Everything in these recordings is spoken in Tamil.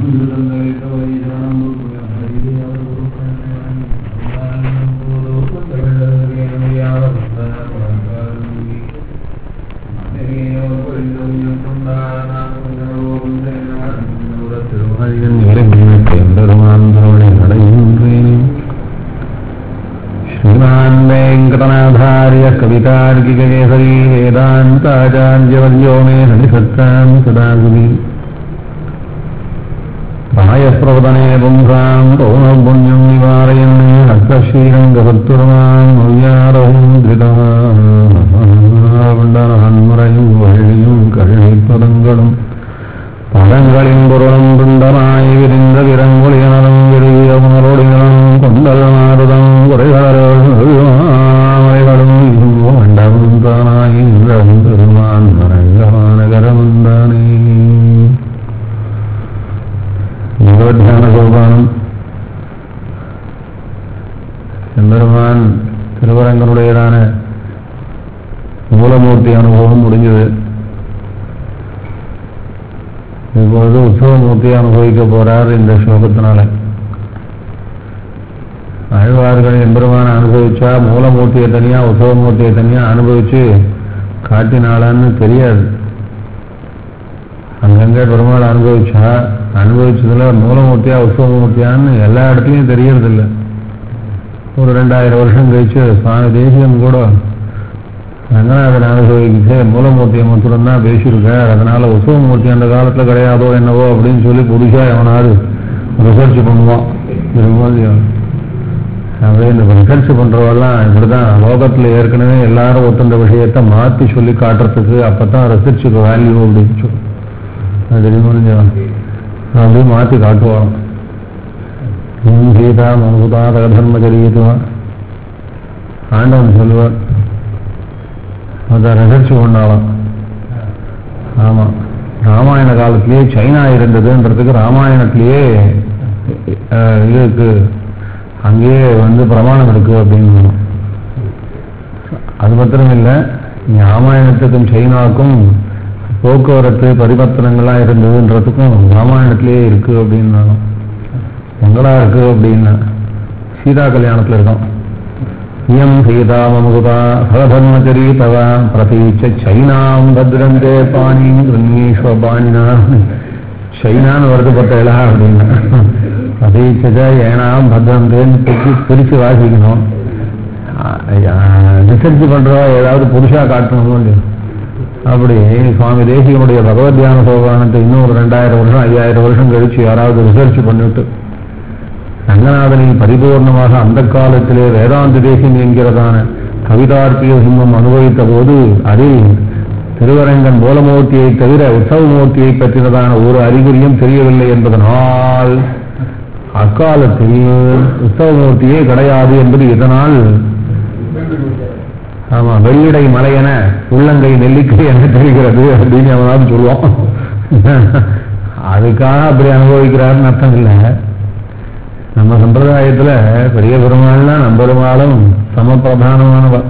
श्रीमान् वेङ्कटनाथार्य कवितार्किककेसरी वेदान्ताचार्यवर्यो मे हरिसत्तां सदा गुरि प्रायप्रवदने पुंसाम् पौनपुण्यम् निवारयन् हस्तश्रीरङ्गभक्तुर्माम् मौयारहम् धृतवाण्डनहन्मुறையும் வழியும் கழிப்பதங்களும் பதங்களின் பொருளும் துண்டமாய் விரிந்த விரங்கொழியனரும் விருகிய உணரோடிகளும் கொண்டல் மாறுதம் குறைகளும் மண்டபம் தானாய் பெருமான் மரங்கமானகரமுந்தானே யோத்தியான சோபானம் எம்பெருமான் திருவரங்கனுடையதான மூலமூர்த்தி அனுபவம் முடிஞ்சது இப்பொழுது உற்சவமூர்த்தியை அனுபவிக்க போறார் இந்த ஸ்லோகத்தினால அழ்வார்கள் எம்பெருமான அனுபவிச்சா மூலமூர்த்தியை தனியா உற்சவமூர்த்தியை தனியா அனுபவிச்சு காட்டினாளான்னு தெரியாது அங்கங்க பெருமாள் அனுபவிச்சா அனுபவிச்சதுல மூலமூர்த்தியா உற்சவமூர்த்தியான்னு எல்லா இடத்துலையும் தெரியறதில்ல ஒரு ரெண்டாயிரம் வருஷம் கழிச்சு சுவாமி தேசியம் கூட ரங்கநாதன் அனுபவிச்சு மூலமூர்த்தியை மட்டும் தான் பேசியிருக்கார் அதனால உற்சவமூர்த்தி அந்த காலத்துல கிடையாதோ என்னவோ அப்படின்னு சொல்லி புதுசா எவனாவது ரிசர்ச் பண்ணுவான் திருமல்யம் அப்படியே இந்த ரிசர்ச் பண்றவெல்லாம் இப்படிதான் லோகத்துல ஏற்கனவே எல்லாரும் ஒத்துந்த விஷயத்த மாத்தி சொல்லி காட்டுறதுக்கு அப்பதான் ரிசர்ச்சுக்கு வேல்யூ அப்படின்னு சொல்லி அது தெரியுமா அப்படியே மாத்தி காட்டுவான் ம் சீதா மமுதா தர்மச்சரியத்துவா ஆண்டவன் சொல்லுவார் அதை ரிசர்ச் பண்ணாலாம் ஆமா ராமாயண காலத்திலேயே சைனா இருந்ததுன்றதுக்கு ராமாயணத்திலேயே அஹ், இதுக்கு அங்கேயே வந்து பிரமாணம் இருக்கு அப்படின்னு அது மாத்திரம் இல்லை ராமாயணத்துக்கும் சைனாவுக்கும் போக்குவரத்து பரிவர்த்தனங்கள்லாம் இருந்ததுன்றதுக்கும் ராமாயணத்திலேயே இருக்கு அப்படின்னாலும் எங்களா இருக்கு அப்படின்னா சீதா கல்யாணத்துல இருக்கோம் இயம் சீதா மமுகுதா சகதர்மச்சரி தவ பிரதீச்ச சைனாம் பத்ரந்தே பாணி கிருண்ணீஸ்வ பாணினா சைனான்னு வருது பட்டேலா அப்படின்னா பிரதீச்ச ஏனாம் பத்ரந்தேன்னு பிரிச்சு பிரிச்சு வாசிக்கணும் ரிசர்ச் பண்றவா ஏதாவது புருஷா காட்டணுமோ இல்லையோ அப்படி சுவாமி தேசிகனுடைய பகவத் தியான சோபானத்தை இன்னும் ஒரு ரெண்டாயிரம் வருஷம் ஐயாயிரம் வருஷம் கழிச்சு யாராவது ரிசர்ச் பண்ணிவிட்டு ரங்கநாதனை பரிபூர்ணமாக அந்த காலத்திலே வேதாந்த தேசியம் என்கிறதான கவிதார்த்திய சிம்மம் அனுபவித்த போது அதில் திருவரங்கன் மூலமூர்த்தியை தவிர உற்சவமூர்த்தியை பற்றினதான ஒரு அறிகுறியும் தெரியவில்லை என்பதனால் அக்காலத்தில் உற்சவமூர்த்தியே கிடையாது என்பது இதனால் ஆமா வெள்ளிடை மலையென உள்ளங்கை நெல்லிக்கை என தெரிகிறது அப்படின்னு அவனாவது சொல்லுவான் அதுக்காக அப்படி அனுபவிக்கிறாருன்னு அர்த்தம் இல்லை நம்ம சம்பிரதாயத்துல பெரிய பெருமாள்னா நம்ம பெருமாளும் சமப்பிரதானமானவர்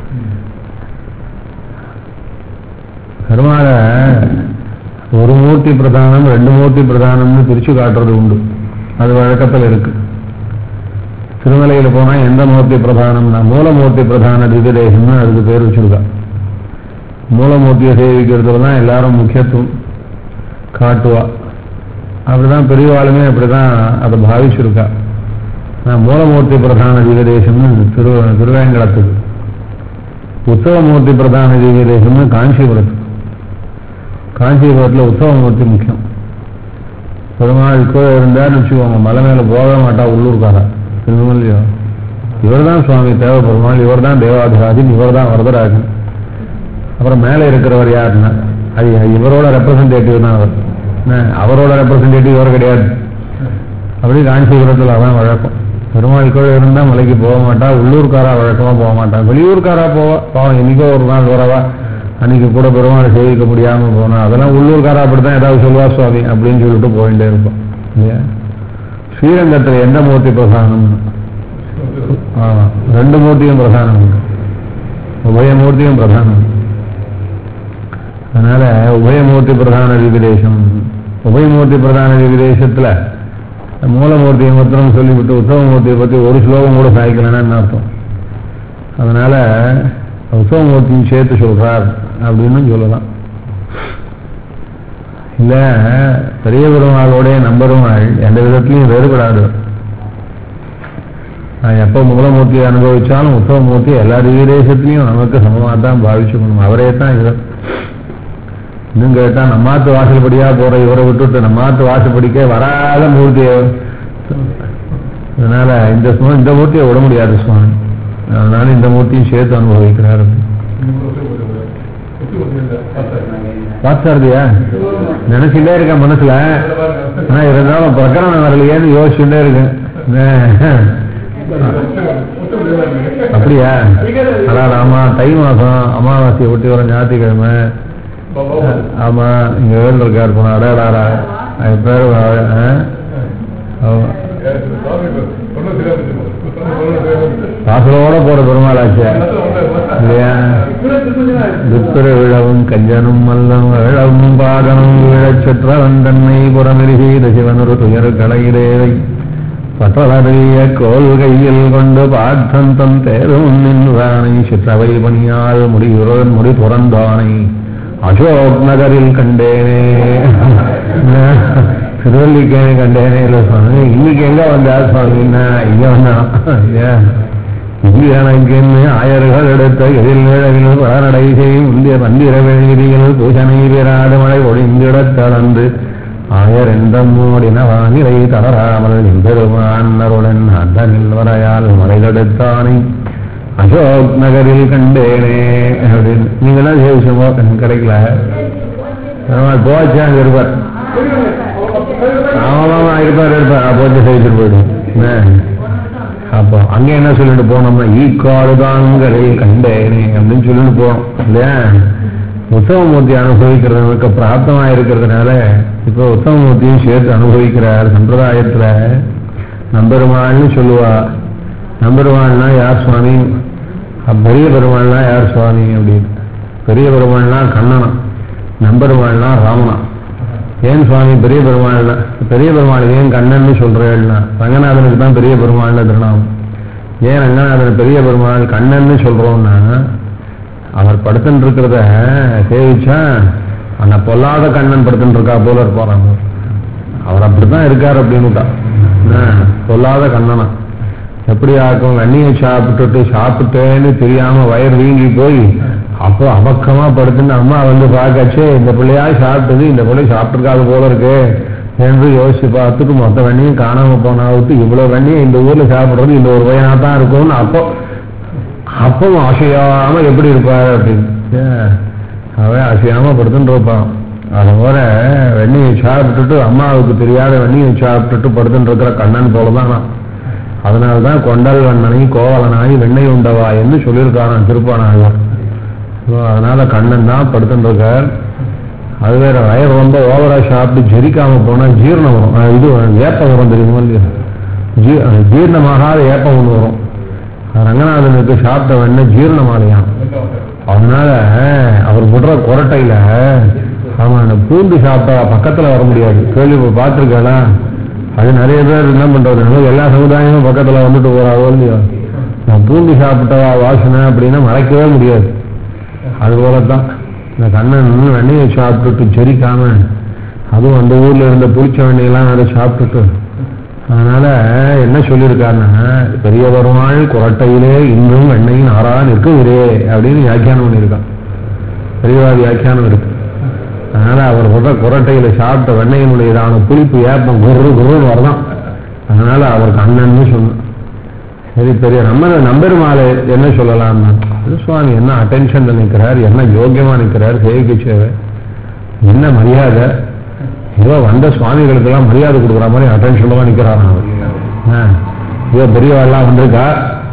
பெருமாளை ஒரு மூர்த்தி பிரதானம் ரெண்டு மூர்த்தி பிரதானம்னு பிரிச்சு காட்டுறது உண்டு அது வழக்கத்தில் இருக்கு திருமலையில போனா எந்த மூர்த்தி பிரதானம்னா மூலமூர்த்தி பிரதான திவ்யதேசம்னு அதுக்கு பேர் வச்சிருக்கா மூலமூர்த்தியை சேவிக்கிறதுல தான் எல்லாரும் முக்கியத்துவம் காட்டுவா அப்படிதான் பெரியவாளுமே அப்படிதான் அதை பாவிச்சிருக்கா நான் மூலமூர்த்தி பிரதான திவ்யதேசம்னு திரு திருவேங்கடத்துக்கு உற்சவமூர்த்தி பிரதான திவ்யதேசம்னு காஞ்சிபுரத்துக்கு காஞ்சிபுரத்தில் உற்சவமூர்த்தி முக்கியம் பெருமாள் கூட இருந்தார்னு வச்சுக்கோங்க மலை மேல போக மாட்டா உள்ளூர்காரா திருமல்லையோ இவர் தான் சுவாமி தேவ பெருமாள் இவர் தான் தேவாதிராஜன் இவர் தான் வரதராஜன் அப்புறம் மேலே இருக்கிறவர் யாருன்னா அது இவரோட ரெப்ரசன்டேட்டிவ் தான் அவர் என்ன, அவரோட ரெப்ரசன்டேட்டிவ் இவர் கிடையாது அப்படி காஞ்சிபுரத்தில் அதான் வழக்கம் பெருமாள் கூட இருந்தால் மலைக்கு போக மாட்டா உள்ளூர்காரா வழக்கமா போக மாட்டா வெளியூர்காரா போவா பாவம் என்னைக்கோ ஒரு நாள் வரவா அன்னைக்கு கூட பெருமாள் சேவிக்க முடியாம போனா அதெல்லாம் உள்ளூர்காரா அப்படித்தான் ஏதாவது சொல்லுவா சுவாமி அப்படின்னு சொல்லிட்டு போயிட்டே இருப்போம் இல்லையா ஸ்ரீரங்கத்துல எந்த மூர்த்தி பிரதானம் ஆமா ரெண்டு மூர்த்தியும் பிரதானம் உண்டு. உபயமூர்த்தியும் பிரதானம் அதனால உபயமூர்த்தி பிரதான விபதேசம் உபயமூர்த்தி பிரதான விதேசத்துல மூலமூர்த்தியை மாத்திரம் சொல்லிவிட்டு உத்தவமூர்த்தியை பத்தி ஒரு ஸ்லோகம் கூட சாய்க்கலன்னா என்ன அர்த்தம் அதனால உத்தவமூர்த்தியும் சேர்த்து சொல்றார் அப்படின்னு சொல்லலாம் இல்ல பெரிய பெருமாளோடைய நம்பெருமாள் எந்த விதத்திலையும் வேறுபடாது நான் எப்போ மூலமூர்த்தியை அனுபவிச்சாலும் உத்தவமூர்த்தி எல்லா திவ்யதேசத்திலையும் நமக்கு சமமாக தான் பாவிச்சுக்கணும் அவரே தான் இவர் இன்னும் கேட்டா நம்மாத்து வாசல்படியா போற இவரை விட்டுட்டு நம்மாத்து வாசல்படிக்கே வராத மூர்த்தியை அதனால இந்த சுவாமி இந்த மூர்த்தியை விட முடியாது சுவாமி அதனால இந்த மூர்த்தியும் சேர்த்து அனுபவிக்கிறார் பார்த்தா நினைச்சுட்டே இருக்கேன் மனசுல ஆனா இருந்தாலும் பிரகரணம் வரலையேன்னு யோசிச்சுட்டே இருக்கேன் அப்படியா அதான் ஆமா தை மாசம் அமாவாசையை ஒட்டி வர ஞாயிற்றுக்கிழமை ஆமா இங்க வேல் இருக்கார் போன அடாடாரா அது பேரு வாசலோட போற பெருமாளாச்சு இல்லையா துப்புர விழவும் கஞ்சனும் மல்லம் விழவும் பாகனும் விழச் சுற்றவன் தன்னை புறமெருகி சிவனொரு துயர் கலையிலேவை பட்டலறிய கோல் கையில் கொண்டு பாட்டன் தன் தேரும் நின்றானை சிற்றவை பணியால் முடியுறன் முடி துறந்தானை அசோக் நகரில் கண்டேனே திருவல்லிக்கேணி கண்டேனே இல்லை சுவாமி இன்னைக்கு எங்க வந்தா சுவாமின்னா இங்க வந்தான் இந்தியானங்கென்னு ஆயர்கள் எடுத்த எதில் நிழலில் வளநடை செய்யும் இந்திய மந்திர வெளியில் பூசனை பெறாத மழை ஒழிந்திடத் தளர்ந்து ஆயர் எந்த மூடின வானிலை தளராமல் எம்பெருமான் அருளன் அந்தனில் வரையால் மலைதெடுத்தானை அசோக் நகரில் கண்டேனே அப்படின்னு நீங்க தான் சேவிச்சோமோ கிடைக்கல போச்சா அங்க இருப்பார் ஆமாமா இருப்பார் இருப்பார் போச்சு சேவிச்சுட்டு போயிடும் அப்போ அங்க என்ன சொல்லிட்டு போனோம்னா ஈக்காடுதாங்களை கண்டேனே அப்படின்னு சொல்லிட்டு போனோம் இல்லையா உத்தவமூர்த்தி அனுபவிக்கிறவனுக்கு பிராப்தமா இருக்கிறதுனால இப்போ உத்தவமூர்த்தியும் சேர்த்து அனுபவிக்கிறார் சம்பிரதாயத்துல நம்பெருமாள்னு சொல்லுவா நம்பெருமாள்னா யார் சுவாமி பெரிய பெருமாள்னா யார் சுவாமி அப்படின்னு பெரிய பெருமாள்னா கண்ணனா நம்பெருமாள்னா ராமனா ஏன் சுவாமி பெரிய பெருமாள்னா பெரிய பெருமாள் ஏன் கண்ணன்னு சொல்றேன்னா ரங்கநாதனுக்கு தான் பெரிய பெருமாள்னு திருநாமம் ஏன் ரங்கநாதன் பெரிய பெருமாள் கண்ணன்னு சொல்றோம்னா அவர் படுத்துட்டு இருக்கிறத சேவிச்சா அந்த பொல்லாத கண்ணன் படுத்துட்டு இருக்கா போல இருப்பாராம் அவர் அப்படித்தான் இருக்கார் அப்படின்னு பொல்லாத கண்ணனா எப்படி ஆக்கும் வெண்ணியை சாப்பிட்டுட்டு சாப்பிட்டேன்னு தெரியாம வயிறு வீங்கி போய் அப்போ அபக்கமா படுத்துன்னு அம்மா வந்து பார்க்கச்சே இந்த பிள்ளையா சாப்பிட்டது இந்த பிள்ளை சாப்பிட்டுருக்காது போல இருக்கு என்று யோசிச்சு பார்த்துட்டு மொத்த வெண்ணியும் காணாம போனாவுக்கு இவ்வளவு வெண்ணியை இந்த ஊர்ல சாப்பிடுறது இந்த ஒரு பையனா தான் இருக்கும்னு அப்போ அப்பவும் அசையாம எப்படி இருப்பாரு அப்படின்னு அவன் அசையாம படுத்துட்டு இருப்பான் அது போல வெண்ணியை சாப்பிட்டுட்டு அம்மாவுக்கு தெரியாத வெண்ணியை சாப்பிட்டுட்டு படுத்துட்டு இருக்கிற கண்ணன் போலதான் அதனால்தான் கொண்டல் வண்ணனை கோவலனாய் வெண்ணெய் உண்டவா என்று சொல்லியிருக்காரான் திருப்பானாக அதனால கண்ணன் தான் படுத்துட்டு இருக்கார் அது வேற வயர் ரொம்ப ஓவரா சாப்பிட்டு ஜெரிக்காம போனா ஜீரணம் வரும் இது ஏப்பம் வரும் தெரியுமா இல்லையா ஜீரணமாகாத ஏப்பம் ஒன்று வரும் ரங்கநாதனுக்கு சாப்பிட்ட வெண்ணெய் ஜீரணமாலையாம் அதனால அவர் விடுற கொரட்டையில அவன் அந்த பூண்டு சாப்பிட்டா பக்கத்துல வர முடியாது கேள்வி பார்த்துருக்காளா அது நிறைய பேர் என்ன பண்றது எல்லா சமுதாயமும் பக்கத்துல வந்துட்டு போறாவோ இல்லையோ நான் பூண்டு சாப்பிட்டவா வாசனை அப்படின்னா மறைக்கவே முடியாது அது போலதான் இந்த கண்ணன் வெண்ணெயை சாப்பிட்டுட்டு ஜெரிக்காம அதுவும் அந்த ஊர்ல இருந்த புளிச்ச வெண்ணெயெல்லாம் அதை சாப்பிட்டுட்டு அதனால என்ன சொல்லியிருக்காருன்னா பெரிய பெருமாள் குரட்டையிலே இன்னும் வெண்ணையின் ஆறா நிற்குகிறே அப்படின்னு வியாக்கியானம் பண்ணியிருக்கான் பெரியவா வியாக்கியானம் இருக்கு அதனால அவர் சொல்ற குரட்டையில சாப்பிட்ட வெண்ணையினுடையதான புளிப்பு ஏப்பம் குரு குருன்னு வரலாம் அதனால அவர் கண்ணன்னு சொன்னான் சரி பெரிய நம்ம நம்பெருமாளை என்ன சொல்லலாம்னா அது சுவாமி என்ன அட்டென்ஷன்ல நிற்கிறார் என்ன யோக்கியமா நிற்கிறார் சேவிக்க சேவை என்ன மரியாதை ஏதோ வந்த சுவாமிகளுக்கெல்லாம் மரியாதை கொடுக்குற மாதிரி அட்டென்ஷன்ல தான் நிற்கிறாராம் அவர் ஏதோ பெரியவாள்லாம் வந்திருக்கா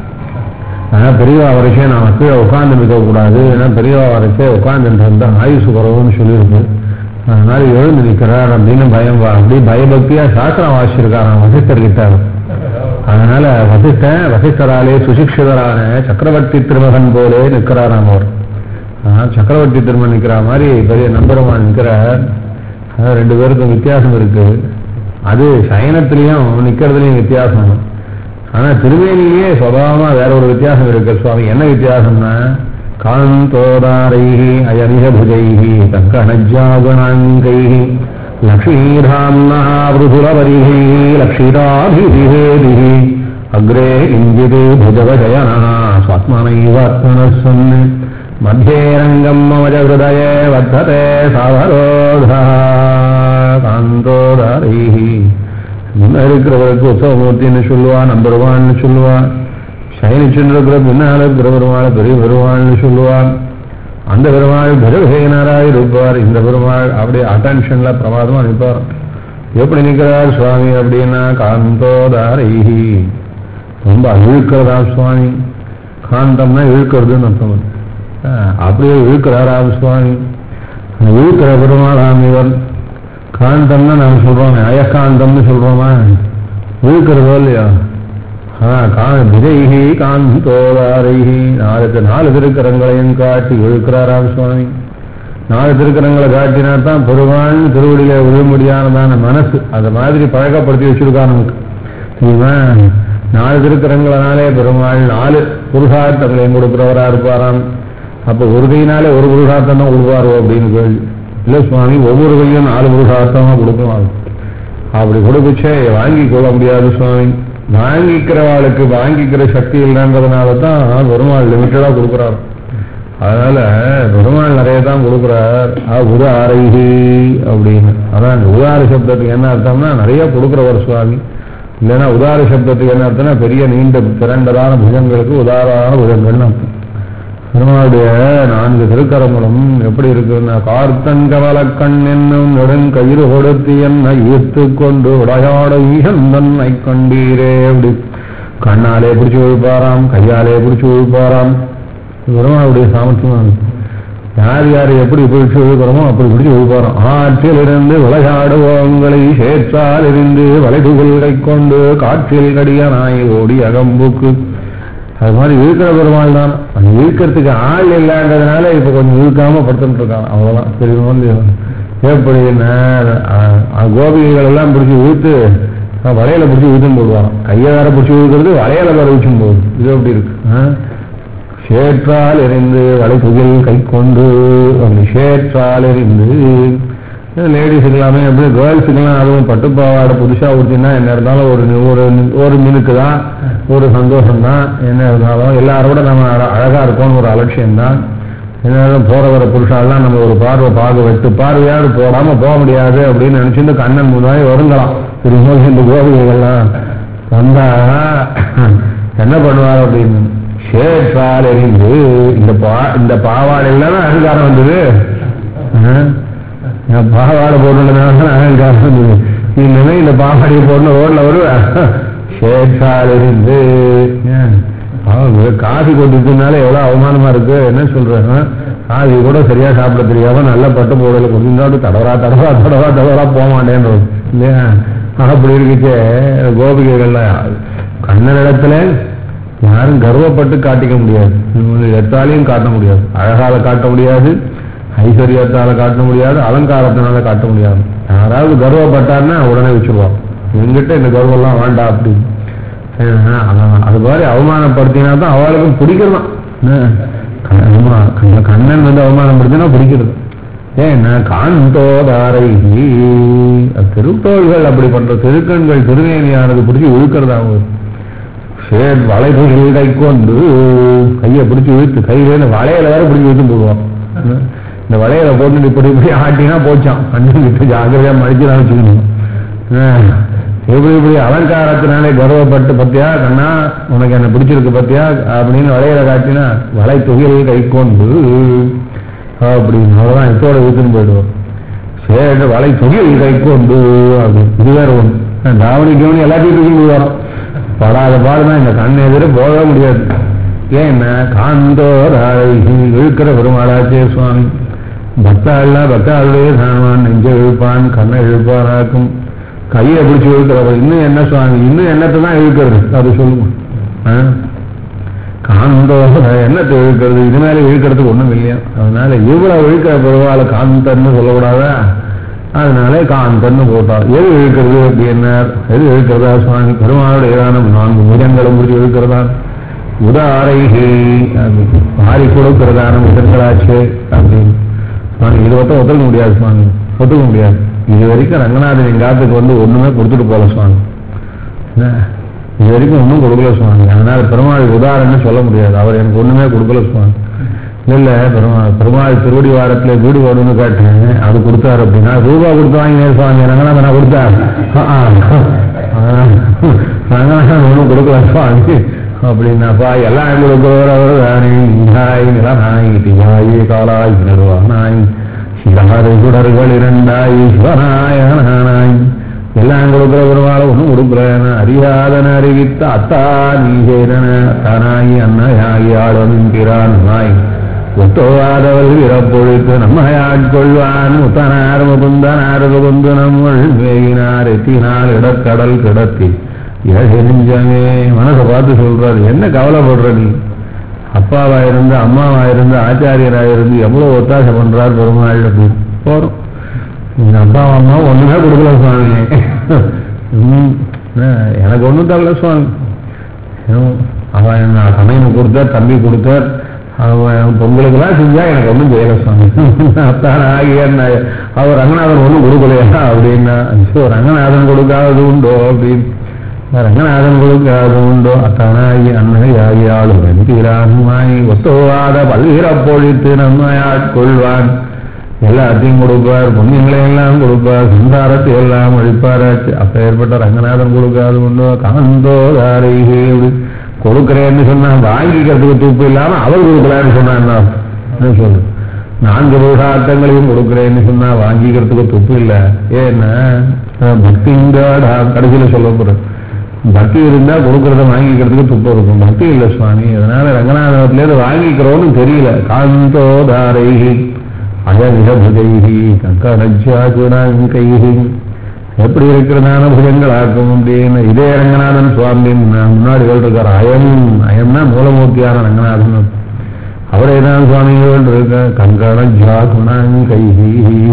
ஆனால் பெரியவா வரைக்கும் நான் கீழே உட்கார்ந்து நிற்க கூடாது ஏன்னா பெரியவா வரைச்சே உட்கார்ந்துட்டு இருந்தா ஆயுசு குறவுன்னு சொல்லியிருக்கு அதனால எழுந்து நிற்கிறார் அப்படின்னு பயம் அப்படி பயபக்தியா சாஸ்திரம் வாசிச்சிருக்காராம் வசிஷ்டர்கிட்ட அதனால வசிஷ்ட வசிஷ்டராலே சுசிக்ஷிதரான சக்கரவர்த்தி திருமகன் போலே நிற்கிறாராம் அவர் சக்கரவர்த்தி திருமகன் நிற்கிற மாதிரி பெரிய நம்பரமா நிற்கிறார் அதாவது ரெண்டு பேருக்கும் வித்தியாசம் இருக்கு அது சயனத்திலையும் நிக்கிறதுலயும் வித்தியாசம் ஆனா திருவேணியிலேயே சுபாவமா வேற ஒரு வித்தியாசம் இருக்கு சுவாமி என்ன வித்தியாசம்னா காந்தோதாரைஹி அயனிஷபுஜைஹி தங்கணஜாகுணாங்கைஹி லக்ஷ்மீராம்னா மிருதுலவரிஹி லக்ஷிதாபிஹேதிஹி அக்ரே கிஞ்சித் புஜவஜயனः स्वात्मनैवात्मनः सन् मध्ये रङ्गम् मम च हृदये वर्धते सावरोधः காந்தோதாரைः முன்ன இருக்கிறவருக்கு உற்சவமூர்த்தின்னு சொல்லுவான் நம்பருவான்னு சொல்லுவான் சயனிச்சுன்னு இருக்கிற பின்னால இருக்கிற பெருமாள் பெரிய பெருமாள்னு சொல்லுவான் அந்த பெருமாள் பஜகேனராய் இருப்பார் இந்த பெருமாள் அப்படியே அட்டென்ஷன்ல பிரமாதமா நிற்பார் எப்படி நிற்கிறார் சுவாமி அப்படின்னா காந்தோதாரைஹி ரொம்ப இழுக்கிறதா சுவாமி காந்தம்னா இழுக்கிறதுன்னு அர்த்தம் அது. ஆஹ், அப்படியே இழுக்கிறாராம் சுவாமி அந்த இழுக்கிற பெருமாளாம் இவர் காந்தம்னா நாம் சொல்றோம் அயக்காந்தம்னு சொல்றோமா இழுக்கிறதோ இல்லையா விஜய்ஹி காந்தோதாரைஹி நாலு நாலு திருக்கரங்களையும் காட்டி இழுக்கிறாராம் சுவாமி நாலு திருக்கரங்களை காட்டினா தான் பெருமாள் திருவடியில விழும்படியானதான மனசு அந்த மாதிரி பழக்கப்படுத்தி வச்சிருக்கா நமக்கு தெரியுமா நாலு திருக்கரங்களாலே பெருமாள் நாலு புருஷார்த்தங்களையும் கொடுக்கிறவரா இருப்பாராம் அப்ப ஒரு கையினாலே ஒரு புருஷார்த்தம் தான் கொடுப்பாரோ அப்படின்னு கேள்வி இல்ல சுவாமி ஒவ்வொரு கையும் நாலு புருஷார்த்தமா கொடுக்கலாம் அப்படி கொடுக்குச்சே வாங்கி கொள்ள முடியாது சுவாமி வாங்கிக்கிறவாளுக்கு வாங்கிக்கிற சக்தி இல்லைன்றதுனால தான் பெருமாள் லிமிட்டடா கொடுக்குறாரு அதனால பெருமாள் நிறைய தான் கொடுக்குறார் உதாரைஹி அப்படின்னு அதான் இந்த உதார சப்தத்துக்கு என்ன அர்த்தம்னா நிறைய கொடுக்குறவர் சுவாமி இல்லைன்னா உதார சப்தத்துக்கு என்ன அர்த்தம்னா பெரிய நீண்ட திரண்டதான புஜங்களுக்கு உதாரான புஜங்கள்னு அர்த்தம் பெருமாளுடைய நான்கு திருக்கரங்களும் எப்படி இருக்குன்னா கார்த்தன் கவலக்கண் என்னும் நெடுங்கயிறு கொடுத்து என்ன ஈர்த்து கொண்டு விளையாட ஈகந்தன்னை கண்டீரே அப்படி கண்ணாலே பிடிச்சு விழுப்பாராம் கையாலே பிடிச்சு விழுப்பாராம் பெருமாளுடைய சாமர்த்தியம் யார் யார் எப்படி பிடிச்சு விழுக்கிறோமோ அப்படி பிடிச்சு விழுப்பாராம் ஆற்றில் இருந்து விளையாடுவோங்களை சேற்றால் இருந்து வலைதுகள்களை கொண்டு காற்றில் கடியனாய் ஓடி அகம்புக்கு அது மாதிரி இழுக்கிற பெருமாள் தான் அது இழுக்கிறதுக்கு ஆள் இல்லைன்றதுனால இப்ப கொஞ்சம் இழுக்காம படுத்துட்டு இருக்கான் அவ்வளவுதான் தெரியுமோ இல்லையோ எப்படின்னா அஹ், அஹ், கோபிகைகள் எல்லாம் பிடிச்சி இழுத்து அஹ், வளையல பிடிச்சி இழுத்துன்னு போடுவாராம் கையை வேற பிடிச்சி இழுக்கிறது வளையல வேற இழுச்சும் போகுது இது எப்படி இருக்கு அஹ்? சேற்றால் எறிந்து வளைப்புகள் கை கொண்டு அப்படி சேற்றால் எறிந்து லேடிஸுக்கு எல்லாமே எப்படி கேர்ள்ஸுக்கெல்லாம் அதுவும் பட்டுப்பாவாடை புதுசா ஊற்றினா என்ன இருந்தாலும் ஒரு நி- ஒரு நி- ஒரு மினுக்கு தான் ஒரு சந்தோஷம் தான் என்ன இருந்தாலும் எல்லாரோட நம்ம அழ- அழகா இருக்கோம்னு ஒரு அலட்சியம் தான் என்ன போற வர புருஷாலாம் நம்ம ஒரு பார்வை பார்க்க வெட்டு பார்வையாவது போடாம போக முடியாது அப்படின்னு நினைச்சிட்டு கண்ணன் முன்னாடி வருங்கலாம் தெரியுமோ இந்த கோபிகைகள்லாம் வந்தா என்ன பண்ணுவார் அப்படின்னு ஷேற்றால் எரிந்து இந்த பா இந்த பாவாடை இல்லாம அகங்காரம் வந்தது ஆஹ்? நான் பாவாடை போட்டுனால அகங்காரம் வந்தது இல்லைன்னா இந்த பாவாடையை போட்டு ரோட்ல வருவேன் ஷேற்றால் எரிந்து ஏன்? பாவம், இது காஃபி கொண்டுனால எவ்வளவு அவமானமா இருக்கு என்ன சொல்றேன் காஃபி கூட சரியா சாப்பிட தெரியாம நல்ல பட்டு போடல கொஞ்சம் தடவரா தடவரா தடவரா தடவரா போக மாட்டேன்றது இல்லையா அப்படி இருக்குச்சே கோபிகைகள்ல கண்ணனிடத்துல யாரும் கர்வப்பட்டு காட்டிக்க முடியாது இவங்க எத்தாலையும் காட்ட முடியாது அழகால காட்ட முடியாது ஐஸ்வர்யத்தால காட்ட முடியாது அலங்காரத்தினால காட்ட முடியாது யாராவது கர்வப்பட்டாருன்னா உடனே வச்சிருவான் எங்கிட்ட இந்த கர்வம்லாம் வேண்டாம் அப்படின்னு ஆஹ் அதான். அது மாதிரி அவமானப்படுத்தினா தான் அவளுக்கும் பிடிக்கிறதான் என்ன? க- ஆமா, கண்ண- கண்ணன் வந்து அவமானப்படுத்தினா பிடிக்கிறது ஏன்னா காந்தோதாரை திருத்தோள்கள் அப்படி பண்ற திருக்கண்கள் திருவேணியானது பிடிச்சி இழுக்கிறதாகும் சேர் வளைவுகள் கை கொண்டு கையை பிடிச்சி இழுத்து கையில இந்த வளையல வேற பிடிச்சி இழுத்து போடுவான் இந்த வளையல போட்டு இப்படி இப்படி ஆட்டினா போச்சான் கண்ணு விட்டு ஜாகிரதையா மடிச்சு தான் வச்சுக்கணும் ஆஹ். இப்படி இப்படி அலங்காரத்தினாலே கர்வப்பட்டு பத்தியா கண்ணா உனக்கு என்ன பிடிச்சிருக்கு பத்தியா அப்படின்னு வளையல காட்டினா வளை தொகையை கை கொண்டு அப்படின்னு அவ்வளவுதான் இதோட இழுத்துன்னு போயிடுவோம் சரி வளை தொகையை கை கொண்டு அப்படின்னு இது வேற ஒண்ணு தாவணி கவனி எல்லாத்தையும் தூக்கி வரோம் படாத பாடுதான் இந்த கண் எதிர போகவே முடியாது ஏன்னா காந்தோராய் இழுக்கிற பெருமாளாச்சே சுவாமி பக்தாள்லாம் பக்தாளுடைய சாணவான் நெஞ்ச இழுப்பான் கண்ணை இழுப்பானாக்கும் கையை பிடிச்சி இழுக்கிறவர் இன்னும் என்ன சுவாமி இன்னும் என்னத்தை தான் இழுக்கிறது அது சொல்லுங்க ஆ? காந்தோ என்னத்தை இழுக்கிறது இது மேல இழுக்கிறதுக்கு ஒண்ணும் இல்லையா அதனால இவ்வளவு இழுக்கிற பெருவாள் காந்தன்னு சொல்லக்கூடாதா அதனால காந்தன்னு போட்டார் எது இழுக்கிறது அப்படின்னார் எது இழுக்கிறதா சுவாமி பெருமாளுடைய ஏதான நான்கு முஜங்களை முடிச்சு இழுக்கிறதா உதாரைகி மாறி கொடுக்கிறதான முதல்களாச்சு அப்படின்னு சுவாமி இது மட்டும் ஒத்துக்க முடியாது சுவாமி ஒத்துக்க முடியாது இது வரைக்கும் ரங்கநாதன் எங்காத்துக்கு வந்து ஒண்ணுமே கொடுத்துட்டு போல சுவாமி என்ன? இது வரைக்கும் ஒன்றும் கொடுக்கல சுவாமி அதனால பெருமாள் உதாரணம்னு சொல்ல முடியாது அவர் எனக்கு ஒண்ணுமே கொடுக்கல சுவாமி இல்ல பெருமாள் பெருமாள் திருவடி வாரத்துல வீடு வேணும்னு கேட்டேன் அது கொடுத்தாரு அப்படின்னா ரூபா கொடுத்து வாங்கினேன் சுவாமி ரங்கநாதன் கொடுத்தார் ரங்கநாதன் ஒன்றும் கொடுக்கல சுவாமி அப்படின்னாப்பா எல்லாம் கொடுக்கிறவர் தானே இங்காய் நிலநாய் தியாயி காலாய் நடுவானாய் சிறாறு சுடர்கள் இரண்டாய் சிவநாயகனாய் எல்லாம் கொடுக்கிற பெருமாள் ஒன்றும் கொடுக்குறேன் அறியாதன அறிவித்த அத்தா நீ செய்தன தானாகி அன்னையாகி ஆளும் பிரான் நாய் ஒத்தோவாதவள் இறப்பொழுத்து நம்மையாட்கொள்வான் முத்தனார் முகுந்தனார் முகுந்து நம்முள் வேகினார் எத்தினால் இடக்கடல் கிடத்தி நெஞ்சமே மனசை பார்த்து சொல்றாரு என்ன கவலைப்படுற நீ அப்பாவா இருந்து அம்மாவா இருந்து ஆச்சாரியரா இருந்து எவ்வளவு ஒத்தாசை பண்றார் பெருமாள் அப்படின்னு போறோம் எங்க அப்பா அம்மா ஒண்ணுமே கொடுக்கல சுவாமி ம், அஹ், எனக்கு ஒண்ணும் தரல சுவாமி ஏதோ அவன் என்ன சமையல் கொடுத்தார் தம்பி கொடுத்தார் அவன் பொங்கலுக்கெல்லாம் செஞ்சா எனக்கு ஒன்றும் செய்யல சுவாமி அத்தான் ஆகிய அவர் ரங்கநாதன் ஒன்றும் கொடுக்கலையா அப்படின்னா ஐயோ ரங்கநாதன் கொடுக்காதது உண்டோ அப்படின்னு ரங்கநாதன் கொடுக்காது உண்டோ அத்தனாகி அன்னையாகி ஆளும் வெந்திரானுமாய் ஒத்தோவாத பல்கிற பொழித்து நம்மையாட்கொள்வான் எல்லாத்தையும் கொடுப்பார் புண்ணியங்களை எல்லாம் கொடுப்பார் சந்தாரத்தை எல்லாம் அழிப்பாராச்சு அப்ப ஏற்பட்ட ரங்கநாதன் கொடுக்காது உண்டோ காந்தோதாரைகே கொடுக்கிறேன்னு சொன்னா வாங்கிக்கிறதுக்கு துப்பு இல்லாம அவர் கொடுக்கலான்னு சொன்னா என்ன என்ன சொல்லு நான்கு புருஷார்த்தங்களையும் கொடுக்கிறேன்னு சொன்னா வாங்கிக்கிறதுக்கு துப்பு இல்ல ஏன்னா பக்திங்காடா கடைசியில சொல்ல போறேன் பக்தி இருந்தா கொடுக்கறத வாங்கிக்கிறதுக்கு துப்பு இருக்கும் பக்தி இல்ல சுவாமி அதனால ரங்கநாதத்திலேருந்து வாங்கிக்கிறோன்னு தெரியல காந்தோதாரைகி அயவிதபுதைகி கங்கரஜாகுடாங்கைகி எப்படி இருக்கிறதான புஜங்களாக்கும் அப்படின்னு இதே ரங்கநாதன் சுவாமி முன்னாடி சொல்றார் அயம் அயம்னா மூலமூர்த்தியான ரங்கநாதன் அவரே தான் சுவாமிகள் இருக்க கங்கண ஜாகுணாங்கைகி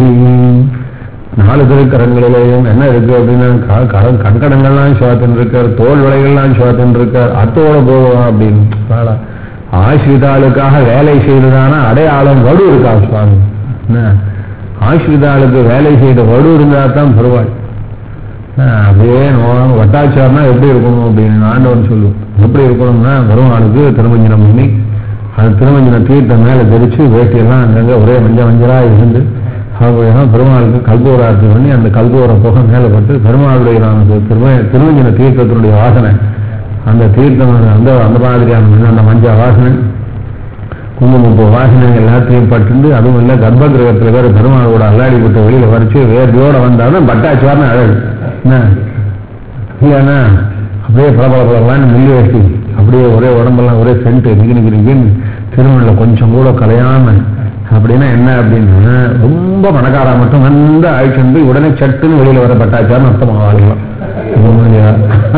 நாலு திருக்கரங்களிலேயும் என்ன இருக்கு அப்படின்னா க- க- கங்கணங்கள்லாம் சுவாத்தின் இருக்கார் தோல் விலைகள்லாம் சுவாத்தின் இருக்கார் அத்தோட போவோம் அப்படின்னு பாடா. ஆசிரிதாளுக்காக வேலை செய்ததான அடையாளம் வடு இருக்கா சுவாமி என்ன ஆசிரிதாளுக்கு வேலை செய்த வடு இருந்தா தான் பரவாயில்ல ஆஹ் அப்படியே நோ- வட்டாச்சாரம்னா எப்படி இருக்கணும் அப்படின்னு ஆண்டவன் சொல்லுவோம் எப்படி இருக்கணும்னா பெருமாளுக்கு திருமஞ்சனம் பண்ணி அது திருமஞ்சன தீர்த்தம் மேல தெரிச்சு வேட்டியெல்லாம் அங்கங்க ஒரே மஞ்ச மஞ்சளா இருந்து அப்படியெல்லாம் பெருமாளுக்கு கல்பூரார்த்தி பண்ணி அந்த கல்பூர புகை மேல பட்டு பெருமாளுடைய அந்த திரும திருமஞ்சன தீர்த்தத்தினுடைய வாசனை அந்த தீர்த்தம் அந்த அந்த மாதிரியான அந்த மஞ்ச வாசனை குங்குமப்பூ வாசனை எல்லாத்தையும் பட்டு அதுவும் இல்லை கர்ப்ப கிரகத்தில் வேற பெருமாளோட அல்லாடி விட்டு வெளியில வரைச்சு வேர்வையோட வந்தாலும் பட்டாச்சுவார்னு அழகு என்ன இல்லைன்னா அப்படியே பல பல பலன்னு மில்லி வச்சு அப்படியே ஒரே உடம்பெல்லாம் ஒரே சென்ட் நிகி நிகி நிகின்னு திருமணில கொஞ்சம் கூட கலையாம அப்படின்னா என்ன அப்படின்னா ரொம்ப பணக்காரா மட்டும் வந்து அழிச்சு உடனே சட்டுன்னு வெளியில வர பட்டாச்சார்னு அர்த்தமாக ஆளுங்களாம் இந்த மாதிரியா?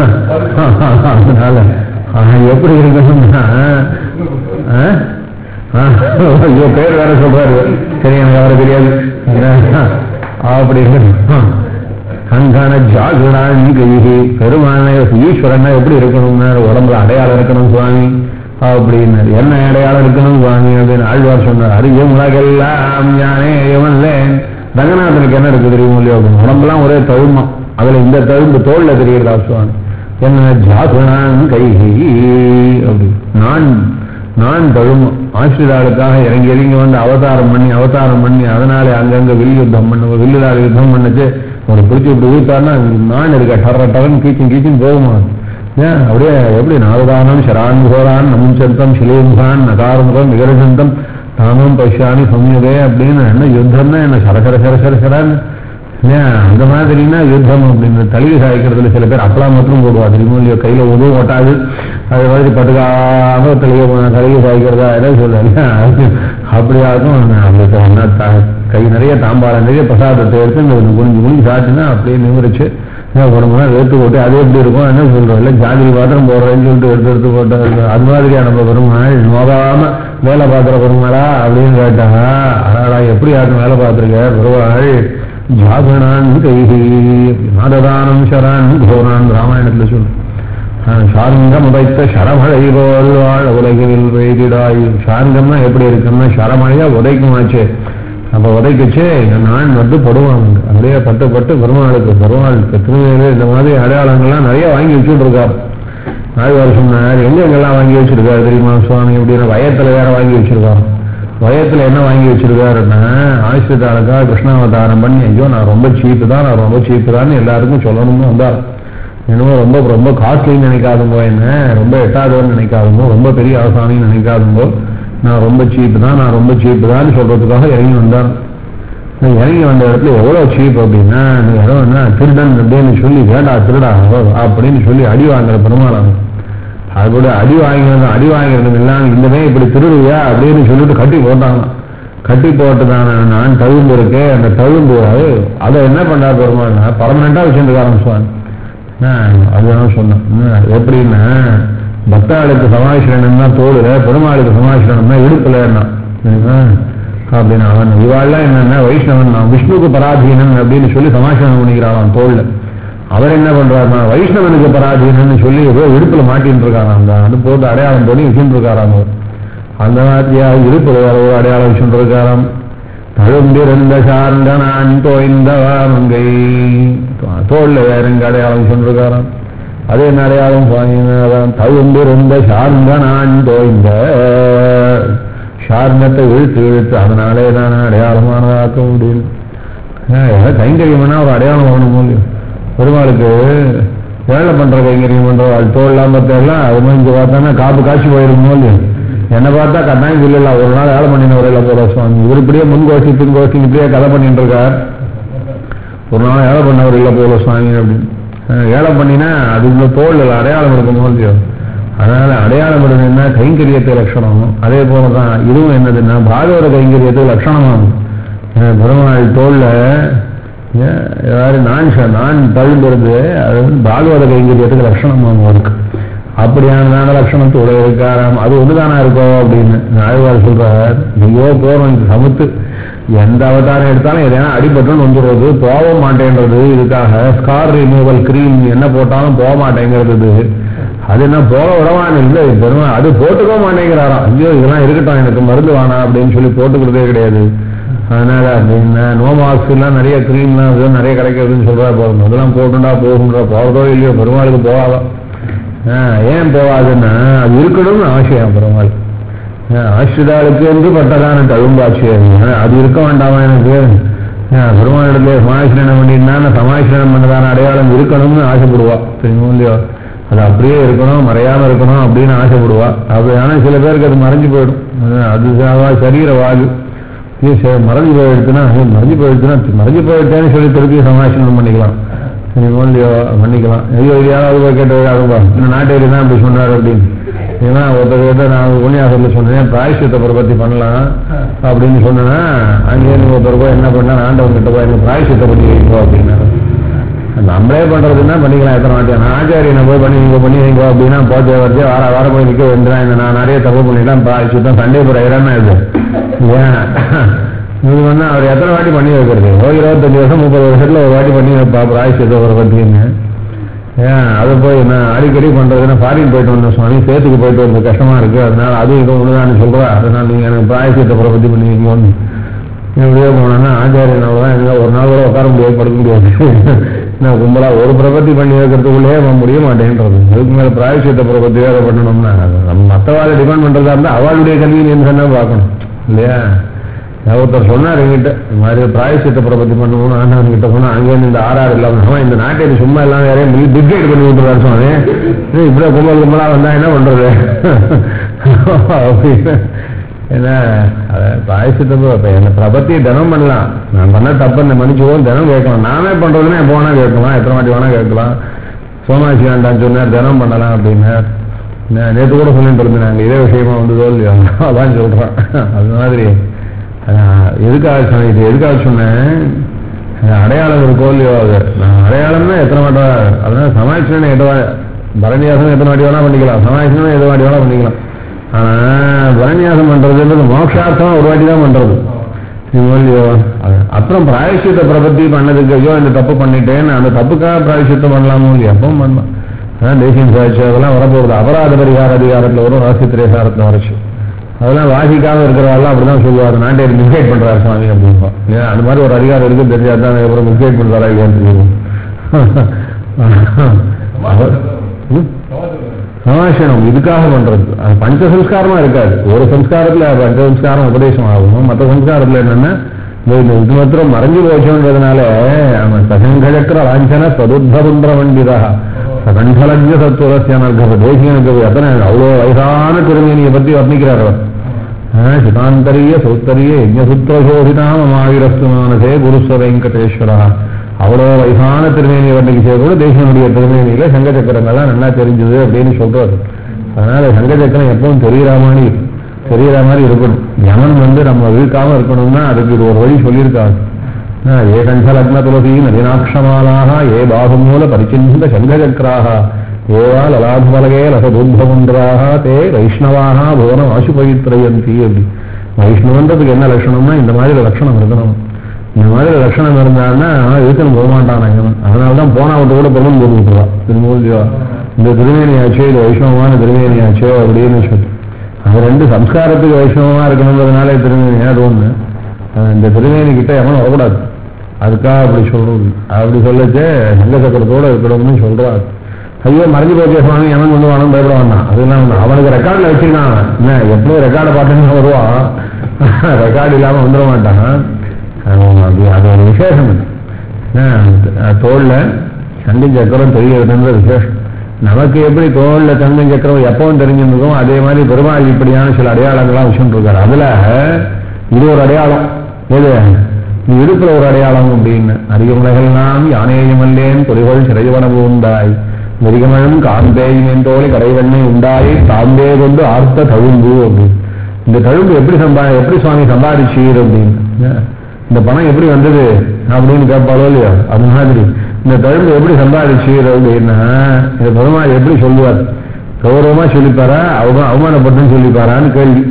அதனால ஆஹ், எப்படி இருக்கணும்னா ஆஹ், ஆஹ், ஐயோ பேர் வேற சொல்றாரு சரி எனக்கு அவரை தெரியாது அப்படி கங்கான ஜாகுடான் கைகி பெருமான ஈஸ்வரனா எப்படி இருக்கணும்னா உடம்புல அடையாளம் இருக்கணும் சுவாமி அப்படின்னு என்ன அடையாளம் இருக்கணும் சுவாமி அப்படின்னு ஆழ்வார் சொன்னார் அறிய உலகெல்லாம் ஞானே எவன்லேன் ரங்கநாதனுக்கு என்ன இருக்கு தெரியும் இல்லையோ உடம்பெல்லாம் ஒரே தழுமம் அதுல இந்த தழும்பு தோல்ல தெரியுதா சுவாமி என்ன ஜாகுடான் கைகி அப்படி நான் நான் தழும் ஆசிரியர்களுக்காக இறங்கி இறங்கி வந்து அவதாரம் பண்ணி அவதாரம் பண்ணி அதனாலே அங்கங்க வில் யுத்தம் பண்ண வில்லுதாரி யுத்தம் பண்ணுச்சு ஒரு பிடிச்சி இப்படி ஊத்தாருன்னா நான் இருக்க டர டரன் கீச்சும் கீச்சும் போகுமா ஏன் அப்படியே எப்படி நாவதானம் சரான் கோரான் நமுஞ்சந்தம் சிலேம்சான் நகாரமுகம் விகரசந்தம் தாமம் பஷ்யாமி சம்யுகே அப்படின்னு என்ன யுத்தம்னா என்ன சர சர சர சர சரன்னு ஏன் அந்த மாதிரினா யுத்தம் அப்படின்னு தலிகை சாய்க்கிறதுல சில பேர் அப்பளம் மட்டும் போடுவா தெரியுமோ இல்லையோ கையில உதவும் ஓட்டாது அது மாதிரி பட்டுக்காம தலையை தலையை சாய்க்கிறதா என்ன சொல்றேன் அப்படியாகும் அவங்களுக்கு என்ன த- கை நிறைய தாம்பாளம் நிறைய பிரசாதத்தை எடுத்து இந்த குனிஞ்சு குனிஞ்சு சாப்பிட்டுனா அப்படியே நிமிரிச்சு உடம்புலாம் வேர்த்து போட்டு அது எப்படி இருக்கும் என்ன சொல்றோம் இல்லை ஜாதிரி பாத்திரம் போடுறேன்னு சொல்லிட்டு எடுத்து எடுத்து போட்டு அது மாதிரியா நம்ம பெருமாள் நோகாம வேலை பார்க்குற பெருமாளா அப்படின்னு கேட்டாங்க அடாடா எப்படி யாரும் வேலை பார்த்துருக்க பெருமாள் ஜாகணான் கைஹி நாததானம் ஷரான் கோரான் ராமாயணத்துல சொல்லு சாரங்கம் உதைத்த சரமழை போல் வாழ உலகில் பெய்திடாய் சாரங்கம்னா எப்படி இருக்குன்னா சரமழையா உதைக்குமாச்சே அப்ப உதைக்குச்சே நான் வந்து படுவாங்க அப்படியே பட்டு பட்டு பெருமாளுக்கு பெருமாளுக்கு திருமையில இந்த மாதிரி அடையாளங்கள்லாம் நிறைய வாங்கி வச்சுட்டு இருக்காரு ஆழ்வார் சொன்னார் எங்க எங்கெல்லாம் வாங்கி வச்சிருக்காரு தெரியுமா சுவாமி அப்படின்னு வயத்துல வேற வாங்கி வச்சிருக்காரு வயத்துல என்ன வாங்கி வச்சிருக்காருன்னா ஆசிரிதாளுக்கா கிருஷ்ணாவதாரம் பண்ணி ஐயோ நான் ரொம்ப சீப்பு தான் நான் ரொம்ப சீப்பு தான் எல்லாருக்கும் சொல்லணும்னு வந்தார் என்னமோ ரொம்ப ரொம்ப காஸ்ட்லின்னு நினைக்காதுங்கோ என்ன ரொம்ப எட்டாதவன்னு நினைக்காதுங்கோ ரொம்ப பெரிய ஆசாமின்னு நினைக்காதுங்கோ நான் ரொம்ப சீப்பு தான் நான் ரொம்ப சீப்பு தான் சொல்றதுக்காக இறங்கி வந்தார் நான் இறங்கி வந்த இடத்துல எவ்வளவு சீப் அப்படின்னா இந்த இடம் என்ன திருடன் அப்படின்னு சொல்லி வேண்டா திருடா அப்படின்னு சொல்லி அடி வாங்குற பெருமாளாங்க அது கூட அடி வாங்கிறது அடி வாங்கிறது இல்லாம இந்தமே இப்படி திருடுவியா அப்படின்னு சொல்லிட்டு கட்டி போட்டாங்க கட்டி போட்டுதான நான் தழும்பு இருக்கு அந்த தழும்பு அது அதை என்ன பண்ணா பெருமாள்னா பர்மனண்டா வச்சிருக்காரன் சுவாமி அதுதான் சொன்னேன் எப்படின்னா பக்தாளுக்கு சமாசிரணம் தான் தோடுல பெருமாளுக்கு சமாசிரணம் தான் இடுப்புலன்னா அப்படின்னு அவன் இவாள்லாம் என்னன்னா வைஷ்ணவன் நான் விஷ்ணுக்கு பராதீனன் அப்படின்னு சொல்லி சமாசிரணம் பண்ணிக்கிறான் தோல்ல அவர் என்ன பண்றாருன்னா வைஷ்ணவனுக்கு பராதீனன்னு சொல்லி ஏதோ இடுப்புல மாட்டின்னு இருக்காராம் அந்த அது போட்டு அடையாளம் பண்ணி வச்சுட்டு இருக்காராம் அவர் அந்த மாதிரியா இடுப்புல வேற ஒரு அடையாளம் வச்சுட்டு இருக்காராம் தழும்பிருந்த சார்ந்த நான் தோய்ந்த மங்கை தோல்ல வேற எங்க அடையாளம் சொல்லிருக்காராம் அதே என்ன அடையாளம் சுவாமிநாதன் தழும்பிருந்த சார்ந்த நான் தோய்ந்த சார்ந்தத்தை இழுத்து இழுத்து அதனாலே தான் அடையாளமானதாக்க முடியும் கைங்கரியம்னா ஒரு அடையாளம் வரணும் இல்லையோ பெருமாளுக்கு வேலை பண்ற கைங்கரியம் பண்ற அது தோல்லாம் பார்த்தெல்லாம் அது மாதிரி இங்க பார்த்தானா காப்பு காய்ச்சி போயிருமோ இல்லையோ என்னை பார்த்தா கட்டாயம் இல்லைல்ல ஒரு நாள் வேலை பண்ணினவரையில போற சுவாமி இவர் இப்படியே முன்கோஷ்டி பின்கோஷ்டி இப்படியே கதை பண்ணிட்டு இருக்கார் ஒரு நாள் வேலை பண்ணவர் இல்லை போல சுவாமி அப்படின்னு வேலை பண்ணினா அது இந்த தோல் அடையாளம் இருக்குமோ இல்லையோ அதனால அடையாளம் இருந்ததுன்னா கைங்கரியத்தை லட்சணம் அதே போலதான் இதுவும் என்னதுன்னா பாகவத கைங்கரியத்துக்கு லட்சணமாகும் பெருமாள் தோல்ல யாரு நான் நான் தழும்புறது அது வந்து பாகவத கைங்கரியத்துக்கு லட்சணமாகும் அவருக்கு அப்படியானதான லட்சணத்தோட இருக்காராம் அது ஒண்ணுதானா இருக்கோ அப்படின்னு ஆழ்வார் சொல்றார் ஐயோ போறோம் இது சமுத்து எந்த அவதாரம் எடுத்தாலும் எதனா அடிபட்டுன்னு வந்துடுறது போக மாட்டேன்றது இதுக்காக ஸ்கார் ரிமூவல் கிரீம் என்ன போட்டாலும் போக மாட்டேங்கிறது அது என்ன போக விடவான் இல்லை பெருமை அது போட்டுக்க மாட்டேங்கிறாராம் ஐயோ இதெல்லாம் இருக்கட்டும் எனக்கு மருந்து வேணாம் அப்படின்னு சொல்லி போட்டுக்கிறதே கிடையாது அதனால அப்படின்னா நோமாக்ஸ் எல்லாம் நிறைய கிரீம்லாம் இதெல்லாம் நிறைய கிடைக்கிறதுன்னு சொல்றா போதும் அதெல்லாம் போட்டுண்டா போகுன்ற போறதோ இல்லையோ பெருமாளுக்கு போகாதான் ஏன் போகாதுன்னா அது இருக்கணும்னு ஆசையம் பெருமாள் ஆசிரிதாளுக்கு என்று பட்டதான தழும்பாட்சி அது இருக்க வேண்டாமா எனக்கு பெருமாளிடத்துல சமாசிரணம் பண்ணினா சமாசிரணம் பண்ணதான அடையாளம் இருக்கணும்னு ஆசைப்படுவா தெரியுமோ இல்லையோ அது அப்படியே இருக்கணும் மறையாம இருக்கணும் அப்படின்னு ஆசைப்படுவா அப்படி ஆனால் சில பேருக்கு அது மறைஞ்சு போயிடும் அது சரீர வாகு மறைஞ்சு போயிடுச்சுன்னா மறைஞ்சு போயிடுச்சுன்னா மறைஞ்சு போயிட்டேன்னு சொல்லி திருப்பி சமாசிரணம் பண்ணிக்கலாம் சரிங்களோ இல்லையோ பண்ணிக்கலாம் ஐயோ இது யாராவது போய் கேட்டு அதுப்பா இந்த நாட்டேரி தான் இப்படி சொன்னார் அப்படின்னு ஏன்னா ஒருத்தர் கிட்ட நான் உண்மையாக சொன்னேன் பிராயசியத்தை பத்தி பண்ணலாம் அப்படின்னு சொன்னேன்னா அங்கேருந்து ஒருத்தர் போய் என்ன பண்ணா ஆண்டவன் கிட்ட போய் என்ன பிராயசியத்தை பத்தி வைப்போம் அப்படின்னா நம்மளே பண்றதுன்னா பண்ணிக்கலாம் எத்தனை வாட்டி நான் ஆச்சாரியனை போய் பண்ணி நீங்க பண்ணி வைங்க அப்படின்னா போச்சு வச்சு வார வாரம் போய் நிக்க வேண்டியதான் இந்த நான் நிறைய தப்பு பண்ணிட்டேன் பிராயசியத்தான் சண்டே போற இடம்னா இது ஏன் இது வந்து அவர் எத்தனை வாட்டி பண்ணி வைக்கிறது ஓ இருபத்தஞ்சு வருஷம் முப்பது வருஷத்துல ஒரு வாட்டி பண்ணி வைப்பா பிராயசியத்தை ஒரு பத்தின்னு ஏன் அதை போய் நான் அடிக்கடி பண்றதுன்னா ஃபாரின் போயிட்டு வந்தேன் சுவாமி சேத்துக்கு போயிட்டு வந்து கஷ்டமா இருக்கு அதனால அது இது ஒண்ணுதான் சொல்றா அதனால நீங்க எனக்கு பிராயசியத்தை பிரபத்தி பண்ணி வைக்கணும் இப்படியே போனோம்னா ஆச்சாரியனால தான் எங்க ஒரு நாள் கூட உட்கார முடியாது படுக்க முடியாது நான் கும்பலா ஒரு பிரபத்தி பண்ணி வைக்கிறதுக்குள்ளேயே முடிய மாட்டேன்றது அதுக்கு மேல பிராயசியத்தை பிரபத்தி வேற பண்ணணும்னா நம்ம மற்றவாளை டிபெண்ட் பண்றதா இருந்தா அவளுடைய கன்வீனியன்ஸ் என்ன பார்க்கணும் இல்லையா ஒருத்தர் சொன்னார் எங்கிட்ட இந்த மாதிரி பிராயசியத்தை பிரபத்தி பண்ணணும்னு ஆண்டவன் கிட்ட போனா அங்கேருந்து இந்த ஆறாறு இல்லாம இந்த நாட்டை சும்மா எல்லாம் வேற டிக்ரேட் பண்ணி விட்டுறாரு சுவாமி இப்படியே கும்பல் கும்பலா வந்தா என்ன பண்றது அப்படின்னு ஏன்னா பிராயசித்த என்ன பிரபத்தி தினம் பண்ணலாம் நான் பண்ண தப்பு இந்த மன்னிச்சுவோம் தினம் கேட்கலாம் நானே பண்றதுன்னா எப்போ வேணா கேட்கலாம் எத்தனை வாட்டி வேணா கேட்கலாம் சோமாசி வேண்டாம் சொன்னார் தினம் பண்ணலாம் அப்படின்னார் நேற்று கூட சொல்லிட்டு இருந்தேன் நாங்கள் இதே விஷயமா வந்ததோ இல்லையோ அதான் சொல்றேன் அது மாதிரி எதுக்காக சொன்னேன் இது எதுக்காக சொன்னேன் அடையாளம் இருக்கோ இல்லையோ அது நான் அடையாளம்னா எத்தனை வாட்டா அதனால சமாளிச்சுன்னு எட்டு பரணியாசம் எத்தனை வாட்டி வேணா பண்ணிக்கலாம் சமாளிச்சுன்னு எத்தனை வாட்டி வேணா பண்ணிக்கலாம் ஆனா பரணியாசம் பண்றதுன்றது மோட்சார்த்தம் ஒரு வாட்டி தான் பண்றது இல்லையோ அது- அப்புறம் பிராயசித்த பிரபத்தி பண்ணதுக்கு ஐயோ இந்த தப்பு பண்ணிட்டேன்னு அந்த தப்புக்காக பிராயசித்தம் பண்ணலாமோ இல்லையா அப்பவும் பண்ணலாம் அதான் தேசியம் சாட்சி அதெல்லாம் வரப்போகுது அபராத பரிகார அதிகாரத்தில் வரும் ராசித்திரேசாரத்தில் வரைச்சு அதெல்லாம் வாசிக்காம இருக்கிறவாள் அப்படிதான் சொல்லுவார் நாட்டை மிஸ்கைட் பண்றாரு சுவாமி அப்படின்பா ஏன் அந்த மாதிரி ஒரு அதிகாரம் இருக்கு தெரியாது தான் அப்புறம் மிஸ்கைட் பண்றாரா இல்லையான்னு தெரியும் அவர் ம்? சமாசனம் இதுக்காக பண்றது அது பஞ்ச சம்ஸ்காரமா இருக்காது ஒரு சம்ஸ்காரத்துல பஞ்ச சம்ஸ்காரம் உபதேசம் ஆகும் மற்ற சம்ஸ்காரத்துல என்னன்னா இந்த இந்த இது மாத்திரம் மறைஞ்சு போச்சோன்றதுனால அவன் சசங்கழக்கிற லாஞ்சன சதுர்தபுன்ற வண்டிதா சகண்டலஜ சத்துவரஸ்யான தேசியனுக்கு எத்தனை அவ்வளோ வயசான திருமேனியை பத்தி வர்ணிக்கிறார் அவர் ஆ, சிதாந்தரிய சௌத்தரிய யஜ்ஞசுத்திரசோதிதாமமாவிரஸ்து மானசே குருஸ்வ வெங்கடேஸ்வரா அவ்வளோ வயசான திருமேனியை வர்ணிக்க செய்ய கூட தேசியனுடைய திருமேனியில சங்க சக்கரங்கள்லாம் நல்லா தெரிஞ்சது அப்படின்னு சொல்றாரு அதனால சங்க சக்கரம் எப்பவும் தெரியற மாதிரி தெரியற மாதிரி இருக்கணும் யமன் வந்து நம்ம வீழ்க்காம இருக்கணும்னா அதுக்கு இது ஒரு வழி சொல்லியிருக்காங்க ஆ, ஏ கண்டலக்ன துளசி நதினாட்சமாலாக ஏ பாகுமூல பரிச்சிந்த சங்கச்சக்கராக ஏவா லலாத்மலகே லசதுத்தமுன்றாக தே வைஷ்ணவாக புவனம் ஆசுபவித்ரயந்தி அப்படி வைஷ்ணவன்றதுக்கு என்ன லட்சணம்னா இந்த மாதிரி லட்சணம் இருக்கணும் இந்த மாதிரி லட்சணம் இருந்தான்னா இதுக்குன்னு போக மாட்டான் இவன் அதனால தான் போனாவட்ட கூட பொருள் போட்டு விட்டுருவான் திருமூலியா இந்த திருமேனியாச்சோ இது வைஷ்ணவமான திருமேனியாச்சோ அப்படின்னு சொல்லி அது ரெண்டு சம்ஸ்காரத்துக்கு வைஷ்ணவமா இருக்கணுங்கிறதுனால திருமேனி அது ஒண்ணு அஹ் இந்த திருமேனி கிட்ட எவனும் வரக்கூடாது அதுக்காக அப்படி சொல்றது அப்படி சொல்லச்சே சங்க சக்கரத்தோட இருக்கணும்னு சொல்றாரு ஐயோ மறைஞ்சு போச்சே சுவாமி எவன் வந்து வானும் பயப்பட வேண்டாம் அதெல்லாம் ஒண்ணு. அவனுக்கு ரெக்கார்டில் வச்சிருக்கான் அவன். என்ன எப்பவும் ரெக்கார்டை பார்த்துன்னு வருவான் ரெக்கார்டு இல்லாம வந்துட மாட்டான் அவன் அது அது ஒரு விசேஷம் அது. என்ன, தோல்ல சங்கம் சக்கரம் தெரியறதுன்ற விசேஷம் நமக்கு எப்படி தோல்ல சங்கம் சக்கரம் எப்பவும் தெரிஞ்சிருக்கும் அதே மாதிரி பெருமாள் இப்படியான சில அடையாளங்கள்லாம் வச்சுட்டு இருக்காரு அதுல இது ஒரு அடையாளம் எது நீ இடுப்புல ஒரு அடையாளம் அப்படின்னு அதிக உலகெல்லாம் யானேயமல்லேன் பொறிகள் சிறைவனவு உண்டாய் நெறிகமழும் காந்தேயின் தோழி கடைவெண்ணை உண்டாய் தாம்பே கொண்டு ஆர்த்த தழும்பு அப்படின்னு இந்த தழும்பு எப்படி சம்பா எப்படி சுவாமி சம்பாதிச்சீர் அப்படின்னு இந்த பணம் எப்படி வந்தது அப்படின்னு கேட்பாளோ இல்லையோ அது மாதிரி இந்த தழும்பு எப்படி சம்பாதிச்சீர் அப்படின்னா இந்த பெருமாள் எப்படி சொல்லுவார் கௌரவமா சொல்லிப்பாரா அவ அவமானப்பட்டுன்னு சொல்லிப்பாரான்னு கேள்வி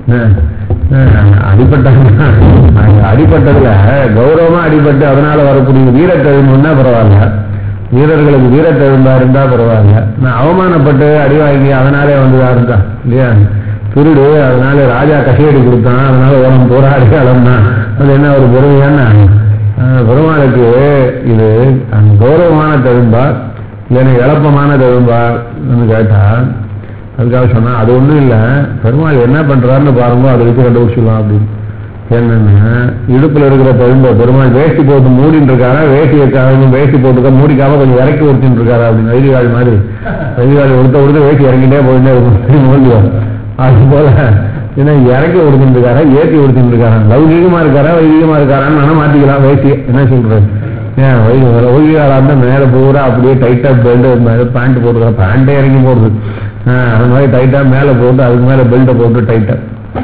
என்ன, என்ன, அடிபட்ட அடிப்பட்டதுல கௌரவமா அடிபட்டு அதனால வரக்கூடிய வீரத்தழும்புன்னா பரவாயில்ல வீரர்களுக்கு வீரத்தழும்பா இருந்தா பரவாயில்ல நான் அவமானப்பட்டு அடி வாங்கி அதனாலே வந்ததா இருந்தா இல்லையா திருடு அதனால ராஜா கசையடி கொடுத்தான் அதனால உடம்பு பூரா அடையாளம்னா அது என்ன ஒரு பெருமையான அஹ், பெருமாளுக்கு இது அந்த கௌரவமான தழும்பா இல்லைன்னா இழப்பமான தழும்பா கேட்டா அதுக்காக சொன்னா அது ஒண்ணும் இல்ல பெருமாள் என்ன பண்றாருன்னு பாருங்க அதை வச்சு கண்டுபிடிச்சிடலாம் அப்படின்னு என்னன்னா இடுப்புல இருக்கிற பெரும்ப பெருமாள் வேஷ்டி போட்டு மூடின்னு இருக்காரா வேஷ்டி வைக்காம வேஷ்டி போட்டுக்க மூடிக்காம கொஞ்சம் இறக்கி உடுத்தின்னு இருக்காரா அப்படின்னு வைதிகால் மாதிரி வைதிகால் உடுத்த உடுத்த வேஷ்டி இறங்கிட்டே போயிட்டே மூழ்குவார் அது போல ஏன்னா இறக்கி உடுத்தின்னு இருக்காரா ஏற்றி உடுத்தின்னு இருக்காரா லௌகீகமா இருக்காரா வைதிகமா இருக்காரான்னு நானும் மாத்திக்கலாம் வேஷ்டி என்ன சொல்றது ஏன் வைதிக வைதிகாலா இருந்தா மேல பூரா அப்படியே டைட்டா பெல்ட் மேல பேண்ட் போட்டுக்கிற பேண்டே இறங்கி போடுது ஆஹ் அது மாதிரி டைட்டா மேல போட்டு அதுக்கு மேல பெல்ட்டை போட்டு டைட்டா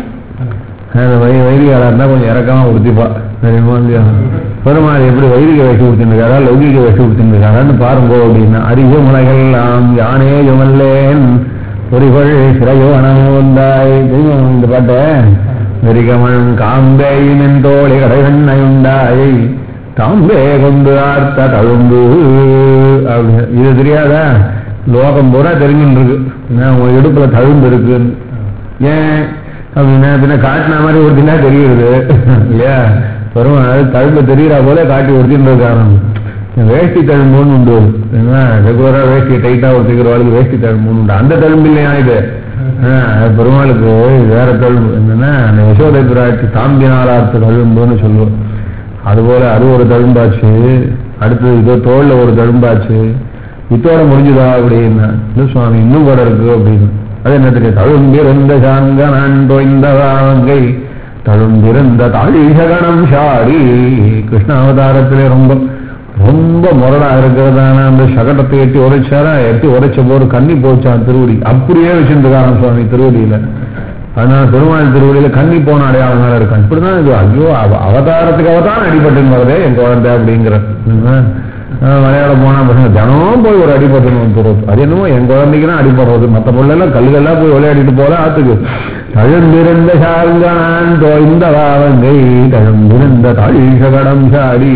அந்த வை வைதிகாலா இருந்தா கொஞ்சம் இறக்கமா உடுத்திப்பா தெரியுமா இல்லையா பெருமாள் எப்படி வைதிக வேஷம் கொடுத்துருக்காரா லௌகிக வேஷம் கொடுத்துருக்காரான்னு பாருங்க அப்படின்னா அரிக முளைகள்லாம் யானே யுமல்லேன் பொறிகள் சிறையோனம் உண்டாய் தெரியுமா இந்த பாட்டை வெறிகமன் காம்பேயின் தோழி கடைவெண்ணை உண்டாய் தாம்பே கொண்டு ஆர்த்த தழும்பு அப்படி இது தெரியாதா லோகம் பூரா தெரிஞ்சுட்டு இருக்கு என்ன, உன் இடுப்புல தழும்பு இருக்குன்னு ஏன் அப்படின்னா பின்ன காட்டின மாதிரி ஒரு தினா தெரியுது இல்லையா பெருமாள் தழும்பு தெரியுறா போல காட்டி ஒருத்தின்ற காரணம் வேஷ்டி தழும்புன்னு உண்டு என்ன ரெகுலரா வேஷ்டி டைட்டா ஒருத்திக்கிறவாளுக்கு வேஷ்டி தழும்புன்னு உண்டு அந்த தழும்பு இல்லையா இது ஆஹ், பெருமாளுக்கு வேற தழும்பு என்னன்னா அந்த யசோதை பிராட்டி தாம்பினாரார்த்த தழும்புன்னு சொல்லுவோம் அதுபோல அது ஒரு தழும்பாச்சு அடுத்தது இதோ தோல்ல ஒரு தழும்பாச்சு இத்தோட முடிஞ்சுதா அப்படின்னா இல்லை சுவாமி இன்னும் கூட இருக்கு அப்படின்னு அது என்ன தெரியும் தழும்பிருந்த சாங்க நான் தொய்ந்த வாங்கை தழும்பிருந்த தாழிசகணம் சாடி கிருஷ்ண அவதாரத்திலே ரொம்ப ரொம்ப முரடா இருக்கிறதான அந்த சகடத்தை எட்டி உரைச்சாரா எட்டி உரைச்ச போது கண்ணி போச்சான் திருவடி அப்படியே வச்சிருந்துக்காரன் சுவாமி திருவடியில அதனால பெருமாள் திருவடியில கண்ணி போன அடையாளம் மேல இருக்கான் இப்படிதான் இது ஐயோ அவ- அவதாரத்துக்கு அவதான் அடிபட்டுன்னு வருதே என் குழந்தை அப்படிங்கிற அஹ் விளையாட போனா பசங்க தினமும் போய் ஒரு அடிபட்டு வந்துடுறது அது என்னமோ என் குழந்தைக்கு தான் அடிபடுறது மற்ற பொருளெல்லாம் கல்லுகள்லாம் போய் விளையாடிட்டு போல ஆத்துக்கு தழுந்திருந்த சார்கான் தோய்ந்த வாவங்கை தழுந்திருந்த தாழ்கடம் சாடி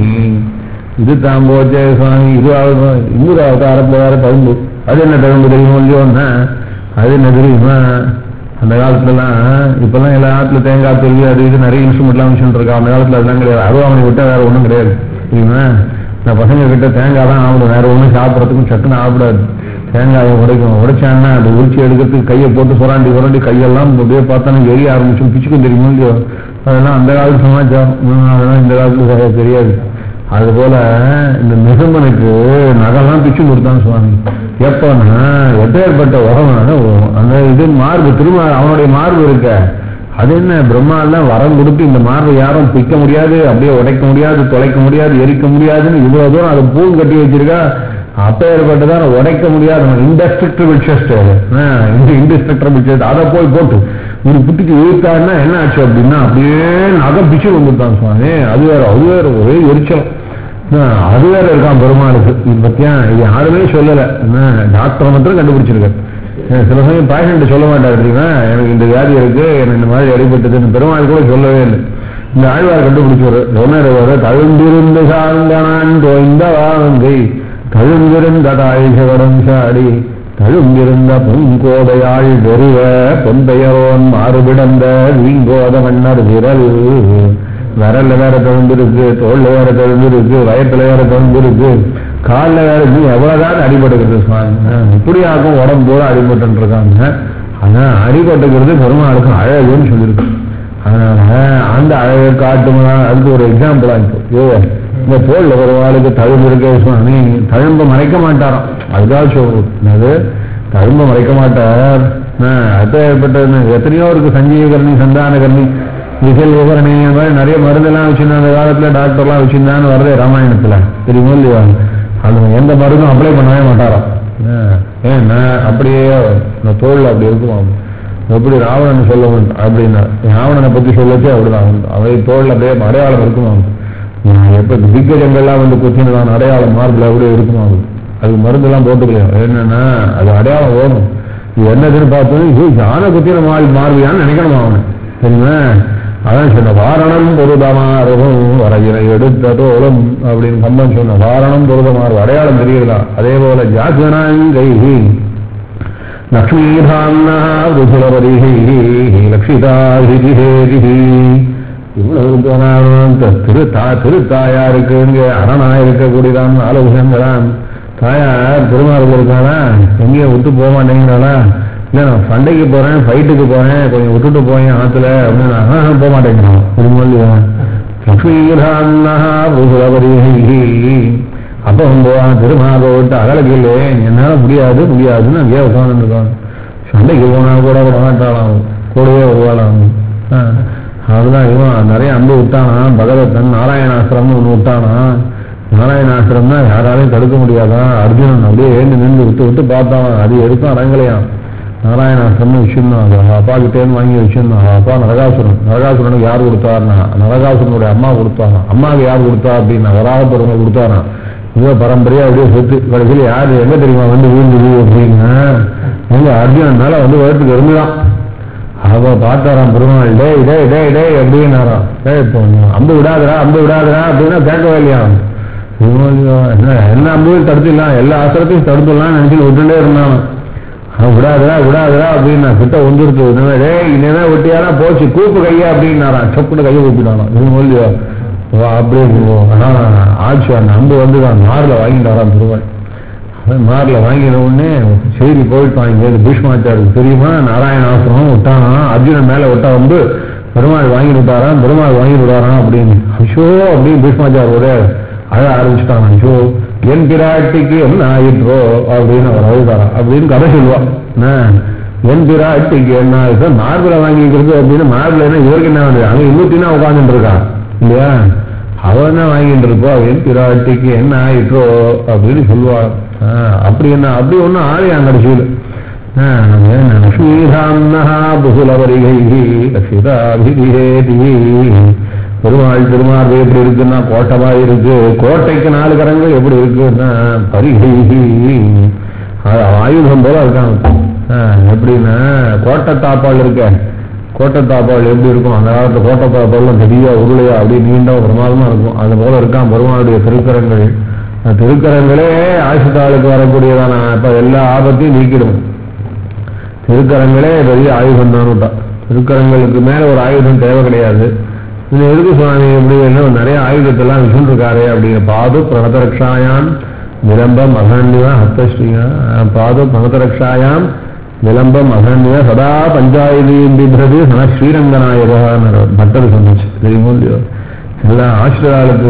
இது தான் போச்சே சுவாமி இது அவ- இன்னொரு அவதாரம் போவார தழும்பு அது என்ன தழும்பு தெரியுமோ இல்லையோன்னா அது என்ன தெரியுமா அந்த காலத்துலலாம் இப்பெல்லாம் எல்லா காலத்துல தேங்காய் திருவி அது இது நிறைய இன்ஸ்ட்ருமெண்ட்லாம் மிஷின் இருக்கா அந்த காலத்துல அதெல்லாம் கிடையாது அருவாமனை விட்டா வேற ஒண்ணும் கிடையாது தெரியுமா இந்த பசங்க கிட்ட தேங்காய் தான் ஆகணும் வேற ஒண்ணும் சாப்பிடறதுக்கும் சட்டுன்னு ஆகக்கூடாது தேங்காயை உடைக்கும் உடைச்சாங்கன்னா அது உரிச்சு எடுக்கிறதுக்கு கையை போட்டு சுராண்டி சுராண்டி கையெல்லாம் அப்படியே பார்த்தா எரிய ஆரம்பிச்சு பிச்சுக்கும் தெரியுமோ இல்லையோ அதெல்லாம் அந்த காலத்து சமாச்சாரம் உம், அதெல்லாம் இந்த காலத்துல சரியா தெரியாது அது போல இந்த நிசம்பனுக்கு நகைலாம் பிச்சு கொடுத்தான் சுவாமி எப்பன்னா எப்பேற்பட்ட உரம் அந்த இது மார்பு திரும்ப அவனுடைய மார்பு இருக்க அது என்ன பிரம்மா எல்லாம் வரம் கொடுத்து இந்த மார்பை யாரும் பிக்க முடியாது அப்படியே உடைக்க முடியாது தொலைக்க முடியாது எரிக்க முடியாதுன்னு இவ்வளவு தூரம் அதை பூன் கட்டி வச்சிருக்கா அப்பேற்பட்டதான் உடைக்க முடியாது இன்டஸ்ட்ரக்டபிள் செஸ்ட் இன்டஸ்ட்ரக்டபிள் செஸ்ட் அதை போய் போட்டு ஒரு புத்திக்கு இழுத்தாருன்னா என்ன ஆச்சு அப்படின்னா அப்படியே நகை பிச்சு வந்துட்டான் சுவாமி அது வேற அது வேற ஒரே எரிச்சல் ஆ, அது வேற இருக்கான் பெருமாளுக்கு இது பத்தியா இது யாருமே சொல்லல என்ன, டாக்டர் மட்டும் கண்டுபிடிச்சிருக்காரு ஏன் சில சமயம் பேஷண்ட் சொல்ல மாட்டாரு தெரியுமா எனக்கு இந்த வியாதி இருக்கு எனக்கு இந்த மாதிரி அடிபட்டதுன்னு பெருமாள் கூட சொல்லவே இல்லை இந்த ஆழ்வார் கண்டுபிடிச்சவர் சொன்னார் வர தழுந்திருந்த சாங்கனான் தோய்ந்த வாங்கை தழுந்திருந்த தாழ்கடம் சாடி தழுந்திருந்த பொங்கோதையாள் வெறுவ பொந்தையரோன் மாறுபிடந்த வீங்கோத மன்னர் விரல் விரல்ல வேற தழுந்திருக்கு தோல்ல வேற தழுந்திருக்கு வயத்துல வேற தழுந்திருக்கு கால்ல வேற நீ எவ்வளவுதான் அடிபட்டுக்கிறது சுவாமி ஆஹ் இப்படியாக்கும் உடம்பு பூரா அடிபட்டு இருக்காங்க ஆனா அடிபட்டுக்கிறது பெருமாளுக்கு அழகுன்னு சொல்லியிருக்கு அதனால அந்த அழகை காட்டுமா அதுக்கு ஒரு எக்ஸாம்பிளா இப்போ ஐயோ இந்த தோல்ல பெருமாளுக்கு தழும்பு இருக்கே சுவாமி தழும்ப மறைக்க மாட்டாராம் அதுக்காக சொல்றது அது தழும்ப மறைக்க மாட்டார் அத்தை ஏற்பட்ட எத்தனையோ இருக்கு சஞ்சீவகரணி சந்தானகரணி விசல் விவரணி இந்த மாதிரி நிறைய மருந்தெல்லாம் வச்சிருந்தா அந்த காலத்துல டாக்டர்லாம் வச்சிருந்தான்னு வருது ராமாயணத்துல தெரியுமோ இல்லையா அது எந்த மருந்தும் அப்ளை பண்ணவே மாட்டாராம் ஆஹ் ஏன்னா அப்படியே இந்த தோல்ல அப்படி இருக்குமாம் எப்படி ராவணன் சொல்ல வேண்டும் அப்படின்னா ராவணனை பத்தி சொல்லச்சே அப்படிதான் அவை தோல்ல அப்படியே அடையாளம் இருக்குமாம் ஆஹ் எப்ப திக்கஜங்கள்லாம் வந்து குத்தினதான் அடையாளம் மார்பில் அப்படியே இருக்குமாம் அது மருந்தெல்லாம் போட்டுக்கலாம் என்னன்னா அது அடையாளம் ஓடும் இது என்னதுன்னு பார்த்தோம் இது யானை குத்தின மால் மார்பியான்னு நினைக்கணுமா அவனை தெரியுமா அதான் சொன்ன வாரணம் பொருதமாறும் வரையினை எடுத்த தோளும் அப்படின்னு கம்பன் சொன்ன வாரணம் பொருதமாறு அடையாளம் தெரியுதா அதே போல ஜாகனாங்கை லக்ஷ்மீதான்னா ருசுலபரிஹி லக்ஷிதாஹிதிஹேதிஹி இவ்வளவு தோணாலும் திரு தா திருத்தாயாருக்கு இங்க அரணா இருக்கக்கூடியதான் ஆலோசனைங்கிறான் தாயார் திருமாறுல இருக்காளா எங்கேயும் விட்டு போக மாட்டேங்கிறாளா இல்ல நான் சண்டைக்கு போறேன் ஃபைட்டுக்கு போறேன் கொஞ்சம் விட்டுட்டு போயேன் ஆத்துல அப்படின்னு நான், "ஆஹா, போக மாட்டேங்கிறான் திருமல்லியா லக்ஷ்மீரான்னா ருசுலபரிஹி அப்ப போவான் திருமாவை விட்டு அகலகில்லே என்னால முடியாது முடியாதுன்னு அங்கேயே உட்காந்துருக்கான் சண்டைக்கு போனா கூட விட மாட்டாளாம் கூடவே வருவாளாம் ஆ, அதுதான் இவன் நிறைய அம்பு விட்டானான் பகவத்தன் நாராயணாசிரமம் ஒன்று விட்டானான் நாராயணாசிரம் தான் யாராலையும் தடுக்க முடியாதான் அர்ஜுனன் அப்படியே ஏந்து நின்று விட்டு விட்டு பார்த்தான் அது எதுக்கும் அடங்கலையாம் நாராயணாசிரமம் வச்சிருந்தான் அது அவங்க அப்பா கிட்டேருந்து வாங்கி வச்சிருந்தான் அவங்க அப்பா நரகாசுரன் நரகாசுரனுக்கு யார் கொடுத்தாருன்னா நரகாசுரனுடைய அம்மா கொடுத்தாங்க அம்மாவுக்கு யார் கொடுத்தா அப்படின்னா வராதப்பொருங்க கொடுத்தாராம் இதோ பரம்பரையா அப்படியே சொத்து கடைசியில் யாரு எங்க தெரியுமா வந்து வீழ்ந்துது அப்படின்னா எங்க அர்ஜுனன் மேல வந்து வயிற்றுக்கு இருந்துதான் அவ பார்த்தாராம் பெருமாள் டேய் டேய் டேய் டேய் அப்படின்னாராம் டேய் இப்போ அம்பு விடாதடா அம்பு விடாதடா அப்படின்னா கேட்கவே இல்லையா என்ன என்ன அம்பும் தடுத்துடலாம் எல்லா அசரத்தையும் தடுத்துடலாம் நினைச்சு விட்டுட்டே இருந்தான் அவன் விடாதடா விடாதடா அப்படின்னா கிட்ட வந்துருச்சு இனிமே டேய் இனிமே விட்டியானா போச்சு கூப்பு கையா அப்படின்னாராம் சப்புன்னு கையை கூப்பிட்டானாம் இது இல்லையோ அப்படியே ஆனா ஆட்சி அந்த அம்பு வந்து தான் மாரில் வாங்கிட்டாராம் திருவாள் அவன் மாரில் வாங்கின உடனே செய்தி போயிட்டான் இங்கே பீஷ்மாச்சாருக்கு தெரியுமா நாராயணாசிரமம் விட்டானா அர்ஜுனன் மேல விட்டா வந்து பெருமாள் வாங்கி விட்டாராம் பெருமாள் வாங்கி விடாராம் அப்படின்னு ஐயோ அப்படின்னு பீஷ்மாச்சார் ஒரே அழ ஆரம்பிச்சுட்டான் ஐயோ என் பிராட்டிக்கு என்ன ஆயிற்றோ அப்படின்னு அவர் அழுதாராம் அப்படின்னு கதை சொல்லுவான் என்ன? என் பிராட்டிக்கு என்ன ஆயிட்டோ மார்பில் வாங்கிக்கிறது அப்படின்னு மார்பில் என்ன இவருக்கு என்ன வேண்டியது அங்கே இன்னுத்தினா உட்காந்துட்டு இருக்கான் இல்லையா அவன் என்ன வாங்கிட்டு இருப்போ என் பிராட்டிக்கு என்ன ஆயிற்றோ அப்படின்னு சொல்லுவாள் ஆஹ் அப்படி என்ன அப்படி ஒன்றும் ஆலயம் கடைசியில் லக்ஷ்மீதாம்னா புகுலவரிகை லட்சிதாபிதேதி பெருமாள் திருமார்பு எப்படி இருக்குன்னா கோட்டமா இருக்கு கோட்டைக்கு நாலு கரங்கள் எப்படி இருக்குன்னா பரிகை அது ஆயுதம் போல இருக்காங்க ஆ, எப்படின்னா கோட்டை தாப்பால் இருக்க கோட்டை தாப்பால் எப்படி இருக்கும் அந்த காலத்துல கோட்டை தாப்பால்லாம் பெரிய உருளையா அப்படி நீண்ட பிரமாதமா இருக்கும் அது போல இருக்கான் பெருமாளுடைய திருக்கரங்கள் அந்த திருக்கரங்களே ஆயுஷத்தாளுக்கு வரக்கூடியதான இப்ப எல்லா ஆபத்தையும் நீக்கிடும் திருக்கரங்களே பெரிய ஆயுதம் தான் விட்டான் திருக்கரங்களுக்கு மேல ஒரு ஆயுதம் தேவை கிடையாது இது எதுக்கு சுவாமி எப்படி என்ன நிறைய ஆயுதத்தெல்லாம் விசுண்டிருக்காரு அப்படிங்கிற பாது பிரணதரக்ஷாயாம் விளம்பம் அகன்யா ஹத்தஸ்ரீயா பாது பிரணதரக்ஷாயாம் விளம்பம் அகன்யா சதா பஞ்சாயதீம் பிப்ரதி சன ஸ்ரீரங்கநாயகர் பட்டர் சொன்னிச்சு தெரியுமோ இல்லையோ எல்லா ஆசிரியர்களுக்கு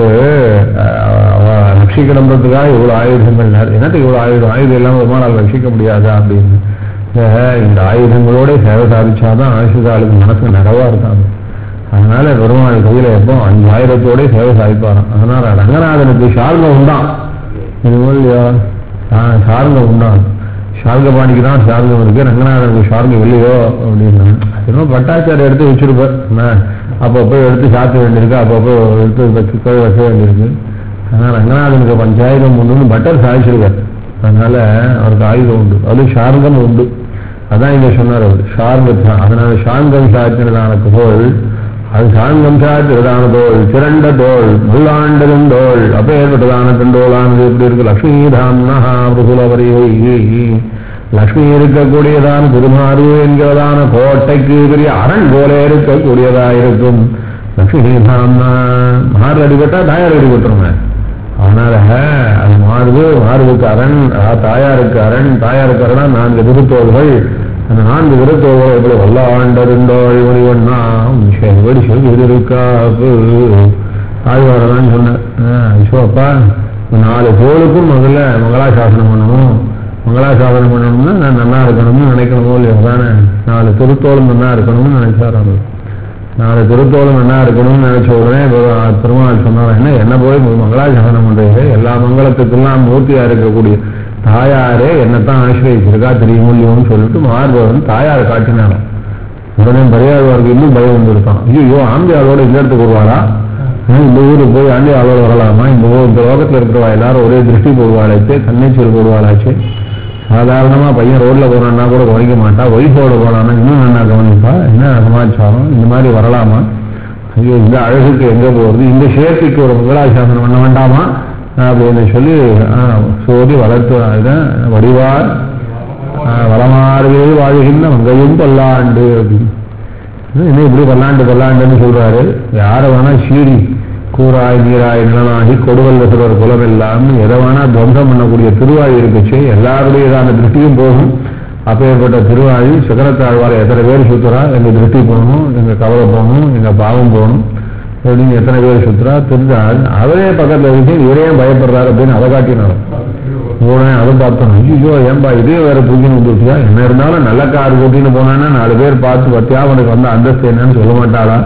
ரட்சிக்கணுன்றதுக்காக இவ்வளவு ஆயுதங்கள் நிறைய- என்னத்துக்கு இவ்வளவு ஆயுதம் ஆயுதம் இல்லாமல் ஒரு நாள் ரட்சிக்க முடியாதா அப்படின்னு அஹ் இந்த ஆயுதங்களோட சேவை சாதிச்சாதான் ஆசிரியர்களுக்கு மனசு நிறைவா இருக்காங்க அதனால பெருமாள் கையில எப்போ அஞ்சு ஆயிரத்தோட சேவை சாதிப்பாராம் அதனால ரங்கநாதனுக்கு ஷார்கம் உண்டான் இதுவோ இல்லையா ஆஹ் ஷார்கம் உண்டான் ஷார்கபாணிக்கு தான் ஷார்கம் இருக்கு ரங்கநாதனுக்கு ஷார்கம் இல்லையோ அப்படின்னு இன்னும் பட்டாச்சாரம் எடுத்து வச்சிருப்பார் என்ன அப்பப்போ எடுத்து சாத்த வேண்டியிருக்கு அப்பப்போ எடுத்து வச்சு கழுவி வைக்க வேண்டியிருக்கு அதனால ரங்கநாதனுக்கு பஞ்சாயுதம் உண்டுன்னு பட்டர் சாதிச்சிருக்கார் அதனால அவருக்கு ஆயுதம் உண்டு அது ஷார்கம் உண்டு அதான் இங்க சொன்னார் அவர் ஷார்கம் அதனால ஷார்கம் சாத்தினதான தோல் அது சாங்கம் சாத்திரதான தோல் சிறண்ட தோல் முள்ளாண்டதும் தோல் அப்பேற்பட்டதான தண்டோலானது எப்படி இருக்கு லக்ஷ்மி தாம்னஹா பிரசுலவரி லக்ஷ்மி இருக்கக்கூடியதான திருமாறு என்கிறதான கோட்டைக்கு பெரிய அரண் போல இருக்கக்கூடியதா இருக்கும் லக்ஷ்மி தாம்னா மாறு அடிபட்டா தாயார் அடிபட்டுருங்க அதனால அது மாறுது மாறுவுக்கு அரண் அதாவது தாயாருக்கு அரண் தாயாருக்கு அரணா நான்கு திருத்தோள்கள் அந்த நான்கு திருத்தோள்கள் எப்படி வல்லாண்டருந்தோள் ஒளிவண்ணா செவடி செவிருக்காப்பு ஆழ்வாரதான் சொன்னேன் ஐசோப்பா நாலு தோளுக்கும் முதல்ல மங்களாசாசனம் பண்ணணும் மங்களாசாசனம் பண்ணணும்னா நான் நல்லா இருக்கணும்னு நினைக்கணுமோ இல்லையோ தானே நாலு திருத்தோளும் நல்லா இருக்கணும்னு நினைச்சார் அவர் நாலு திருத்தோளும் என்ன இருக்கணும்னு நினைச்ச உடனே பெரு- பெருமாள் சொன்னார் என்ன என்ன போய் மங்களாசாசனம் பண்றீங்க எல்லா மங்களத்துக்கெல்லாம் மூர்த்தியா இருக்கக்கூடிய தாயாரே என்னத்தான் ஆசிரியச்சிருக்கா தெரியும் இல்லையோன்னு சொல்லிட்டு மார்பவன் தாயார் காட்டினாராம் உடனே பரியாழ்வாருக்கு இன்னும் பயம் வந்துருக்கான் ஐயோ ஆம்பியாளோட இந்த இடத்துக்கு வருவாரா ஹம், இந்த ஊருக்கு போய் ஆண்டியாளோட வரலாமா இந்த ஊர் இந்த லோகத்துல இருக்கிறவா எல்லாரும் ஒரே திருஷ்டி போடுவாளாச்சு கண்ணீச்சல் போடுவாளாச்சு சாதாரணமா பையன் ரோட்ல போறான்னா கூட கவனிக்க மாட்டா ஒய்ஃபோட போனான்னா இன்னும் நல்லா கவனிப்பா என்ன சமாச்சாரம் இந்த மாதிரி வரலாமா ஐயோ இந்த அழகுக்கு எங்க போறது இந்த சேர்க்கைக்கு ஒரு மங்களாசாசனம் பண்ண வேண்டாமா அப்படின்னு சொல்லி ஆ, சோதி வளர்த்து இதான் வடிவார் ஆ, வளமாறுவே வாழ்கின்ற மங்கையும் பல்லாண்டு அப்படின்னு என்ன இப்படி பல்லாண்டு பல்லாண்டுன்னு சொல்றாரு யாரை வேணா சீறி கூறாய் நீராய் நிலனாகி கொடுவல் வசுவர் குலம் எல்லாம் எதை வேணா துவம்சம் பண்ணக்கூடிய திருவாழி இருக்குச்சு எல்லாருடையதான திருஷ்டியும் போகும் அப்பேற்பட்ட திருவாழி சிகரத்தாழ்வாரை எத்தனை பேர் சுத்துறா எங்க திருஷ்டி போகணும் எங்க கவலை போகணும் எங்க பாவம் போகணும் அப்படின்னு எத்தனை பேர் சுத்துறா தெரிஞ்சால் அவரே பக்கத்துல இருக்கு இவரே பயப்படுறாரு அப்படின்னு அதை காட்டினார் உடனே அதை பார்த்தோம் ஐயோ ஏன்பா இதே வேற தூக்கின்னு வந்துருச்சியா என்ன இருந்தாலும் நல்ல கார் கூட்டின்னு போனான்னா நாலு பேர் பார்த்து பத்தியா அவனுக்கு வந்து அந்தஸ்து என்னன்னு சொல்ல மாட்டாளா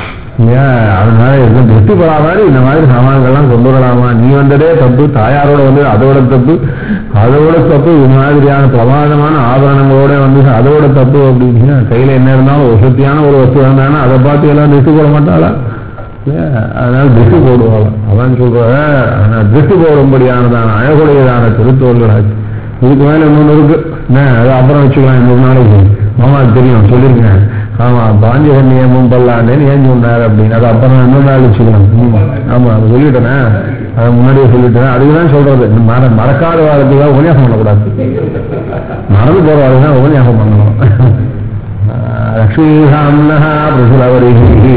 ஏன் அதனால எதுவும் திருப்தி படாமல் இந்த மாதிரி சாமான்கள்லாம் கொண்டு வரலாமா நீ வந்ததே தப்பு தாயாரோட வந்து அதோட தப்பு அதோட தப்பு இது மாதிரியான பிரமாதமான ஆபரணங்களோட வந்து அதோட தப்பு அப்படின்னு கையில என்ன இருந்தாலும் வசதியான ஒரு வஸ்து இருந்தானா அதை பார்த்து எல்லாம் திருஷ்டி போட மாட்டாளா ஏன்? அதனால திருஷ்டி போடுவாங்க அதான் சொல்ற ஆனா திருஷ்டி போடும்படியானதான அழகுடையதான திருத்தோள்களாச்சு இதுக்கு மேல இன்னொன்று இருக்கு என்ன அது அப்புறம் வச்சுக்கலாம் இன்னொரு நாளைக்கு மாமா தெரியும் சொல்லிருக்கேன் ஆமா பாஞ்சக நியமம் பல்லாண்டேன்னு ஏன் சொன்னார் அப்படின்னு அது அப்புறம் இன்னொரு நாள் வச்சுக்கலாம் ம். ஆமா அது சொல்லிட்டேனே அதை முன்னாடியே சொல்லிட்டேன் அதுக்குதான் சொல்றது இந்த மற மறக்காத வாழ்க்கையாக உபன்யாசம் பண்ணக்கூடாது மறந்து போற வாழ்க்கை உபன்யாசம் பண்ணணும் லக்ஷ்மீசாம்னா பிரசுலவரிஹி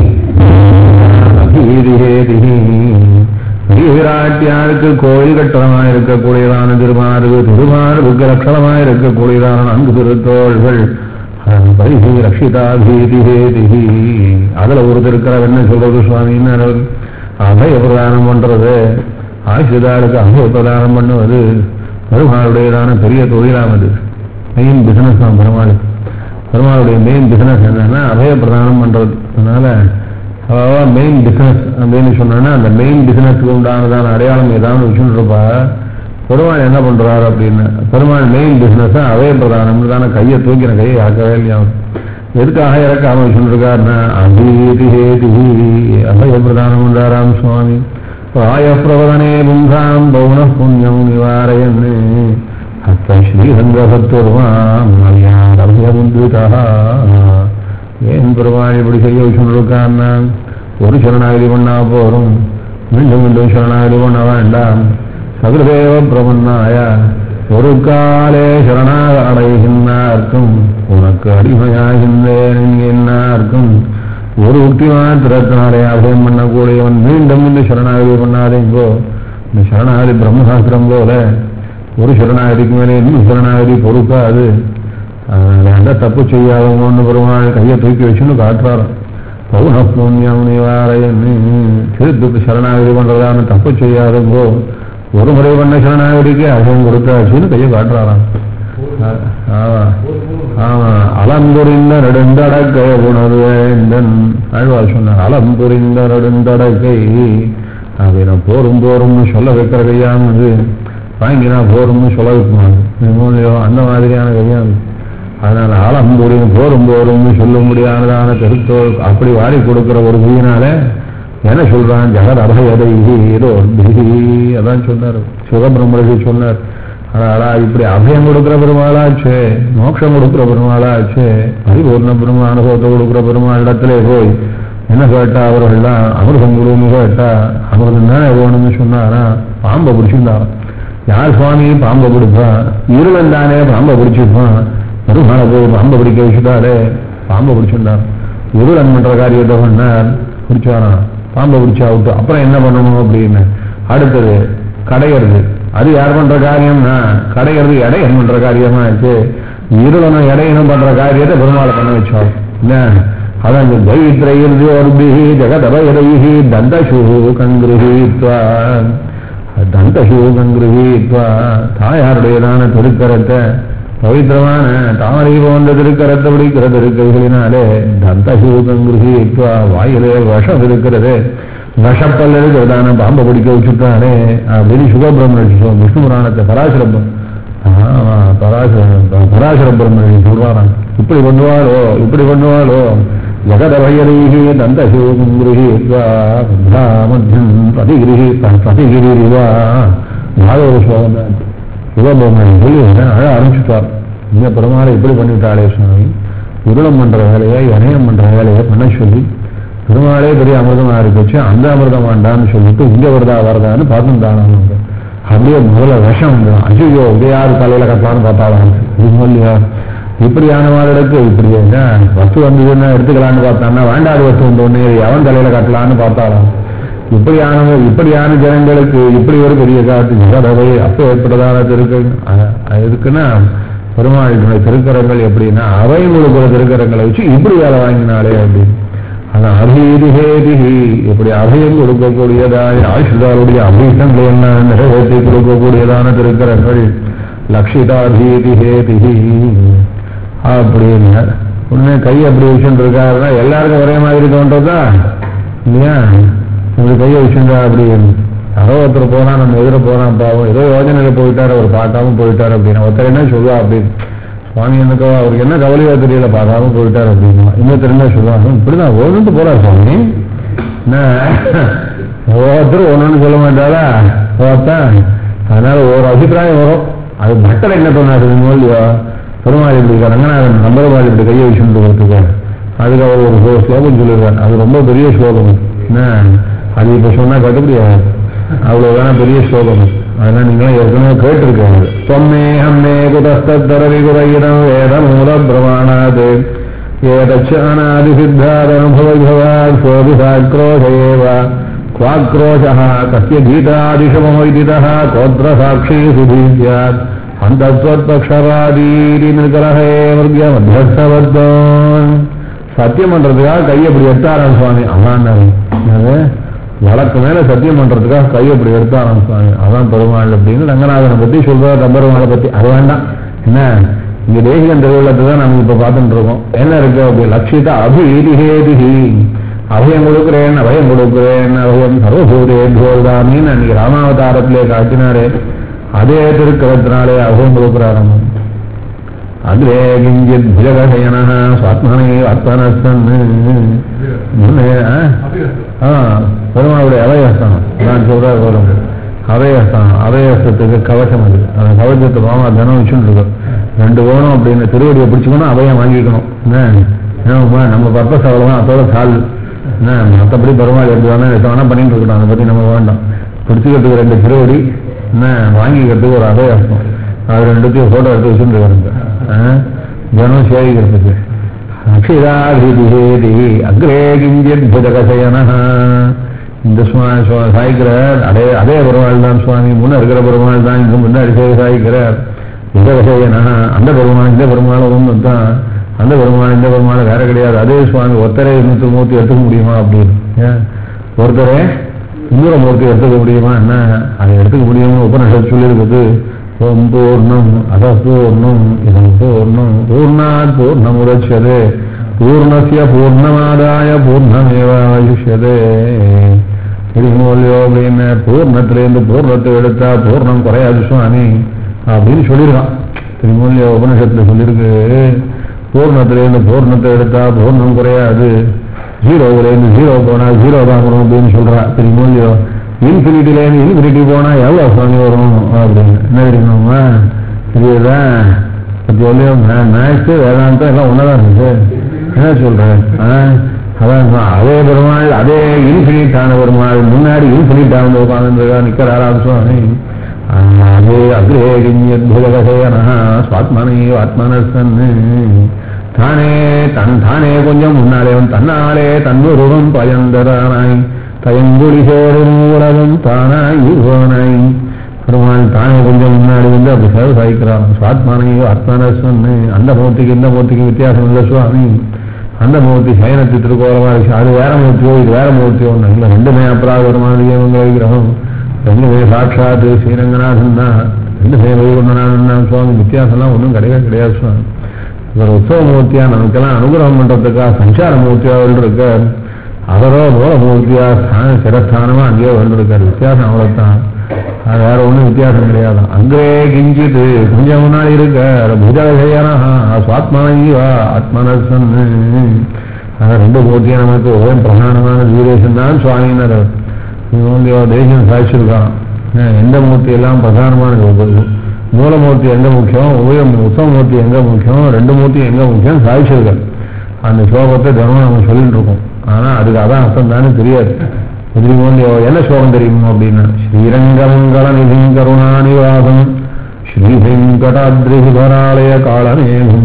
அபீதிஹேதிஹி வீராட்டியாருக்கு கோயில் கட்டணமாக இருக்கக்கூடியதான திருமார்பு திருமார்புக்கு லட்சணமாக இருக்கக்கூடியதான நான்கு திருத்தோள்கள் பரிஹி ரக்ஷிதா பீதிஹேதிஹி அதுல ஒரு திருக்கிறவர் என்ன சொல்றது சுவாமின்னு அபய பிரதானம் பண்றது ஆசிரிதாருக்கு அபய பிரதானம் பண்ணுவது பெருமாளுடையதான பெரிய தொழிலாமது மெயின் பிசினஸ் தான் பெருமாளுக்கு பெருமாளுடைய மெயின் பிசினஸ் என்னன்னா அபய பிரதானம் பண்றது அதனால மெயின் பிசினஸ் அப்படின்னு சொன்னா அந்த மெயின் பிசினஸ்க்கு உண்டானதான அடையாளம் ஏதாவது வச்சுட்டு இருப்பா பெருமாள் என்ன பண்றாரு அப்படின்னு பெருமாள் மெயின் பிசினஸ் அபய பிரதானம் தானே கையை தூக்கின கையை ஆக்கவே இல்லையா எதுக்காக இறக்காம சொல்லிருக்காருன்னா அபீதி ஹேதி அபய பிரதானம் பண்றாராம் சுவாமி ஆய பிரபதனே பும்சாம் பௌன புண்ணியம் நிவாரயன்னு ஹஸ்த ஸ்ரீரங்கபத்துருவாம் அபயமுந்துதா ஏன் பெருமாள் இப்படி செய்ய சொல்லிருக்காருன்னா ஒரு சரணாகதி பண்ணா போரும் மீண்டும் மீண்டும் சரணாகதி பண்ண வேண்டாம் சகுதேவ பிரபன்னாய ஒரு காலே சரணாக அடைகின்றார்க்கும் உனக்கு அடிமையாகின்றேன் என்கின்றார்க்கும் ஒரு உக்தி மாத்திரத்தினாலே அபயம் பண்ணக்கூடியவன் மீண்டும் மீண்டும் சரணாகதி பண்ணாதேங்கோ இந்த சரணாகதி பிரம்மசாஸ்திரம் போல ஒரு சரணாகதிக்கு மேலே இன்னும் சரணாகதி பொறுக்காது அதனால எந்த தப்பு செய்யாதவங்கன்னு பெருமாள் கையை தூக்கி வச்சுன்னு காட்டுறாரு பௌன புண்ணியம் நிவாரையன்னு திருத்துக்கு சரணாகதி பண்றதான தப்பு செய்யாதவங்கோ ஒரு முறை பண்ண சரணாகதிக்கு அகம் கொடுத்தாச்சுன்னு கையை காட்டுறாராம் ஆமா ஆமா அலம் புரிந்த நெடுந்தடக்கை உணர்வேந்தன் ஆழ்வார் சொன்னார் அலம் புரிந்த நெடுந்தடக்கை அப்படின்னா போரும் போரும்னு சொல்ல வைக்கிற கையானது வாங்கினா போரும்னு சொல்ல வைக்குமாங்க அந்த மாதிரியான கையானது அதனால ஆலம் புரியும் போரும் போரும்னு சொல்ல முடியாததான கருத்தோல் அப்படி வாரி கொடுக்கிற ஒரு கையினால என்ன சொல்றான் ஜெகத் அபயதை ஏதோ அதான் சொன்னார் சுகபிரம்மருக்கு சொன்னார் அடா இப்படி அபயம் கொடுக்கிற பெருமாளாச்சே மோட்சம் கொடுக்கிற பெருமாளாச்சே பரிபூர்ண பெருமா அனுபவத்தை கொடுக்கிற பெருமாள் இடத்துல போய் என்ன கேட்டா அவர்கள்லாம் அமிர்தம் கொடுன்னு கேட்டா அமிர்தம் தானே வேணும்னு சொன்னாரா பாம்பை பிடிச்சிருந்தாராம் யார் சுவாமி பாம்பை பிடிப்பான் இருளன் தானே பாம்பை பிடிச்சிருப்பான் பெருமாளை போய் பாம்பை பிடிக்க வச்சுட்டாரு பாம்பை பிடிச்சிருந்தார் இருளன் பண்ற காரியத்தை பண்ணார் பிடிச்சாராம் பாம்பை பிடிச்சா விட்டு அப்புறம் என்ன பண்ணணும் அப்படின்னு அடுத்தது கடையிறது அது யார் பண்ற காரியம்னா கடையிறது இடையன் பண்ற காரியமா இருக்கு இருளனும் இடையனும் பண்ற காரியத்தை பெருமாளை பண்ண வச்சோம் என்ன அதான் இந்த ஜெயித்ரையிருந்து ஒர்பிஹி ஜெகதபயரைஹி தந்தசூ கங்கிருஹீத்வா தந்தசூ கங்கிருஹீத்வா தாயாருடையதான திருக்கரத்தை பவித்திரமான தாமரை போன்ற திருக்கரத்தை பிடிக்கிற திருக்கைகளினாலே தந்தசூ கங்கிருஹீத்வா வாயிலே விஷம் இருக்கிறது விஷப்பல் இருக்கிறதான பாம்பை பிடிக்க வச்சுட்டானே அப்படின்னு சுகபிரம்மன் விஷ்ணு புராணத்தை பராசரப்பம் ஆமா பராசர பராசர பிரம்மன் சொல்றாராம் இப்படி பண்ணுவாளோ இப்படி பண்ணுவாளோ ஜகதபயரீகி தந்தசூகம் கிரகீத்வா மத்தியம் பதிகிரிகி பதிகிரிவா யாதவ ஸ்லோகம் தான் சிவபெருமன் சொல்லி அழ ஆரம்பிச்சுட்டார் இந்த பெருமாளை இப்படி பண்ணிவிட்டாளே சுவாமி உருளம் பண்ற வேலையை இணையம் பண்ற வேலையை பண்ண சொல்லி பெருமாளே பெரிய அமிர்தமா இருக்குச்சு அந்த அமிர்தம் வேண்டாம்னு சொல்லிட்டு இங்க வருதா வருதான்னு பார்த்துட்டாங்க அப்படியே முதல்ல விஷம் ஐயோ இதையாவது தலையில கட்டலாம்னு பார்த்தாலும் இது இல்லையா இப்படியானவாளுக்கு இப்படி என்ன வஸ்து வந்ததுன்னா எடுத்துக்கலான்னு பார்த்தான்னா வேண்டாத வஸ்து வந்தோடனே எவன் தலையில கட்டலான்னு பார்த்தாலும் இப்படியான இப்படியான ஜனங்களுக்கு இப்படி ஒரு பெரிய காட்டு ஜகதவை அப்போ ஏற்பட்டதான திருக்கு இருக்குன்னா பெருமாளுடைய திருக்கரங்கள் எப்படின்னா அவை கொடுக்குற திருக்கரங்களை வச்சு இப்படி வேலை வாங்கினாலே அப்படின்னு அதான் அபீதிஹேதிஹி இப்படி அபயம் கொடுக்கக்கூடியதான ஆயுஷாருடைய அபீஷங்களை என்ன நிறைவேற்றி கொடுக்கக்கூடியதான திருக்கரங்கள் லக்ஷிதாபீதிஹேதிஹி அப்படின்னு உடனே கை அப்படி வச்சுட்டு இருக்காருன்னா எல்லாருக்கும் ஒரே மாதிரி தோன்றதா இல்லையா இப்படி கையை வச்சுருந்தா அப்படி யாரோ ஒருத்தர் போனா நம்ம எதிர போறான் பாவம் ஏதோ யோஜனையில போயிட்டாரு அவர் பார்க்காம போயிட்டாரு அப்படின்னு ஒருத்தர் என்ன சொல்லுவா அப்படின்னு சுவாமி எனக்கு அவருக்கு என்ன கவலையோ தெரியல பார்க்காம போயிட்டாரு அப்படின்னா இன்னொருத்தர் என்ன சொல்லுவாங்க இப்படிதான் ஒன்றுட்டு போறார் சுவாமி என்ன ஒவ்வொருத்தரும் ஒன்னொன்னு சொல்ல மாட்டாரா ஒருத்தன் அதனால ஒரு அபிப்பிராயம் வரும் அது பட்டர் என்ன சொன்னாரு இல்லையோ பெருமாள் இப்படி ரங்கநாதன் நம்பருமாள் இப்படி கையை வச்சுட்டு கொடுத்துருக்காரு அதுக்கு அவர் ஒரு ஸ்லோ- ஸ்லோகம் சொல்லியிருக்காரு அது ரொம்ப பெரிய ஸ்லோகம் என்ன அது இப்ப சொன்னா கட்டுப்படியாது அவ்வளவுதான பெரிய ஸ்லோகம் அதெல்லாம் நீங்களும் ஏற்கனவே கேட்டிருக்காங்க தொம்மே ஹம்மே குதஸ்தரவி குதையிடம் வேத மூல பிரமாணாது ஏதச்சானாதி சித்தாதனுபவா சோபிசாக்ரோஷ ஏவ क्वाक्रोशः कस्य गीतादिशमोदितः कोत्र साक्षी सुधी स्यात् அந்தத்வத்பக்ஷராதீரிநிகரஹே மிருக மத்தியஸ்தவத்தான் சத்தியம் பண்றதுக்காக கையை இப்படி எடுத்தாராம் சுவாமி அதான் அது வழக்கு மேல சத்தியம் பண்றதுக்காக கையை இப்படி எடுத்தாராம் சுவாமி அதான் பெருமாள் அப்படின்னு ரங்கநாதனை பத்தி சொல்ற பெருமாளை பத்தி அது வேண்டாம் என்ன இங்க தேசிகன் திருவிழத்தை தான் நம்ம இப்ப பார்த்துட்டு இருக்கோம் என்ன இருக்கு அப்படி லட்சித அபிஹேதிஹி அபயம் கொடுக்கிறேன் அபயம் கொடுக்கிறேன் அபயம் சர்வபூதேபியோதாமின்னு அன்னைக்கு ராமாவதாரத்திலே காட்டினாரே அதே திருக்கிறதுனாலே அபயம் கொடுக்கிறாராம் அக்ரே கிஞ்சித் புஜகசயன சுவாத்மனை அர்த்தனஸ்தன் முன்னே ஆ? ஆ, பெருமாளுடைய அவையஸ்தானம் நான் சொல்ற வரும் அவையஸ்தானம் அவையஸ்தத்துக்கு கவசம் அது அந்த கவசத்தை மாமா தினம் வச்சுட்டு இருக்கோம் ரெண்டு வேணும் அப்படின்னு திருவடியை பிடிச்சுக்கணும் அவையம் வாங்கிக்கணும் என்ன ஏன்னா நம்ம பர்பஸ் அவ்வளவுதான் அதோட சால் என்ன மற்றபடி பெருமாள் எடுத்து வேணா எத்த வேணா பண்ணிட்டு இருக்கட்டும் அதை பத்தி நம்ம வேண்டாம் பிடிச்சிக்கிறதுக்கு ரெண்டு திருவடி என்ன வாங்கிக்கிறதுக்கு ஒரு அவையஸ்தம் அது ரெண்டுத்தையும் போட்டோ எடுத்து வச்சுட்டு இருக்காங்க தினம் சேவிக்கிறதுக்கு அக்ஷிராதிபேதி அக்ரே கிஞ்சித் புஜகசயன இந்த சுவா- சுவா- சாய்க்கிறார் அதே அதே பெருமாள் தான் சுவாமி முன்ன இருக்கிற பெருமாள் தான் இங்கு முன்னாடி சேவை சாய்க்கிறார் புஜகசயன அந்த பெருமாள் இந்த பெருமாள் ஒன்று தான் அந்த பெருமாள் இந்த பெருமாள் வேற கிடையாது அதே சுவாமி ஒருத்தரே இன்னொரு மூர்த்தி எடுத்துக்க முடியுமா அப்படின்னு ஏன்? ஒருத்தரே இன்னொரு மூர்த்தி எடுத்துக்க முடியுமா என்ன அதை எடுத்துக்க முடியும்னு உபனிஷத் சொல்லியிருக்குது ஓம் பூர்ணம் அசபூர்ணம் இதம் பூர்ணம் பூர்ணாத் பூர்ணமுதட்சதே பூர்ணஸ்ய பூர்ணமாதாய பூர்ணமேவாயுஷ்யதே திருமூலியோ அப்படின்னு பூர்ணத்திலேருந்து பூர்ணத்தை எடுத்தா பூர்ணம் குறையாது சுவாமி அப்படின்னு சொல்லியிருக்கான் திருமூலியோ உபனிஷத்துல சொல்லியிருக்கு பூர்ணத்திலேருந்து பூர்ணத்தை எடுத்தா பூர்ணம் குறையாது ஜீரோவிலேருந்து ஜீரோ போனா ஜீரோ தான் வரும் அப்படின்னு சொல்றா திருமூலியோ இன்ஃபினிட்டிலேருந்து இன்ஃபினிட்டி போனா எவ்வளவு சுவாமி வரும் அப்படின்னு என்ன தெரியுமா இதுதான் பத்தி சொல்லியும் மேக்ஸ் வேதாந்தம் எல்லாம் ஒன்னதான் இருந்துச்சு என்ன சொல்றேன் ஆ? அதான் சொன்னேன். அதே பெருமாள் அதே இன்ஃபினிட் ஆன பெருமாள் முன்னாடி இன்ஃபினிட் ஆனது உட்கார்ந்துருக்கா நிக்கிறாராம் சுவாமி ஆ, அதே அக்ரே கிஞ்சியத்புஜகசேன சுவாத்மனை ஆத்மனசன் தானே தன் தானே கொஞ்சம் முன்னாலே அவன் தன்னாலே தன்னுருவம் பயந்தரானாய் தயங்குடி சேரும் உலகம் தானாய் உருவானாய் பெருமாள் தானே கொஞ்சம் முன்னாடி வந்து அப்படி சேவை சாய்க்கிறான் சுவாத்மானையோ ஆத்மானஸ்வன்னு அந்த மூர்த்திக்கு இந்த மூர்த்திக்கு வித்தியாசம் இல்லை சுவாமி அந்த மூர்த்தி சயனத்து திருக்கோலமா இருக்கு அது வேற மூர்த்தியோ இது வேற மூர்த்தியோ ஒன்று இல்லை ரெண்டுமே அபராத பெருமாள் விக்கிரகம் ரெண்டுமே சாட்சாத் ஸ்ரீரங்கநாதன் தான் ரெண்டுமே வைகுண்டநாதன் தான் சுவாமி வித்தியாசம்லாம் ஒன்றும் கிடையவே கிடையாது சுவாமி இவர் உற்சவ மூர்த்தியா நமக்கெல்லாம் அனுகிரகம் பண்றதுக்காக சஞ்சார மூர்த்தியா இருக்கார் அவரோ மூலமூர்த்தியா ஸ்தான சிரஸ்தானமா அங்கேயே வந்துருக்காரு வித்தியாசம் அவ்வளவுதான் அது வேற ஒண்ணும் வித்தியாசம் கிடையாது அங்கே கிஞ்சிட்டு கொஞ்சம் முன்னாடி இருக்கார் புஜகசையனா சுவாத்மானீவா ஆத்மனசன் அது ரெண்டு மூர்த்தியா நமக்கு ஒரே பிரதானமான வீரேசன் தான் சுவாமியினர் இவங்க தேசியம் சாதிச்சிருக்கான் ஏன், எந்த மூர்த்தி எல்லாம் பிரதானமான மூலமூர்த்தி எங்க முக்கியம் உபயம் உத்தமமூர்த்தி எங்க முக்கியம் ரெண்டு மூர்த்தி எங்க முக்கியம் சாதிச்சிருக்காரு அந்த ஸ்லோகத்தை தினமும் நம்ம சொல்லிட்டு இருக்கோம் ஆனா அதுக்கு அதான் அர்த்தம் தானே தெரியாது தெரியுமோ இல்லையோ என்ன ஸ்லோகம் தெரியுமோ அப்படின்னா ஸ்ரீரங்கமங்கல நிதி கருணாநிவாசம் ஸ்ரீவெங்கடாத்ரிஹராலய காலமேகம்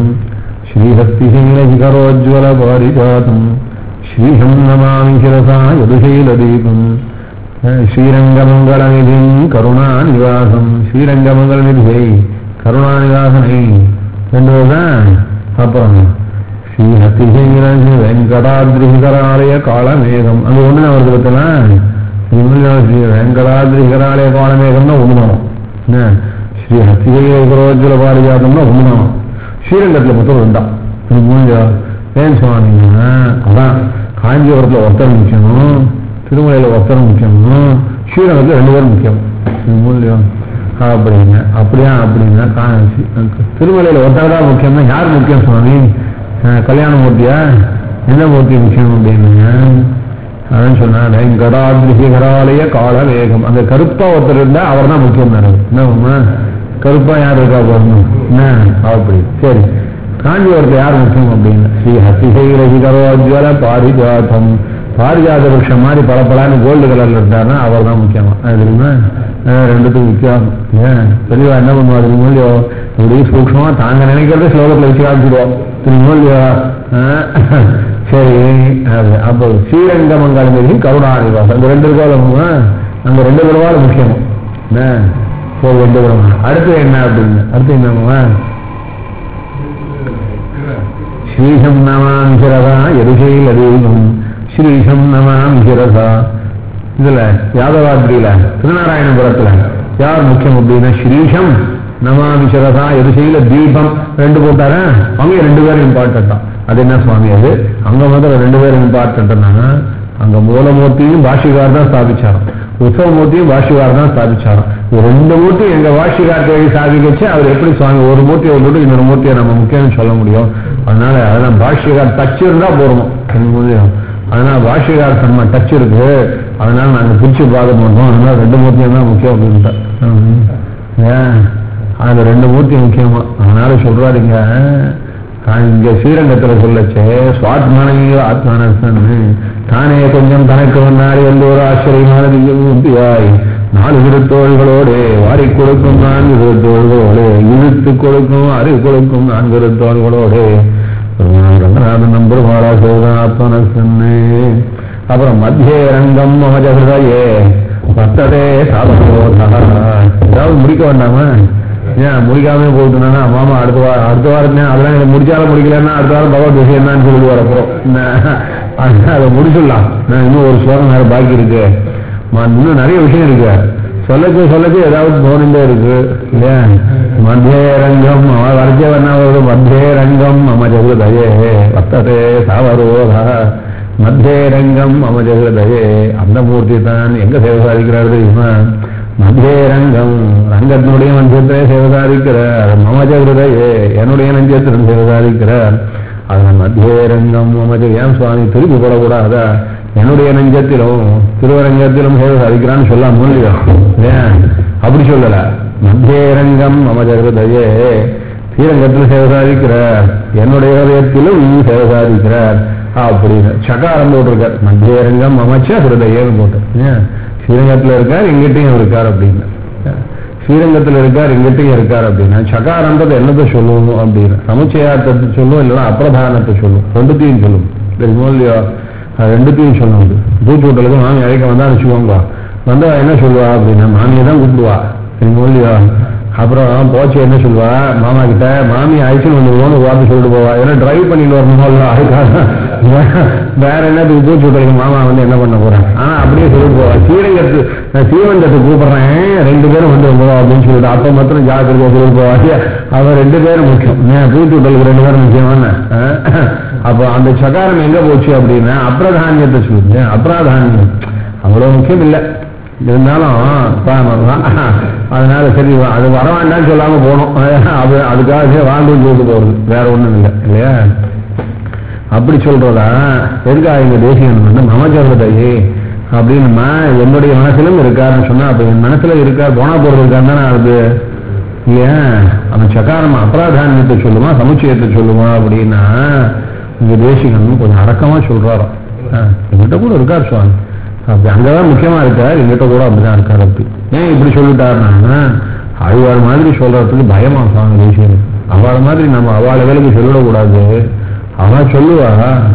ஸ்ரீஹஸ்திசீலசிகரோஜ்வல பாரிஜாதம் ஸ்ரீஹம் நமாமி சிரசா யதுசீலதீபம் ஸ்ரீரங்கமங்கலநிதி கருணாநிவாசம் ஸ்ரீரங்கமங்கலநிதியை கருணாநிவாசனை என்பதுதான் அப்புறம் ஸ்ரீ ஹத்திசேகரன் வெங்கடாதிரிகராலய காலமேகம் அது ஒண்ணு வருது பார்த்தலாம் ஸ்ரீ வெங்கடாதிரிகராலய காலமேகம்னா ஒண்ணுதான் என்ன ஸ்ரீ ஹத்திசேகரோஜ்வல பாரிஜாதம்னா ஒண்ணுதான் ஸ்ரீரங்கத்துல மொத்தம் ரெண்டாம் இது மூணு ஏன் சுவாமிங்கன்னா அதான் காஞ்சிபுரத்துல ஒருத்தர் முக்கியம் திருமலையில ஒருத்தர் முக்கியம் ஸ்ரீரங்கத்துல ரெண்டு பேரும் முக்கியம் இது மூலியம் அப்படிங்க அப்படியா அப்படின்னா கா- திருமலையில ஒருத்தர் தான் முக்கியம்னா யார் முக்கியம் சுவாமி அஹ், கல்யாண மூர்த்தியா எந்த மூர்த்தி முக்கியம் அப்படின்னா அதான் சொன்னார் வெங்கடாதிரிகராலய கால வேகம் அந்த கருப்பா ஒருத்தர் இருந்தா அவர் தான் முக்கியம் தானே என்ன உண்மை? கருப்பா யார் இருக்கா போகணும் என்ன அப்படி சரி காஞ்சிபுரத்தில் யார் முக்கியம் அப்படின்னு ஸ்ரீ ஹசிசைரசிகரோஜ்வல பாரிஜாதம் பாரிஜாத விருஷம் மாதிரி பளபளன்னு கோல்டு கலர்ல இருந்தாருன்னா அவர் தான் முக்கியமா அது தெரியுமா அஹ் ரெண்டுத்துக்கும் வித்தியாசம் ஏன் தெளிவா என்ன பண்ணுவா தெரியுமோ இல்லையோ இப்படி சூக்ஷமா தாங்க நினைக்கிறத ஸ்லோகத்தில் வச்சு காமிச்சிடுவோம் தெரியுமோ இல்லையோ அஹ் சரி அது அப்போ ஸ்ரீரங்கமங்கலம் கருணாநிவாசம் அந்த ரெண்டு இருக்கா அந்த ரெண்டு பெருமாள் முக்கியம் என்ன சரி ரெண்டு பெருமாள் அடுத்து என்ன அப்படின்னு அடுத்து என்னம்மா ஸ்ரீசம் நமாம் சிரதா எருஷையில் அதீகம் ஸ்ரீசம் நமாம் சிரதா இதுல யாதவாத்ரியில திருநாராயணபுரத்துல யார் முக்கியம் அப்படின்னா ஸ்ரீஷம் நமாமி சிரதா எருஷையில தீபம் ரெண்டு போட்டாரா அவங்க ரெண்டு பேரும் இம்பார்ட்டன்ட் தான் அது என்ன சுவாமி அது அங்க முதல்ல ரெண்டு பேரும் இம்பார்ட்டன்ட்னா அங்க மூலமூர்த்தியும் பாஷிகார் தான் ஸ்தாபிச்சாராம் உற்சவ மூர்த்தியும் பாஷ்யகார் தான் ஸ்தாபிச்சாராம் இது ரெண்டு மூர்த்தி எங்க பாஷ்யகார் தேடி சாதிக்கச்சு அவர் எப்படி சுவாமி ஒரு மூர்த்தியை விட்டுட்டு இன்னொரு மூர்த்தியை நம்ம முக்கியம்னு சொல்ல முடியும் அதனால அதெல்லாம் பாஷ்யகார் டச் இருந்தா போறோம் முடியும் அதனால பாஷ்யகார் நம்ம டச் இருக்கு அதனால நாங்க பிரிச்சு பார்க்க மாட்டோம் அதனால ரெண்டு மூர்த்தியும் தான் முக்கியம் அப்படின்ட்டு ம். ஏன் அது ரெண்டு மூர்த்தி முக்கியமா அதனால சொல்றாருங்க தான் இங்க ஸ்ரீரங்கத்துல சொல்லச்சே சுவாத்மானையோ ஆத்மானசன்னு தானே கொஞ்சம் தனக்கு முன்னாடி எந்த ஒரு ஆச்சரியமான திவ்யமூர்த்தியாய் நாலு திருத்தோள்களோடு வாரி கொடுக்கும் நான்கு திருத்தோள்களோடு இழுத்து கொடுக்கும் அறி கொடுக்கும் நான்கு திருத்தோள்களோடு ரங்கநாதன் நம்பர் மாலா சோதன் ஆத்மானசன்னு அப்புறம் மத்திய ரங்கம் மமஜகிருதையே வர்த்ததே சாதனோதா ஏதாவது முடிக்க வேண்டாமா ஏன் முடிக்காம போட்டுனா மாமா அடுத்த வாரம் அடுத்த வாரத்துல அதெல்லாம் எனக்கு முடிச்சாலும் முடிக்கலன்னா அடுத்த வாரம் பகவத் விஷயம் என்னன்னு சொல்லிட்டு வரப்போம் அதை முடிச்சிடலாம் நான் இன்னும் ஒரு ஸ்லோகம் வேற பாக்கி இருக்கு ம- இன்னும் நிறைய விஷயம் இருக்கு சொல்லச்சு சொல்லச்சு ஏதாவது தோணிண்டே இருக்கு இல்லையா மத்திய ரங்கம் அவ வரைச்ச வண்ணாவது மத்திய ரங்கம் மம ஜகுதயே வர்த்ததே சாவரோதா மத்திய ரங்கம் மம ஜகுதயே அந்த மூர்த்தி தான் எங்க சேவை சாதிக்கிறாரு தெரியுமா மத்திய ரங்கம் ரங்கத்தினுடைய மஞ்சத்திலே சேவதாரிக்கிறார் மமஜ ஹிருதயே என்னுடைய நஞ்சத்திலும் சேவதாரிக்கிறார் அதுல மத்திய ரங்கம் மமஜ ஏன் சுவாமி திருப்பி போடக்கூடாதா என்னுடைய நெஞ்சத்திலும் திருவரங்கத்திலும் சேவதாரிக்கிறான்னு சொல்லாம இல்லையா ஏன் அப்படி சொல்லல மத்திய ரங்கம் மமஜ ஹிருதயே ஸ்ரீரங்கத்தில் சேவதாரிக்கிறார் என்னுடைய ஹதயத்திலும் சேவதாரிக்கிறார் அப்படின்னு சகாரம் போட்டிருக்கார் மத்திய ரங்கம் மமச்ச ஹிருதயேன்னு போட்டு ஏன் ஸ்ரீரங்கத்தில் இருக்கார் எங்கிட்டையும் இருக்கார் அப்படின்னு ஸ்ரீரங்கத்தில் இருக்கார் எங்கிட்டையும் இருக்கார் அப்படின்னா சகாரன்றது என்னத்தை சொல்லுவோம் அப்படின்னு சமுச்சயார்த்தத்தை சொல்லும் இல்லைன்னா அப்பிரதானத்தை சொல்லும் ரெண்டுத்தையும் சொல்லும் தெரியுமோ இல்லையோ அது ரெண்டுத்தையும் சொல்லும் தூத்து விட்டலுக்கு மாமி அழைக்க வந்தா வச்சுக்கோங்க வந்தா என்ன சொல்லுவா அப்படின்னா மாமியை தான் கூப்பிடுவா தெரியுமோ இல்லையோ அப்புறம் போச்சு என்ன சொல்லுவா மாமா கிட்ட மாமி அழைச்சுன்னு வந்து ஓன்னு வார்த்தை சொல்லிட்டு போவா ஏன்னா டிரைவ் பண்ணிட்டு வரணுமோ அதுக்காக வேற என்னத்துக்கு பூச்சி விட்டலுக்கு மாமா வந்து என்ன பண்ண போறேன் ஆனா அப்படியே சொல்லிட்டு போவா ஸ்ரீரங்கத்து நான் ஸ்ரீவந்தத்தை கூப்பிடுறேன் ரெண்டு பேரும் வந்து போவா அப்படின்னு சொல்லிட்டு அப்ப மாத்திரம் ஜாக்கிரதையா சொல்லிட்டு போவா அவன் ரெண்டு பேரும் முக்கியம் ஏன் பூச்சி விட்டலுக்கு ரெண்டு பேரும் முக்கியமான அப்போ அந்த சகாரம் எங்க போச்சு அப்படின்னா அப்ரதானியத்தை சொல்லுங்க அப்ராதானியம் அவ்வளவு முக்கியம் இல்லை இருந்தாலும் பா- அதனால சரி அது வர வேண்டாம்னு சொல்லாம போனோம் அது அதுக்காக சரி வாழ்ந்து சொல்லிட்டு போறது வேற ஒண்ணும் இல்லை இல்லையா அப்படி சொல்றதா எதுக்காக எங்க தேசியம் வந்து மமஜாகிரதையே அப்படின்னுமா என்னுடைய மனசிலும் இருக்காருன்னு சொன்னா அப்ப என் மனசுல இருக்கார் போனா போறது இருக்கான்னு தானே அது இல்லையா அவன் சகாரம் அபராதானியத்தை சொல்லுமா சமுச்சயத்தை சொல்லுமா அப்படின்னா இங்க தேசிகன் கொஞ்சம் அடக்கமா சொல்றாராம் ஆ, என்கிட்ட கூட இருக்கார் சுவாமி அப்படி அங்கதான் முக்கியமா இருக்கார் எங்கிட்ட கூட அப்படிதான் இருக்கார் அப்படி ஏன் இப்படி சொல்லிட்டாருன்னா அழுவாள் மாதிரி சொல்றதுக்கு பயமா சுவாமி தேசியம் அவளை மாதிரி நம்ம அவளை வேலைக்கு சொல்லிடக்கூடாது அவ சொல்லுவா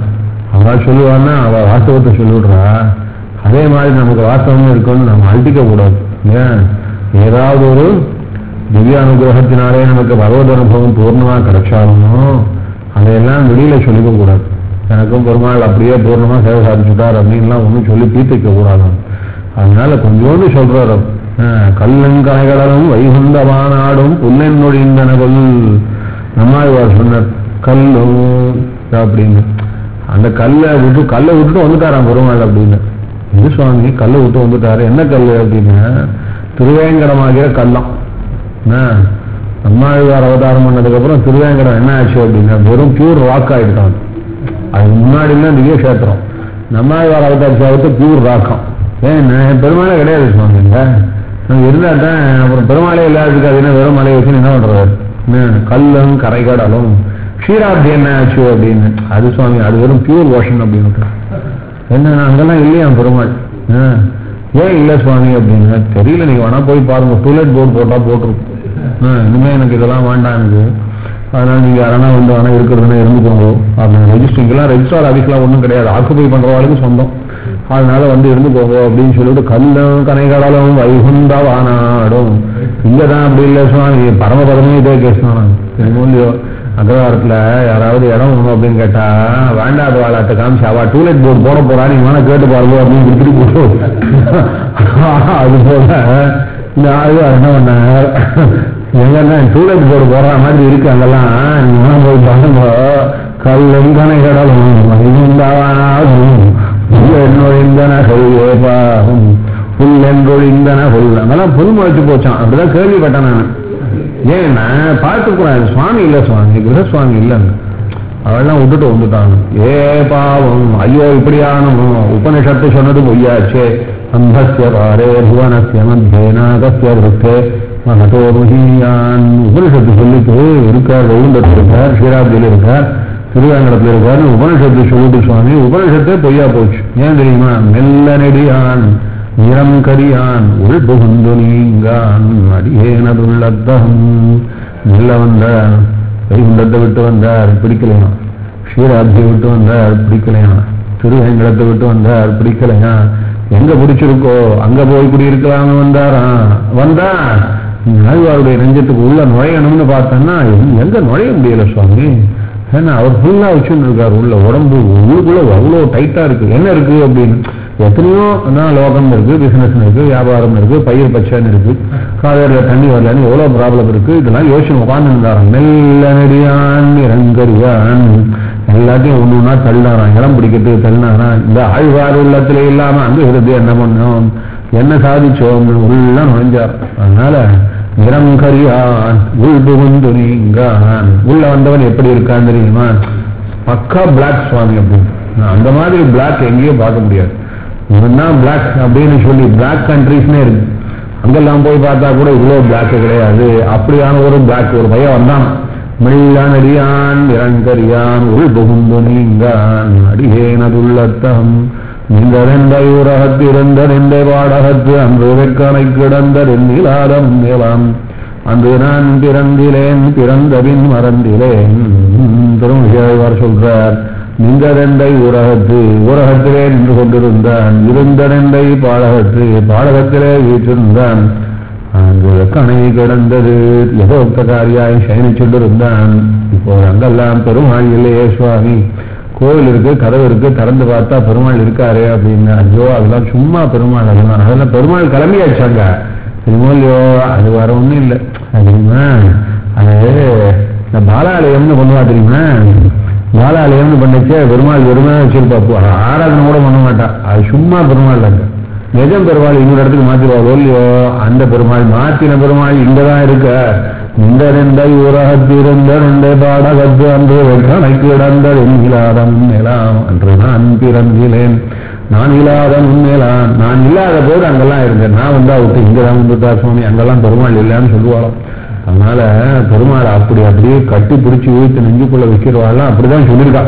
அவ சொல்லுவான்னா அவ வாஸ்தவத்தை சொல்லிவிடுறா அதே மாதிரி நமக்கு வாஸ்தவம் இருக்குன்னு நம்ம அழுத்திக்க கூடாது ஏன் ஏதாவது ஒரு திவ்ய அனுகிரகத்தினாலே நமக்கு பகவத் அனுபவம் பூர்ணமா கிடைச்சாலும் அதையெல்லாம் வெளியில சொல்லிக்க கூடாது எனக்கும் பெருமாள் அப்படியே பூர்ணமா சேவை சாதிச்சுட்டார் அப்படின்லாம் ஒன்றும் சொல்லி தீர்த்திக்க கூடாது அதனால கொஞ்சோண்டு சொல்றாரு கல்லங்கனைகடலும் வைகுந்தமானாடும் புல்லன் நொழிந்தன கொல் நம்மாழ்வார் சொன்னார் கல்லும் அப்படின்னு அந்த கல்லை விட்டு கல்லை விட்டுட்டு வந்துட்டாராம் பெருமாள் அப்படின்னு இது சுவாமி கல்லை விட்டு வந்துட்டாரு என்ன கல் அப்படின்னா திருவேங்கடமாகிற கல்லம் என்ன நம்மாழ்வார் அவதாரம் பண்ணதுக்கு அப்புறம் திருவேங்கடம் என்ன ஆச்சு அப்படின்னா வெறும் பியூர் ராக் ஆயிட்டான் அதுக்கு முன்னாடி தான் திவ்ய கஷேத்திரம் நம்மாழ்வார் அவதாரத்தை பியூர் ராக்கம் ஏன் நான் பெருமாளே கிடையாது சுவாமிங்க நான் இருந்தா தான் அப்புறம் பெருமாளே இல்லாததுக்கு அது என்ன வெறும் மலையை வச்சு என்ன பண்றாரு என்ன கல்லும் கரைகடலும் க்ஷீராப்தி என்ன ஆச்சு அப்படின்னு அது சுவாமி அது வெறும் பியூர் வாஷன் அப்படின்னு என்ன அங்கெல்லாம் இல்லையா பெருமாள் ஆ. ஏன் இல்லை சுவாமி அப்படின்னு தெரியல நீங்க வேணா போய் பாருங்க டூலெட் போர்டு போட்டா போட்டிருக்கும் ஆ, இனிமே எனக்கு இதெல்லாம் வேண்டாம் எனக்கு அதனால நீங்க யாரா வந்து வேணா இருக்கிறதுனா இருந்துக்கோங்க அப்படின்னு ரெஜிஸ்டரிங்கெல்லாம் ரெஜிஸ்டார் ஆஃபீஸ்லாம் ஒன்றும் கிடையாது ஆக்குபை பண்றவாளுக்கு சொந்தம் அதனால வந்து இருந்துக்கோங்க அப்படின்னு சொல்லிட்டு கல்லும் கனைகடலும் வைகுந்த வானாடும் இங்கதான் அப்படி இல்லை சுவாமி பரமபதமே இதே கேஸ்தான் இல்லையோ அக்ரவாரத்துல யாராவது இடம் வேணும் அப்படின்னு கேட்டா வேண்டாத வாழாட்ட காமிச்சு அவ டூலெட் போர்டு போட போறா நீங்க வேணா கேட்டு பாருங்க அப்படின்னு கொடுத்துட்டு போட்டு அது போல இந்த ஆளு என்ன பண்ணார் எங்கன்னா டூலெட் போர்டு போடுற மாதிரி இருக்கு அங்கெல்லாம் நீங்க வேணா போய் பாருங்க கல்லும் கனை கடலும் வைகுந்தாவானாகும் நுழைந்தன கையேபாகும் புல் என்றொழிந்தன புல் அதெல்லாம் புல் முளைச்சு போச்சான் அப்படிதான் கேள்விப்பட்டேன் நான் ஏன்னா பார்த்துக்கூடாது சுவாமி இல்லை சுவாமி கிரகசுவாமி இல்லைன்னு அவெல்லாம் விட்டுட்டு வந்துட்டாங்க ஏ பாவம் ஐயோ இப்படியானமோ உபனிஷத்து சொன்னது பொய்யாச்சே அந்தஸ்ய பாரே புவனஸ்ய மத்தியேனாகஸ்ய விருத்தே மகதோ முகியான் உபனிஷத்து சொல்லிட்டு இருக்கார் வைகுண்டத்தில் இருக்கார் ஸ்ரீராப்தியில் இருக்கார் திருவேங்கடத்தில் இருக்கார் உபனிஷத்து சொல்லிட்டு சுவாமி உபனிஷத்தே பொய்யா போச்சு ஏன் தெரியுமா மெல்ல நெடியான் நிறம் கரியான் உள் புகுந்து நீங்கான் அடியேனதுள்ளத்தம் மெல்ல வந்தார் வைகுண்டத்தை விட்டு வந்தார் பிடிக்கலையா க்ஷீராப்தியை விட்டு வந்தார் பிடிக்கலையா திருவேங்கடத்தை விட்டு வந்தார் பிடிக்கலையா எங்க பிடிச்சிருக்கோ அங்க போய் குடியிருக்கலாம்னு வந்தாரா வந்தா ஆழ்வாருடைய நெஞ்சத்துக்கு உள்ள நுழையணும்னு பார்த்தோன்னா எங்க நுழைய முடியல சுவாமி ஏன்னா அவர் ஃபுல்லா வச்சுன்னு இருக்காரு உள்ள உடம்பு உள்ளுக்குள்ள அவ்வளோ டைட்டா இருக்கு என்ன இருக்கு அப்படின்னு எத்தனையோ தான் லோகம் இருக்கு பிசினஸ் இருக்கு வியாபாரம் இருக்கு பயிர் பச்சைன்னு இருக்கு காவேரியில் தண்ணி வரலன்னு எவ்வளவு ப்ராப்ளம் இருக்கு இதெல்லாம் யோசிச்சு உட்கார்ந்து இருந்தாராம் மெல்ல நெடியான் நிறங்கரியான் எல்லாத்தையும் ஒண்ணு ஒண்ணா தள்ளினாராம் இடம் பிடிக்கிறதுக்கு தள்ளினாராம் இந்த ஆழ்வார் உள்ளத்துல இல்லாம அங்க இருந்து என்ன பண்ணோம் என்ன சாதிச்சோம் உள்ள நுழைஞ்சார் அதனால நிறம் கரியான் உள் புகுந்து நீங்கான் உள்ள வந்தவன் எப்படி இருக்கான் தெரியுமா பக்கா பிளாக் சுவாமி அப்படின்னு அந்த மாதிரி பிளாக் எங்கேயும் பார்க்க முடியாது இவன் தான் பிளாக் அப்படின்னு சொல்லி பிளாக் கண்ட்ரிஸ்னே இருக்கு அங்கெல்லாம் போய் பார்த்தா கூட இவ்வளோ பிளாக் கிடையாது அப்படியான ஒரு பிளாக் ஒரு பையன் வந்தான் மெல்லான் அடியான் இறங்கரியான் உள் புகுந்து நீங்கான் அடியேனதுள்ளத்தம் நீந்ததெந்த ஊரகத்து இருந்ததெந்த பாடகத்து அன்று வெக்கனை கிடந்ததென்னிலாதம் மேலாம் அன்று நான் பிறந்திலேன் பிறந்தபின் மறந்திலேன் திருமகிழ்வார் சொல்றார் நின்றதெண்டை ஊரகத்து ஊரகத்திலே நின்று கொண்டிருந்தான் இருந்ததெண்டை பாடகத்து பாடகத்திலே வீற்றிருந்தான் அங்கு வெக்கனை கிடந்தது யதோக்தகாரியாய் சயனிச்சுண்டிருந்தான் இப்போ அங்கெல்லாம் பெருமாள் இல்லையே சுவாமி கோவில் இருக்கு கதவு இருக்கு திறந்து பார்த்தா பெருமாள் இருக்காரு அப்படின்னு ஐயோ அதெல்லாம் சும்மா பெருமாள் அதெல்லாம் அதெல்லாம் பெருமாள் கிளம்பியாச்சாங்க திருமூலியோ அது வர ஒண்ணும் இல்லை தெரியுமா அது இந்த பாலாலயம்னு பண்ணுவா தெரியுமா பாலாலயம்னு பண்ணிச்சே பெருமாள் வெறுமே வச்சிருப்பா ஆராதனை கூட பண்ண மாட்டா அது சும்மா பெருமாள் அங்க நிஜம் பெருமாள் இன்னொரு இடத்துக்கு மாத்திருவாளோ இல்லையோ அந்த பெருமாள் மாத்தின பெருமாள் இங்கதான் இருக்க இந்த ரெண்டை ஊரகத்திருந்த ரெண்டை பாடகத்து அன்று கணக்கு இடந்த என்கிலாதம் நிலாம் அன்று நான் பிறந்திலேன் நான் இல்லாத முன்னேலாம் நான் இல்லாத போது அங்கெல்லாம் இருந்தேன் நான் வந்தா விட்டு இங்கதான் வந்துட்டா சுவாமி அங்கெல்லாம் பெருமாள் இல்லைன்னு சொல்லுவாளாம் அதனால பெருமாள் அப்படி அப்படியே கட்டி பிடிச்சி ஊத்து நெஞ்சுக்குள்ள வைக்கிறவாள்லாம் அப்படிதான் சொல்லியிருக்கா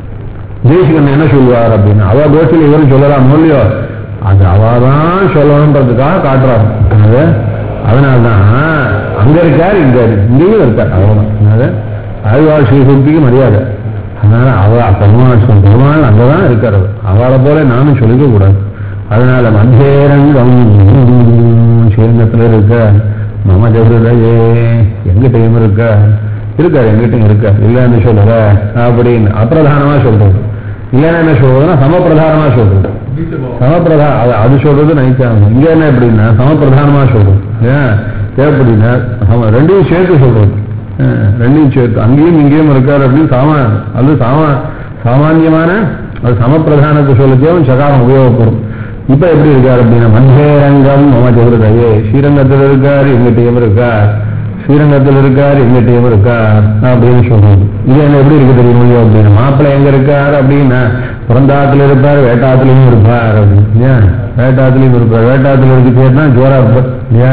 தேசிகன் என்ன சொல்லுவார் அப்படின்னு அவ கோஷ்டியில் இவரும் சொல்லலாம் இல்லையோ அது அவாதான் சொல்லணுன்றதுக்காக காட்டுறாரு அது அதனால்தான் அங்க இருக்கார் இங்க இங்கேயும் இருக்கார் அவ்வளவுதான் ஆழ்வார் ஸ்ரீசக்திக்கு மரியாதை அதனால அவ பெருமாள் பெருமாள் அங்கதான் இருக்கார் அவளை போல நானும் சொல்லிக்க கூடாது அதனால மந்தேரங்கம் ஸ்ரீரங்கத்துல இருக்க மம ஜகுதையே எங்கிட்டையும் இருக்க இருக்கார் எங்கிட்டையும் இருக்க இல்லைன்னு சொல்லுற அப்படின்னு அப்பிரதானமா சொல்றது இல்லைன்னா என்ன சொல்றதுன்னா சமப்பிரதானமா சொல்றது சமப்பிரதா அது அது சொல்றது நைச்சாங்க இங்க என்ன எப்படின்னா சமப்பிரதானமா சொல்றது ஏன் எப்படின்னா சம ரெண்டையும் சேர்த்து சொல்றது ரெண்டையும் சேர்த்து அங்கேயும் இங்கேயும் இருக்காரு அப்படின்னு சாமா அது சாமா சாமான்யமான அது சமப்பிரதானத்தை சொல்லச்சேவும் சகாரம் உபயோகப்படும் இப்ப எப்படி இருக்காரு அப்படின்னா மந்தேரங்கம் மம ஜெகருதையே ஸ்ரீரங்கத்தில் இருக்கார் எங்கிட்டையும் இருக்கார் ஸ்ரீரங்கத்தில் இருக்கார் எங்கிட்டையும் இருக்கார் அப்படின்னு சொல்றது இது என்ன எப்படி இருக்கு தெரியுமோ அப்படின்னு மாப்பிள்ளை எங்க இருக்கார் அப்படின்னா பிறந்தாத்துல இருப்பார் வேட்டாத்துலயும் இருப்பார் அப்படின்னு வேட்டாத்துலயும் இருப்பார் வேட்டாத்துல இருக்கு பேர்னா ஜோரா இருப்பார்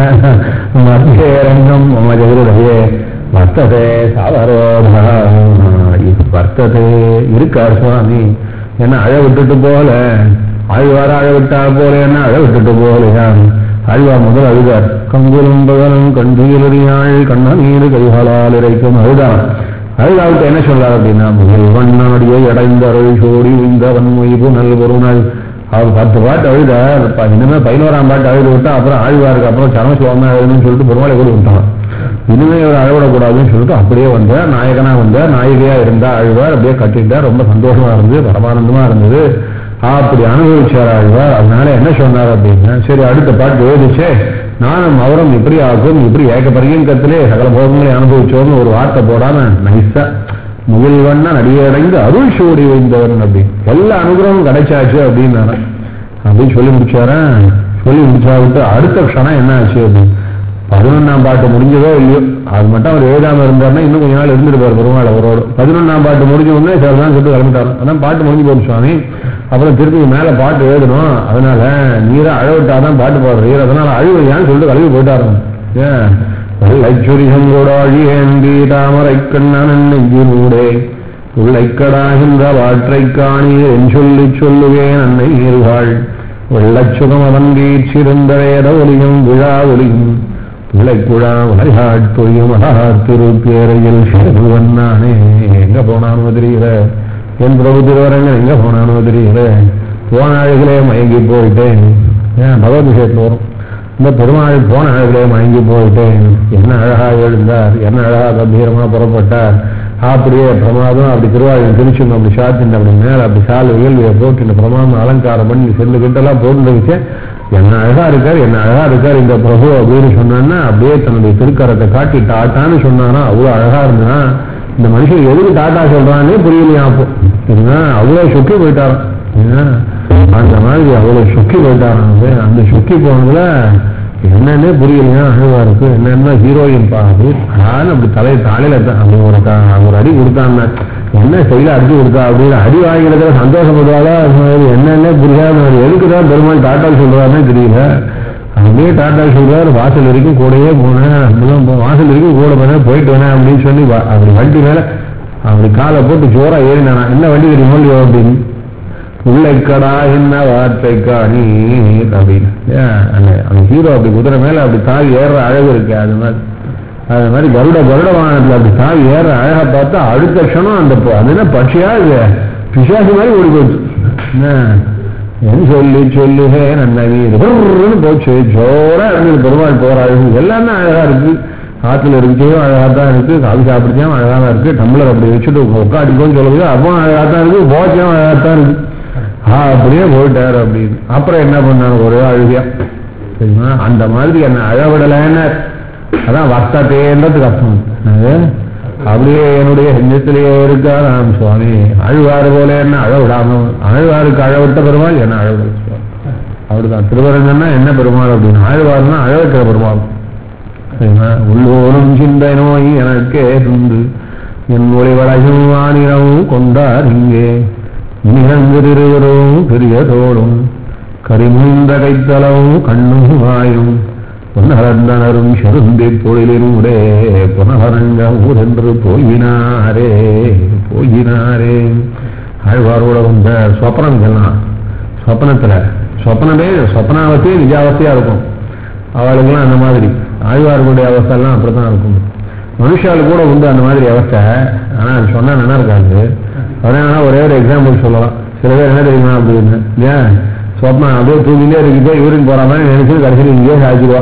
மத்திய ரங்கம் மம ஜெகருதையே வர்த்ததே சாவரோதா வர்த்ததே இருக்கார் சுவாமி என்ன அழ விட்டுட்டு போல ஆழ்வார அழ விட்டா போல என்ன அழ விட்டுட்டு போலையான் ஆழ்வார் முதல் அழுதார் கங்குலும் பகலும் கண்டீரடியாள் கண்ணநீர் கைகளால் இறைக்கும் அழுதான் அழுதாவுக்கு என்ன சொல்றார் அப்படின்னா முதல் வண்ணாடியை அடைந்த அருள் சோடி இந்த வன்மொய்பு நல் பொருணல் அவர் பத்து பாட்டு அழுதார் இனிமே பதினோராம் பாட்டு அழுது விட்டா அப்புறம் ஆழ்வாருக்கு அப்புறம் சரமசிவமா அழுதுன்னு சொல்லிட்டு பெருமாளை கூட விட்டான் இனிமே அவர் அழவிடக்கூடாதுன்னு சொல்லிட்டு அப்படியே வந்தார் நாயகனா வந்தார் நாயகியா இருந்தா அழுவார் அப்படியே கட்டிட்டார் ரொம்ப சந்தோஷமா இருந்தது பரமானந்தமா இருந்தது அப்படி அனுபவிச்சார் ஆழ்வார் அதனால என்ன சொன்னார் அப்படின்னா சரி அடுத்த பாட்டு எழுதிச்சே நானும் அவரும் இப்படி ஆகும் இப்படி ஏக பரியங்கத்திலே சகல போகங்களை அனுபவிச்சோம்னு ஒரு வார்த்தை போடாம நைஸா முகில்வண்ண நடிகடைந்து அருள் சூடி வைந்தவன் அப்படின்னு எல்லா அனுகிரகமும் கிடைச்சாச்சு அப்படின்னு அப்படின்னு சொல்லி முடிச்சாரா சொல்லி முடிச்சா விட்டு அடுத்த க்ஷணம் என்ன ஆச்சு அது பதினொன்னாம் பாட்டு முடிஞ்சதோ இல்லையோ அது மட்டும் அவர் எழுதாம இருந்தாருன்னா இன்னும் கொஞ்ச நாள் இருந்துருப்பார் பெருமாள் அவரோட பதினொன்னாம் பாட்டு முடிஞ்ச உடனே சார் தான் சொல்லிட்டு கிளம்பிட்டார் அதான் பாட்டு முடிஞ்சு போச்சு சுவாமி அப்புறம் திருப்பி மேல பாட்டு எழுதணும் அதனால நீரை அழவிட்டாதான் பாட்டு பாடுறீர் அதனால அழுவையான்னு சொல்லிட்டு கிளம்பி போயிட்டாரு ஏன் வெள்ளைச்சுரிகம் கூட அழியேந்தி தாமரை கண்ணன் நெஞ்சினூடே உள்ளைக்கடாகின்ற வாற்றைக் காணீர் என் சொல்லி சொல்லுவேன் அன்னை நீர்வாள் வெள்ளச்சுகம் அவன் வீச்சிருந்த வேத ஒலியும் விழா ஒலியும் பிள்ளைக்குழா வளையாட்பொழியும் திருப்பேரையில் சேருவன் நானே எங்க போனானோ தெரியல என் பிரபு திருவரங்கன் எங்க போனானோ தெரியல போன அழகிலே மயங்கி போயிட்டேன் ஏன் பகவத் விஷயத்துல வரும் இந்த பெருமாள் போன அழகிலே மயங்கி போயிட்டேன் என்ன அழகா எழுந்தார் என்ன அழகா கம்பீரமா புறப்பட்டார் அப்படியே பிரமாதம் அப்படி திருவாயூர் திருச்சுங்க அப்படி சாத்தின் அப்படி மேல அப்படி சாலை வேள்வியை போட்டு இந்த பிரமாதம் அலங்காரம் பண்ணி செல்லு கிட்டெல்லாம் போட்டு வச்சு என்ன அழகா இருக்கார் என்ன அழகா இருக்கார் இந்த பிரபு அப்படின்னு சொன்னான்னா அப்படியே தன்னுடைய திருக்கரத்தை காட்டி டாட்டான்னு சொன்னானா அவ்வளவு அழகா இருந்தா இந்த மனுஷன் எதுக்கு டாட்டா சொல்றானே புரியலையா அப்போ சரிங்களா அவ்வளவு சுக்கி போயிட்டாராம் சரிங்களா? அந்த மாதிரி அவ்வளவு சுக்கி போயிட்டாராம் அது. அந்த சுக்கி போனதுல என்னன்னே புரியலையா அழகா இருக்கு என்னன்னா ஹீரோயின் பாது நான் அப்படி தலையை தாளையில தான் அப்படி ஒரு க- ஒரு அடி கொடுத்தாங்க என்ன செய்யல அடிச்சு கொடுத்தா அப்படின்னு அடி வாங்கினதுல சந்தோஷப்படுவாளா என்னன்னே புரியாத அவர் எதுக்கு தான் பெருமாள் டாட்டா சொல்றாருன்னே தெரியல அப்படியே டாட்டா சொல்றாரு வாசல் வரைக்கும் கூடயே போனேன் அப்படிலாம் போ- வாசல் வரைக்கும் கூட போனேன் போயிட்டு வரேன் அப்படின்னு சொல்லி வ- அப்படி வண்டி மேல அப்படி காலை போட்டு ஜோரா ஏறினானா என்ன வண்டி தெரியுமோ இல்லையோ அப்படின்னு உள்ளைக்கடா என்ன வார்த்தை காணி அப்படின்னு ஏன் அந்த அந்த ஹீரோ அப்படி குதிரை மேல அப்படி தாவி ஏறுற அழகு இருக்கு அது மாதிரி அது மாதிரி கருட கருட வாகனத்துல அப்படி தாவி ஏறுற அழகா பார்த்தா அடுத்த க்ஷணம் அந்த ப- அது என்ன பட்சியா இது பிசாசு மாதிரி ஓடி போச்சு என்ன என் சொல்லி சொல்லுகே நன்ன வீடு புர்ருன்னு போச்சு ஜோரா இருந்தது பெருமாள் போற அழகு எல்லாமே அழகா இருக்கு காத்துல இருக்கையும் அழகா தான் இருக்கு காவி சாப்பிடுச்சியும் அழகா தான் இருக்கு டம்ளர் அப்படி வச்சுட்டு உட்காடிக்கோன்னு சொல்லுது அப்பவும் அழகா தான் இருக்கு போச்சையும் அழகா தான் இருக்கு ஆ அப்படியே போயிட்டாரு அப்படின்னு அப்புறம் என்ன பண்ணாரு ஒரே அழுகியா சரிங்களா அந்த மாதிரி என்ன அழவிடலைன்னு அதான் வர்த்தத்தேன்றதுக்கு அர்த்தம் அது அப்படியே என்னுடைய நெஞ்சத்திலேயே இருக்கார் ராம் சுவாமி அழுவாறு போல என்ன அழ விடாம அழுவாருக்கு அழ விட்ட பெருமாள் என்ன அழ விட சுவாமி அப்படிதான் திருவரங்கன்னா என்ன பெருமாள் அப்படின்னு அழுவாருன்னா அழ வைக்கிற பெருமாள் சரிங்களா உள்ளோரும் சிந்தை நோய் எனக்கே துண்டு என் ஒளிவளையும் வானிரவும் கொண்டார் இங்கே நிகழ்ந்து திருவரும் பெரிய தோளும் கரிமுந்த கைத்தளவும் கண்ணும் வாயும் பொன்னரந்தனரும் செருந்தி பொழிலினூடே புனகரங்க ஊரென்று போயினாரே போயினாரே ஆழ்வாரோட வந்த சொப்பனம் இதெல்லாம் சொப்பனத்துல சொப்பனமே சொப்பனாவத்தையே நிஜாவஸ்தையா இருக்கும் அவளுக்கெல்லாம் அந்த மாதிரி ஆழ்வார்களுடைய அவஸ்தை எல்லாம் அப்படித்தான் இருக்கும் மனுஷாளுக்கு கூட உண்டு அந்த மாதிரி அவஸ்தை ஆனா அது சொன்னா நல்லா இருக்காது அதனால ஒரே ஒரு எக்ஸாம்பிள் சொல்லலாம் சில பேர் என்ன தெரியுமா அப்படின்னு ஏன் சொப்னா அப்படியே தூங்கிலே இருக்குது யூரின் போற மாதிரி நினைச்சு கடைசியில் இங்கேயே சாய்ச்சிடுவா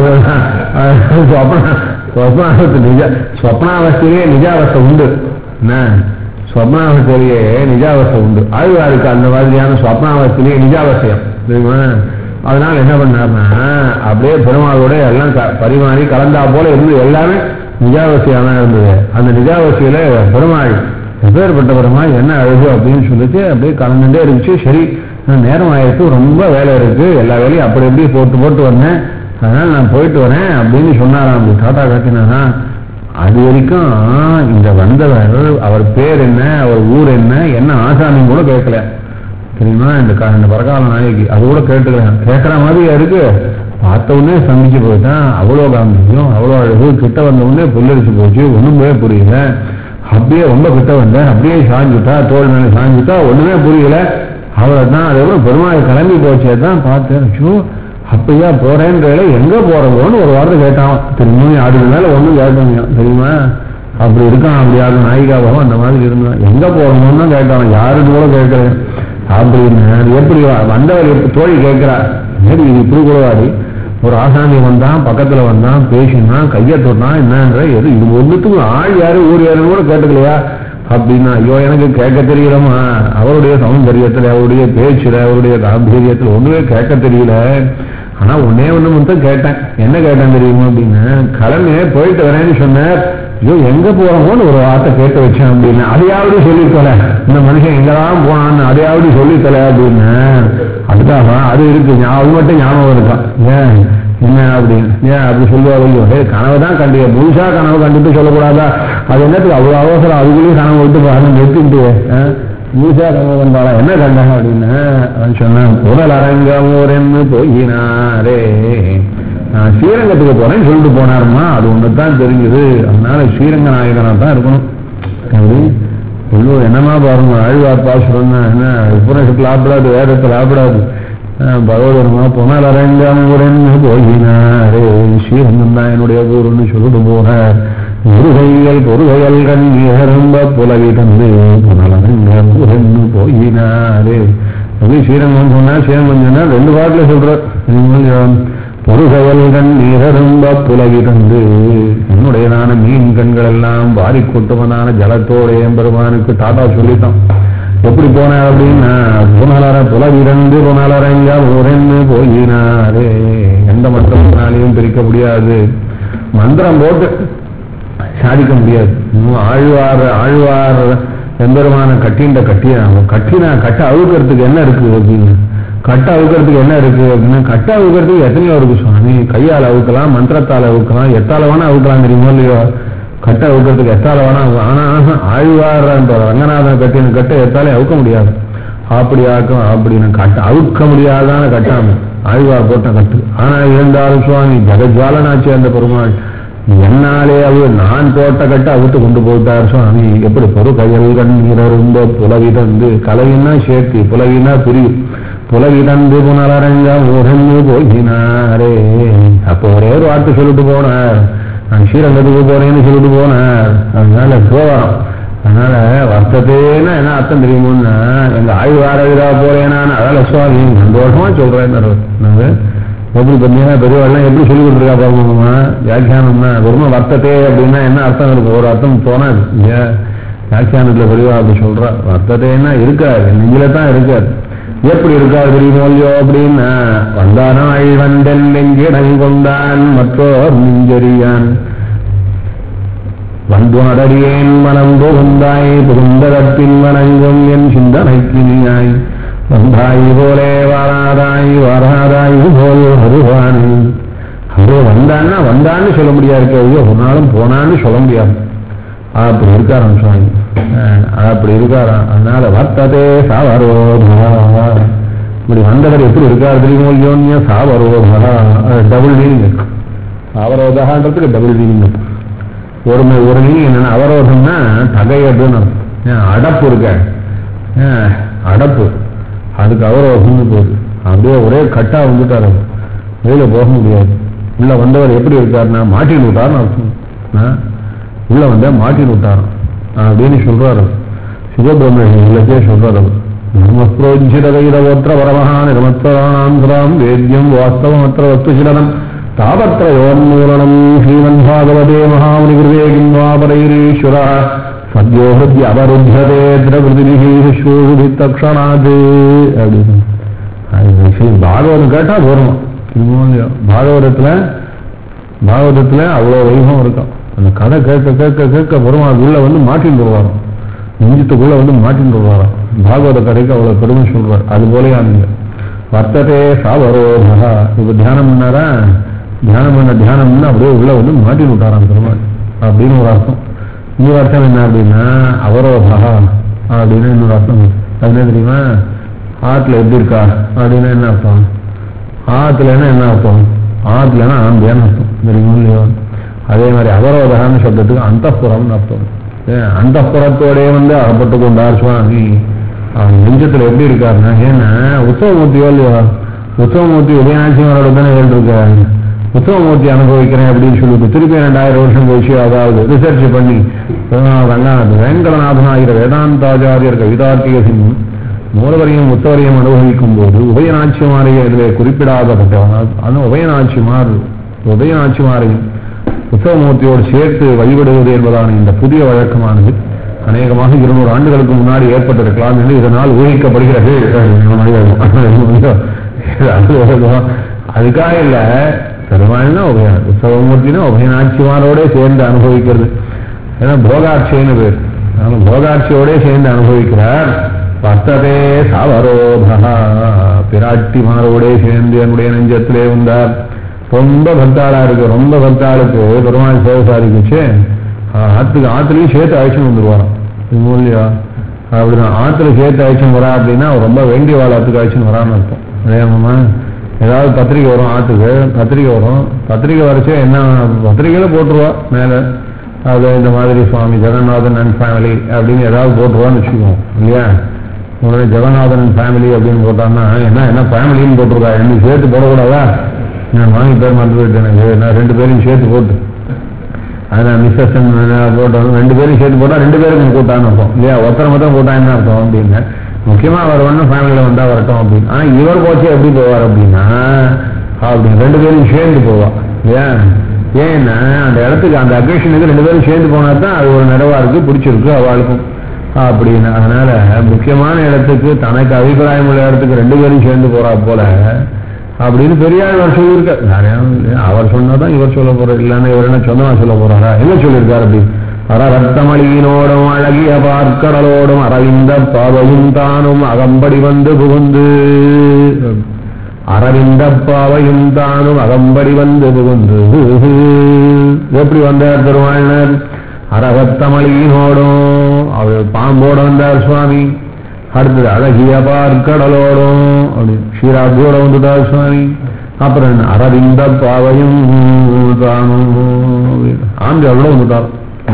சொப்னா சொப்னாவஸ்தை நிஜ சொப்னாவஸ்தையிலே நிஜாவஸ்தை உண்டு என்ன சொப்னாவஸ்தையிலேயே நிஜாவஸ்தை உண்டு ஆழ்வாருக்கு அந்த மாதிரியான சொப்னாவஸ்தையிலேயே நிஜாவஸ்தையம் தெரியுமா அதனால என்ன பண்ணார்னா அப்படியே பெருமாளோட எல்லாம் க- பரிமாறி கலந்தா போல இருந்து எல்லாமே நிஜாவசியாக தான் இருந்தது அந்த நிஜாவசியில பெருமாள் எப்பேற்பட்ட பெருமாள் என்ன அழகு அப்படின்னு சொல்லிட்டு அப்படியே கலந்துட்டே இருந்துச்சு சரி நான் நேரம் ஆயிடுச்சு ரொம்ப வேலை இருக்கு எல்லா வேலையும் அப்படி எப்படி போட்டு போட்டு வந்தேன் அதனால நான் போயிட்டு வரேன் அப்படின்னு சொன்னாராம் அப்படி டாட்டா காட்டினா அது வரைக்கும் இந்த வந்தவர் அவர் பேர் என்ன அவர் ஊர் என்ன என்ன ஆசாமின்னு கூட கேட்கல தெரியுமா இந்த கா- இந்த பரகால நாளைக்கு அது கூட கேட்டுக்கிறேன் கேட்கற மாதிரியா இருக்கு பார்த்த உடனே சந்திச்சு போயிட்டான் அவ்வளோ காந்தியும் அவ்வளோ அழகு கிட்ட வந்த உடனே புல்லரிச்சு போச்சு ஒண்ணுமே புரியல அப்படியே ரொம்ப கிட்ட வந்தேன் அப்படியே சாஞ்சுட்டா தோல் மேல சாஞ்சுட்டா ஒண்ணுமே புரியல அவளை தான் அதுக்கப்புறம் பெருமாள் கிளம்பி போச்சே தான் பார்த்தேன் ஐயோ, அப்பையா போறேன்ற எங்க போறதோன்னு ஒரு வார்த்தை கேட்டான் திரும்பவும் அதுக்கு மேல ஒண்ணும் கேட்டாங்க தெரியுமா அப்படி இருக்கான் அப்படி யாரும் நாயிகாவும் அந்த மாதிரி இருந்தான் எங்க போறோம்னு தான் கேட்டான் யாருன்னு கூட கேட்கிறேன் அப்படின்னு அது எப்படி வ- வந்தவர் எப்படி தோழி கேட்கிறா சரி இது இப்படி கூடவாடி ஒரு ஆசாமி வந்தான் பக்கத்துல வந்தான் பேசினான் கையை தொட்டான் என்னன்ற எது இது ஒண்ணுத்துக்கும் ஆள் யாரு ஊர் யாருன்னு கூட கேட்டுக்கலையா அப்படின்னா ஐயோ எனக்கு கேட்க தெரியலமா அவருடைய சௌந்தரியத்துல அவருடைய பேச்சுல அவருடைய காம்பீரியத்துல ஒண்ணுமே கேட்க தெரியல ஆனா ஒன்னே ஒண்ணு மட்டும் கேட்டேன் என்ன கேட்டேன் தெரியுமா அப்படின்னு கிளம்பினே போயிட்டு வரேன்னு சொன்னார் ஐயோ எங்க போறோமோன்னு ஒரு வார்த்தை கேட்டு வச்சேன் அப்படின்னு அதையாவது சொல்லித்தல இந்த மனுஷன் எங்கதான் போனான்னு அதையாவது சொல்லித்தல அப்படின்னு அதுக்காக அது இருக்கு ஞா- அது மட்டும் ஞாபகம் இருக்கான் ஏன் என்ன அப்படின்னு ஏன் அப்படி சொல்லுவாங்க ஐயோ ஹே கனவு தான் கண்டு முழுசா கனவு கண்டுட்டு சொல்லக்கூடாதா அது என்னத்துக்கு அவ்வளவு அவசரம் அதுக்குள்ளேயும் கனவு விட்டு பாருங்க நிறுத்திட்டு முழுசா கனவு கண்டாளா என்ன கண்டாங்க அப்படின்னு அவன் சொன்னான் புதல் அரங்கமோரென்னு போயினாரே நான் ஸ்ரீரங்கத்துக்கு போறேன்னு சொல்லிட்டு போனாருமா அது ஒன்று தான் தெரிஞ்சது அதனால ஸ்ரீரங்க நாயகனா தான் இருக்கணும் அப்படி உள்ளூர் என்னமா பாருங்க ஆழ்வார் பாசுரம் என்ன உபநிஷத்துல ஆப்பிடாது வேதத்தில் ஆப்பிடாது பகவதனமா புனல் அரங்கம் உரன்னு போயினாரே ஸ்ரீரங்கம் தான் என்னுடைய ஊருன்னு சொல்லிட்டு போனார் முருகைகள் பொருகைகள் கண்ணியரும்ப புலவி தந்து புனலரங்கம் உரன்னு போயினாரே அப்படி ஸ்ரீரங்கம் சொன்னா ஸ்ரீரங்கம் சொன்னா ரெண்டு பாட்டுல சொல்றார் பொருகவல் கண் நீரரும்ப புலவி தந்து என்னுடையதான மீன் கண்கள் எல்லாம் வாரி கொட்டுவதான ஜலத்தோட எம்பெருமானுக்கு டாடா சொல்லிட்டான் எப்படி போனார் அப்படின்னா புனலர புலவிரந்து புனலரங்க உரன்னு போயினாரே எந்த மந்திரத்தினாலையும் பிரிக்க முடியாது மந்திரம் போட்டு சாதிக்க முடியாது இன்னும் ஆழ்வார் ஆழ்வார் எம்பெருமான கட்டின்ற கட்டிய கட்டினா கட்ட அவுக்கிறதுக்கு என்ன இருக்கு அப்படின்னு கட்ட அவுக்கிறதுக்கு என்ன இருக்கு அப்படின்னா கட்ட அவுக்கிறதுக்கு எத்தனையோ இருக்கு சுவாமி கையால் அவுக்கலாம் மந்திரத்தால் அவுக்கலாம் எத்தால வேணா அவுக்கலாம் தெரியுமோ இல்லையோ கட்ட அவுக்கிறதுக்கு எத்தால வேணா அவுக்கலாம். ஆனா ஆழ்வார் அந்த ரங்கநாதன் கட்டின கட்டை எத்தாலே அவுக்க முடியாது அப்படி ஆக்கும் அப்படின்னு கட்ட அவுக்க முடியாதான கட்டாம ஆழ்வார் போட்ட கட்டு ஆனா இருந்தாலும் சுவாமி ஜெகஜாலனாச்சு அந்த பெருமாள் என்னாலே அவர் நான் போட்ட கட்ட அவுத்து கொண்டு போட்டார் சுவாமி எப்படி பொறு கையல் கண்ணீர் ரொம்ப புலவி தந்து கலவினா சேர்த்தி புலவினா பிரிவு புலவி தந்து புனலரங்க உறந்து போகினாரே அப்போ ஒரே ஒரு வார்த்தை சொல்லிட்டு போனார் நான் ஸ்ரீரங்கத்துக்கு போறேன்னு சொல்லிட்டு போனார் அதனால போவான் அதனால வர்த்தத்தேன்னா என்ன அர்த்தம் தெரியுமோன்னா எங்க ஆய்வாரவிதா போறேனான்னு அதனால சுவாமி சந்தோஷமா சொல்றேன் நாங்க எப்படி பண்ணீங்கன்னா பெரியவாள்லாம் எப்படி சொல்லி கொடுத்துருக்கா பாருங்கம்மா வியாக்கியானம்னா வெறும வர்த்தத்தே அப்படின்னா என்ன அர்த்தம் இருக்கு ஒரு அர்த்தம் தோணாது இல்லையா வியாக்கியானத்துல பெரியவா அப்படி சொல்றா வர்த்தத்தேன்னா இருக்காது நெஞ்சில தான் இருக்காது எப்படி இருக்காது தெரியுமோ இல்லையோ அப்படின்னா வந்தானாய் வந்தன் நெஞ்சிடை கொண்டான் மற்றோர் நெஞ்சறியான் வந்துணடறியேன் மனம் புகுந்தாய் புகுந்ததற்பின் வணங்கும் என் சிந்தனைக்கினியாய் வந்தாய் போலே வாராதாய் வாராதாய் போல் வருவானே அதோ வந்தான்னா வந்தான்னு சொல்ல முடியாது ஐயோ ஒரு நாளும் போனான்னு சொல்ல முடியாது அப்படி இருக்காராம் சுவாமி அஹ் அப்படி இருக்காராம் அதனால வர்த்ததே சாவரோதா இப்படி வந்தவர் எப்படி இருக்காரு தெரியுமோ இல்லையோன்னு சாவரோதா டபுள் மீனிங் இருக்கு அவரோதகான்றதுக்கு டபுள் மீனிங் இருக்கு ஒரு ம- ஒரு மீனிங் என்னன்னா அவரோதம்னா தகையதுன்னு அர்த்தம். ஏன் அடப்பு இருக்க ஏன் அடப்பு அதுக்கு அவரோதம்னு போகுது அப்படியே ஒரே கட்டா வந்துட்டார் அவர். வெளியில போக முடியாது உள்ள வந்தவர் எப்படி இருக்காருன்னா மாட்டின் விட்டார்னு அர்த்தம் ஆ? உள்ள வந்தா மாட்டின் விட்டாராம் அப்படின்னு சொல்றாரு சிவபிரமணியத்திலே சொல்றாரு அவர். நிர்மஸ்ரோஜிதவைரவோத்திர பரமஹா நிர்மத்வராணாந்திராம் வேத்யம் வாஸ்தவமத்திர வஸ்துசிலனம் தாவத்ரயோன்மூலனம் ஸ்ரீமன் பாகவதே மகாமுனிகிருதே கிம் வா பரைரீஸ்வரா சத்யோ ஹிருத்ய அவருத்தியதே திரவிருதிபிஹி சுஷ்ரூஷுபி தக்ஷணாத் அப்படின்னு அது விஷயம் பாகவதம் கேட்டா வரும் பாகவதத்துல பாகவதத்துல அவ்வளவு வைபவம் இருக்கும் அந்த கதை கேட்க கேட்க கேட்க பெருமாள் உள்ள வந்து மாட்டின்னு வருவாராம் நெஞ்சத்துக்குள்ள வந்து மாட்டின்னு வருவாராம் பாகவத கதைக்கு அவ்வளவு பெருமை சொல்றார் அது போலயா நீங்க வர்த்ததே சாவரோதா இப்ப தியானம் பண்ணாரா தியானம் பண்ண தியானம் பண்ண அப்படியே உள்ள வந்து மாட்டின்னு விட்டாராம் பெருமாள் அப்படின்னு ஒரு அர்த்தம் இன்னொரு அர்த்தம் என்ன அப்படின்னா அவரோதா அப்படின்னு இன்னொரு அர்த்தம் அது என்ன தெரியுமா ஆத்துல எப்படி இருக்கா அப்படின்னா என்ன அர்த்தம் ஆத்துலன்னா என்ன அர்த்தம் ஆத்துலன்னா ஆம்பியான்னு அர்த்தம் தெரியுமா இல்லையோ அதே மாதிரி அவரோதகான்னு சொல்றதுக்கு அந்தப்புறம்னு அர்த்தம் ஏன் அந்தப்புறத்தோடய வந்து அகப்பட்டு கொண்டார் சுவாமி அவன் நெஞ்சத்துல எப்படி இருக்காருன்னா ஏன்னா உத்தவமூர்த்தியோ இல்லையோ உத்தவமூர்த்தி உதயநாச்சியவரோட தானே இருக்காரு உத்தவமூர்த்தி அனுபவிக்கிறேன் அப்படின்னு சொல்லிட்டு திருப்பி ரெண்டாயிரம் வருஷம் கழிச்சு அதாவது ரிசர்ச் பண்ணி ரங்கநாத் வேங்கடநாதன் ஆகிற வேதாந்தாச்சாரியர் கவிதார்த்திக சிங்கம் மூலவரையும் உத்தவரையும் அனுபவிக்கும் போது உபயநாச்சிமாரையும் இதில் குறிப்பிடாதப்பட்டவன் அது உபயநாச்சிமார் உபயநாச்சிமாரையும் உத்தவமூர்த்தியோடு சேர்த்து வழிபடுவது என்பதான இந்த புதிய வழக்கமானது அநேகமாக இருநூறு ஆண்டுகளுக்கு முன்னாடி ஏற்பட்டிருக்கலாம் என்று இதனால் ஊகிக்கப்படுகிறது அதுக்காக இல்ல பெருமாள்னா உபய உற்சவமூர்த்தினா உபயநாட்சிமாரோட சேர்ந்து அனுபவிக்கிறது ஏன்னா போகாட்சின்னு பேர் அதனால போகாட்சியோட சேர்ந்து அனுபவிக்கிறார் வர்த்ததே சவரோதா பிராட்டிமாரோட சேர்ந்து என்னுடைய நெஞ்சத்திலே வந்தார் ரொம்ப பக்தாளா இருக்கு ரொம்ப பக்தாளுக்கு பெருமாள் சேவை சாதிக்குச்சு ஆத்துக்கு ஆத்துலயும் சேர்த்து அழைச்சுன்னு வந்துருவாராம் இது மூலியா அப்படிதான் ஆத்துல சேர்த்து அழைச்சுன்னு வரா அப்படின்னா அவர் ரொம்ப வேண்டிய வாழ் ஆத்துக்கு அழைச்சுன்னு வரான்னு அர்த்தம் அதேமா ஏதாவது பத்திரிக்கை வரும் ஆத்துக்கு பத்திரிக்கை வரும் பத்திரிக்கை வரைச்சே என்ன பத்திரிக்கையில போட்டுருவா மேல அது இந்த மாதிரி சுவாமி ஜெகநாதன் அண்ட் ஃபேமிலி அப்படின்னு ஏதாவது போட்டுருவான்னு வச்சுக்குவோம் இல்லையா உடனே ஜெகநாதன் ஃபேமிலி அப்படின்னு போட்டான்னா என்ன என்ன ஃபேமிலின்னு போட்டிருக்கா என்ன சேர்த்து போடக்கூடாதா நான் வாங்கி பேர் மறந்து போயிட்டேன் எனக்கு நான் ரெண்டு பேரையும் சேர்த்து போட்டு அதான் மிஸ்ஸஸ் போட்டோம் ரெண்டு பேரும் சேர்த்து போட்டா ரெண்டு பேருக்கும் கூட்டான்னு அர்த்தம் இல்லையா ஒருத்தரை மட்டும் கூட்டான்னு அர்த்தம் அப்படின்னு முக்கியமா அவர் ஒன்றும் ஃபேமிலியில வந்தா வரட்டும் அப்படின்னு ஆனா இவர் போச்சு எப்படி போவார் அப்படின்னா அப்படின்னு ரெண்டு பேரும் சேர்ந்து போவா இல்லையா ஏன்னா அந்த இடத்துக்கு அந்த அக்கேஷனுக்கு ரெண்டு பேரும் சேர்ந்து போனா தான் அது ஒரு நிறைவா இருக்கு பிடிச்சிருக்கு அவளுக்கும் அப்படின்னு அதனால முக்கியமான இடத்துக்கு தனக்கு அபிப்பிராயம் உள்ள இடத்துக்கு ரெண்டு பேரும் சேர்ந்து போறா போல அப்படின்னு பெரியார் சொல்லியிருக்க நிறைய அவர் சொன்னாதான் இவர் சொல்ல போறார் இல்லைன்னா இவர் என்ன சொந்தமா சொல்ல போறாரா என்ன சொல்லியிருக்காரு அப்படி அற ரத்தமளியினோடும் அழகிய பார்க்கடலோடும் அரவிந்த பாவையும் தானும் அகம்படி வந்து புகுந்து அரவிந்த பாவையும் தானும் அகம்படி வந்து புகுந்து எப்படி வந்தார் பெருமாள்னர் அரவத்தமளியினோடும் அவர் பாம்போட வந்தார் சுவாமி அடுத்தது அழகிய பார்க்கடலோடும் அப்படி ஸ்ரீராஜோட வந்துட்டார் சுவாமி அப்புறம் என்ன அரவிந்த பாவையும் தானும் ஆண்களோட வந்துட்டார்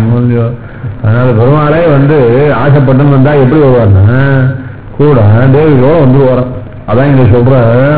அதனால பெருமாளே வந்து ஆசைப்பட்டு வந்தா எப்படி வருவார்னா கூட தேவியோட வந்து வரோம் அதான் இங்க சொல்ற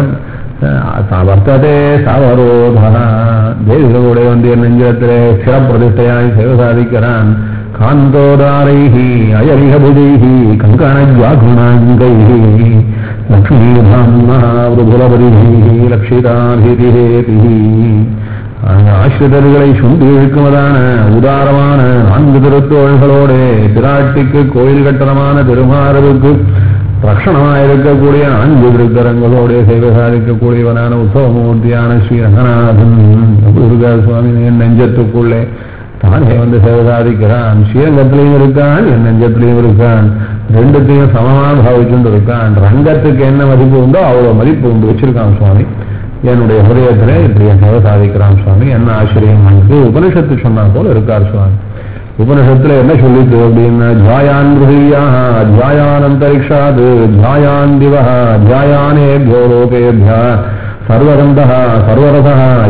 வர்த்ததே சவரோதா தேவிகளோட வந்து என் நெஞ்சத்திலே சிறப்பிரதிஷ்டையாய் சேவை சாதிக்கிறான் காந்தோதாரைஹி அயரிகபுதைஹி கங்கணஜாகுணாங்கைஹி லக்ஷ்மீபாம்னா விருபுலபதிஹி லக்ஷிதாபிதிஹேபிஹி ஆசிரியர்களை சுண்டி இழுக்குவதான உதாரமான நான்கு திருத்தோள்களோட பிராட்டிக்கு கோயில் கட்டணமான திருமாரவுக்கு ரக்ஷணமாயிருக்கக்கூடிய நான்கு திருத்தரங்களோட சேவை சாதிக்கக்கூடியவனான உற்சவமூர்த்தியான ஸ்ரீ ரங்கநாதன் முருகா சுவாமி என் நெஞ்சத்துக்குள்ளே தானே வந்து சேவை சாதிக்கிறான் ஸ்ரீரங்கத்திலையும் இருக்கான் என் நெஞ்சத்திலையும் இருக்கான் ரெண்டுத்தையும் சமமா பாவிச்சுட்டு இருக்கான் ரங்கத்துக்கு என்ன மதிப்பு உண்டோ அவ்வளவு மதிப்பு உண்டு வச்சிருக்கான் சுவாமி என்னுடைய ஹிரதயத்திலே இப்படி என் சேவை சாதிக்கிறான் சுவாமி என்ன ஆச்சரியம் எனக்கு உபனிஷத்து சொன்னா போல இருக்கார் சுவாமி உபனிஷத்துல என்ன சொல்லிட்டு அப்படின்னா ஜாயான் பிருதியா ஜாயான் அந்தரிக்ஷாது ஜாயான் திவா ஜாயானேபியோ லோகேபியா சர்வகந்த சர்வரச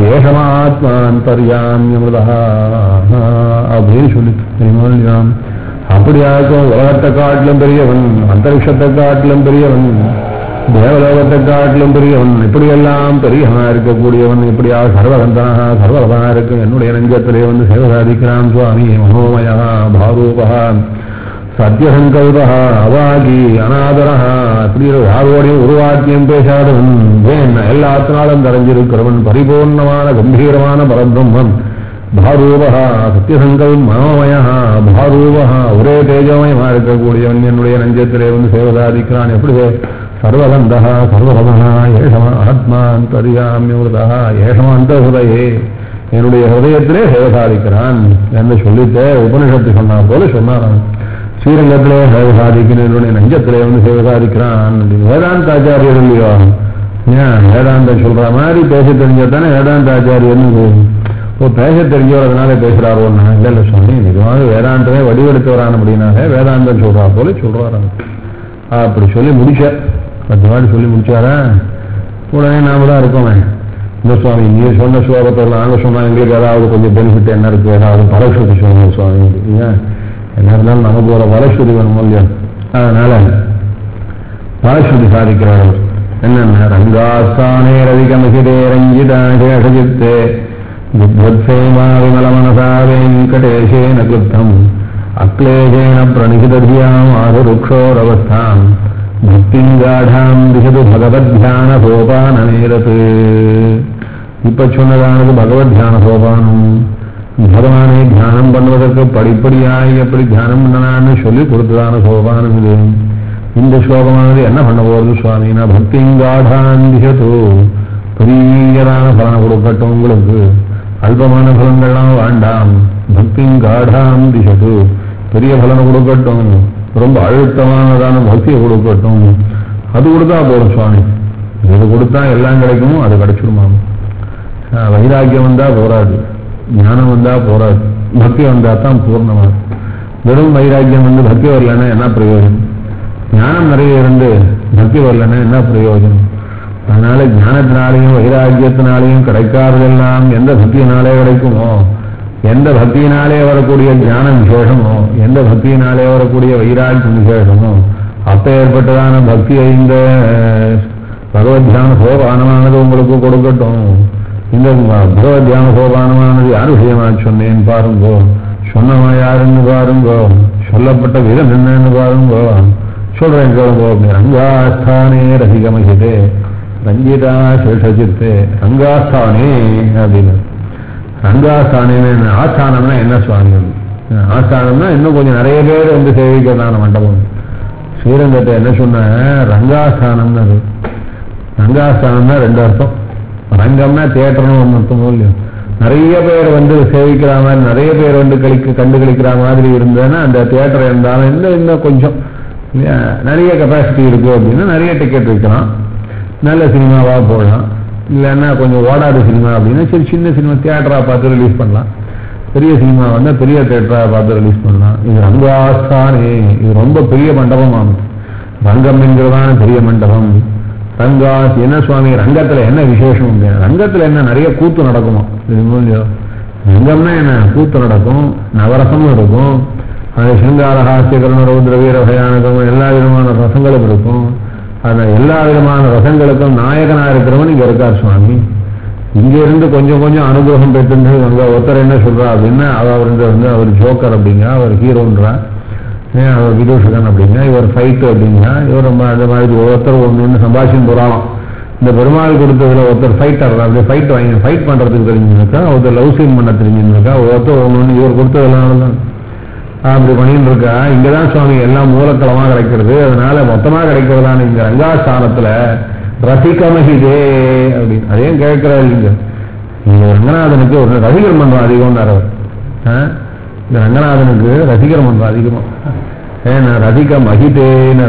ஏஷமாத்மாந்தர்யாமியமிருதா அப்படின்னு சொல்லி அப்படியாக்கும் உலகத்தை காட்டிலும் பெரியவன் அந்தரிக்ஷத்தை காட்டிலும் பெரியவன் தேவலோகத்தை காட்டிலும் பெரியவன் இப்படியெல்லாம் பெரியவனா இருக்கக்கூடியவன் இப்படியா சர்வகந்தனா சர்வரதனா இருக்கும் என்னுடைய நெஞ்சத்திலே வந்து சேவை சாதிக்கிறான் சுவாமி மனோமயா பாரூபா சத்தியசங்கல்பா அவாகி அநாதரா இப்படி யாரோடையும் உருவாக்கியம் பேசாதவன் ஏன் எல்லாத்தினாலும் தரைஞ்சிருக்கிறவன் பரிபூர்ணமான கம்பீரமான பரபிரம்மன் பாரூபா சத்தியசங்கல் மனோமயா பாரூபா ஒரே தேஜமயமா இருக்கக்கூடியவன் என்னுடைய நெஞ்சத்திலே வந்து சேவை சாதிக்கிறான் எப்படி சர்வகந்தா சர்வரமணா ஏஷமா ஆத்மாந்தரியாமியதா ஏஷமாந்த ஹிருதயே என்னுடைய ஹிருதயத்திலே சேவை சாதிக்கிறான் என்று சொல்லிட்டு உபனிஷத்து சொன்னா போல சொன்னான் ஸ்ரீரங்கத்திலே சேவை சாதிக்கிறேன் என்னுடைய நெஞ்சத்திலே வந்து சேவை சாதிக்கிறான் வேதாந்த ஆச்சாரியர் இல்லையோ ஏன் வேதாந்த சொல்ற மாதிரி பேச தெரிஞ்சதானே வேதாந்த ஆச்சாரியர்னு ஓ பேச தெரிஞ்சவர் பேசுறாரோ இல்ல இல்ல சுவாமி நிஜமாக வேதாந்தமே வடிவெடுத்தவரான அப்படின்னாலே வேதாந்தம் சொல்றா போல சொல்றாராம் அப்படி சொல்லி முடிச்சார் பத்து வாட்டி சொல்லி முடிச்சாரா உடனே நாம தான் இருக்கோமே இந்த சுவாமி நீ சொன்ன ஸ்லோகத்தில் நாங்கள் சொன்னா எங்களுக்கு ஏதாவது கொஞ்சம் பெனிஃபிட் என்ன இருக்கு ஏதாவது பரஸ்வதி சொல்லுங்க சுவாமி ஏன் என்ன இருந்தாலும் நமக்கு ஒரு பரஸ்வதி வேணும் இல்லையா அதனால பரஸ்வதி சாதிக்கிறார் என்னென்ன ரங்காஸ்தானே ரவிகமகிதே ரஞ்சிதாசேஷஜித்தே புத்வத்சேமா விமலமனசா வெங்கடேஷேன கிருத்தம் அக்லேஷேன பிரணிகிததியாம் ஆருருக்ஷோரவஸ்தாம் பக்திங்காடாம் திசது பகவத் தியான சோபானநேரத்து இப்ப சொன்னதானது பகவத் தியான சோபானம் பகவானை தியானம் பண்ணுவதற்கு படிப்படியாய் எப்படி தியானம் பண்ணலான்னு சொல்லி கொடுத்ததான சோபானம் இது இந்த ஸ்லோகமானது என்ன பண்ண போறது சுவாமினா பக்திங்காடான் திசது பெரியதான பலனை கொடுக்கட்டும் உங்களுக்கு அல்பமான பலன்கள்லாம் வேண்டாம் பக்தியும் காடாம் திசது பெரிய பலனை கொடுக்கட்டும் ரொம்ப அழுத்தமானதான பக்தியை கொடுக்கட்டும் அது கொடுத்தா போதும் சுவாமி இது கொடுத்தா எல்லாம் கிடைக்குமோ அது கிடைச்சிருமாம் ஆஹ் வைராக்கியம் வந்தா போராது ஞானம் வந்தா போராது பக்தி வந்தா தான் பூர்ணமா வெறும் வைராக்கியம் வந்து பக்தி வரலன்னா என்ன பிரயோஜனம் ஞானம் நிறைய இருந்து பக்தி வரலன்னா என்ன பிரயோஜனம் அதனால ஞானத்தினாலையும் வைராக்கியத்தினாலையும் கிடைக்காததெல்லாம் எந்த பக்தியினாலே கிடைக்குமோ எந்த பக்தியினாலே வரக்கூடிய ஞானம் விசேஷமோ எந்த பக்தியினாலே வரக்கூடிய வைராக்கியம் விசேஷமோ அப்ப ஏற்பட்டதான பக்தியை இந்த பகவத் தியான சோபானமானது உங்களுக்கு கொடுக்கட்டும் இந்த பகவத் தியான சோபானமானது யார் விஷயமா சொன்னேன் பாருங்கோ சொன்னவன் யாருன்னு பாருங்கோ சொல்லப்பட்ட விதம் என்னன்னு பாருங்கோ சொல்றேன் கேளுங்கோ ரங்காஸ்தானே ரசிகமகிதே ரஞ்சிதா சேஷசித்தே ரங்காஸ்தானே அப்படின்னு ரங்காஸ்தானேன்னு ஆஸ்தானம்னா என்ன சுவாமி ஆஸ்தானம்னா இன்னும் கொஞ்சம் நிறைய பேர் வந்து சேவிக்கிறதான மண்டபம் ஸ்ரீரங்கத்தை என்ன சொன்ன ரங்காஸ்தானம்னு அது ரங்காஸ்தானம்னா ரெண்டு அர்த்தம் ரங்கம்னா தியேட்டர்னு ஒன்று அர்த்தமோ இல்லையோ நிறைய பேர் வந்து சேவிக்கிற மாதிரி நிறைய பேர் வந்து கழிக்க கண்டு கழிக்கிற மாதிரி இருந்ததுன்னா அந்த தியேட்டர் இருந்தாலும் இன்னும் இன்னும் கொஞ்சம் இல்லையா நிறைய கெப்பாசிட்டி இருக்கு அப்படின்னா நிறைய டிக்கெட் விற்கலாம் நல்ல சினிமாவாக போடலாம் இல்லைன்னா கொஞ்சம் ஓடாத சினிமா அப்படின்னா சரி சின்ன சினிமா தியேட்டராக பார்த்து ரிலீஸ் பண்ணலாம் பெரிய சினிமா வந்தால் பெரிய தியேட்டராக பார்த்து ரிலீஸ் பண்ணலாம் இது ரங்காஸ்தானே இது ரொம்ப பெரிய மண்டபமாகும் ரங்கம் என்கிறதான பெரிய மண்டபம் ரங்காஸ் என்ன சுவாமி ரங்கத்துல என்ன விசேஷம் அப்படின்னா ரங்கத்துல என்ன நிறைய கூத்து நடக்குமா இது இல்லையோ ரங்கம்னா என்ன கூத்து நடக்கும் நவரசமும் இருக்கும் அது சிங்கார ஹாஸ்யகரண ரௌத்ர வீர பயானகம் எல்லா விதமான ரசங்களும் இருக்கும் அந்த எல்லா விதமான ரசங்களுக்கும் நாயகனா இருக்கிறவன் இங்க இருக்கார் சுவாமி இங்க இருந்து கொஞ்சம் கொஞ்சம் அனுகிரகம் பெற்று அங்க ஒருத்தர் என்ன சொல்றா அப்படின்னா அவர் வந்து அவர் ஜோக்கர் அப்படிங்க அவர் ஹீரோன்றா ஏன் அவர் விதூஷகன் அப்படிங்க இவர் ஃபைட்டு அப்படிங்க இவர் ரொம்ப அந்த மாதிரி ஒருத்தர் ஒன்று ஒன்று சம்பாஷின்னு போறாளாம் இந்த பெருமாள் கொடுத்ததுல ஒருத்தர் ஃபைட்டர் அப்படி ஃபைட் வாங்கி ஃபைட் பண்றதுக்கு தெரிஞ்சுருக்கா ஒருத்தர் லவ் சீன் பண்ண தெரிஞ்சுருக்கா ஒருத்தர் ஒன்று ஒன்று இவர் கொடுத்ததெல்லாம் தான் அப்படி பண்ணிட்டு இருக்கா இங்கதான் சுவாமி எல்லாம் மூலத்தளமா கிடைக்கிறது அதனால மொத்தமா கிடைக்கிறதான இந்த ரங்காஸ்தானத்துல ரசிகமகிதே அப்படின்னு அதையும் கேட்கிறாரு இங்க இங்க ரங்கநாதனுக்கு ஒரு ரசிகர் மன்றம் அதிகம்னார் அவர் ஆ? இந்த ரங்கநாதனுக்கு ரசிகர் மன்றம் அதிகமா ஏன்னா ரசிக மகிதேன்னு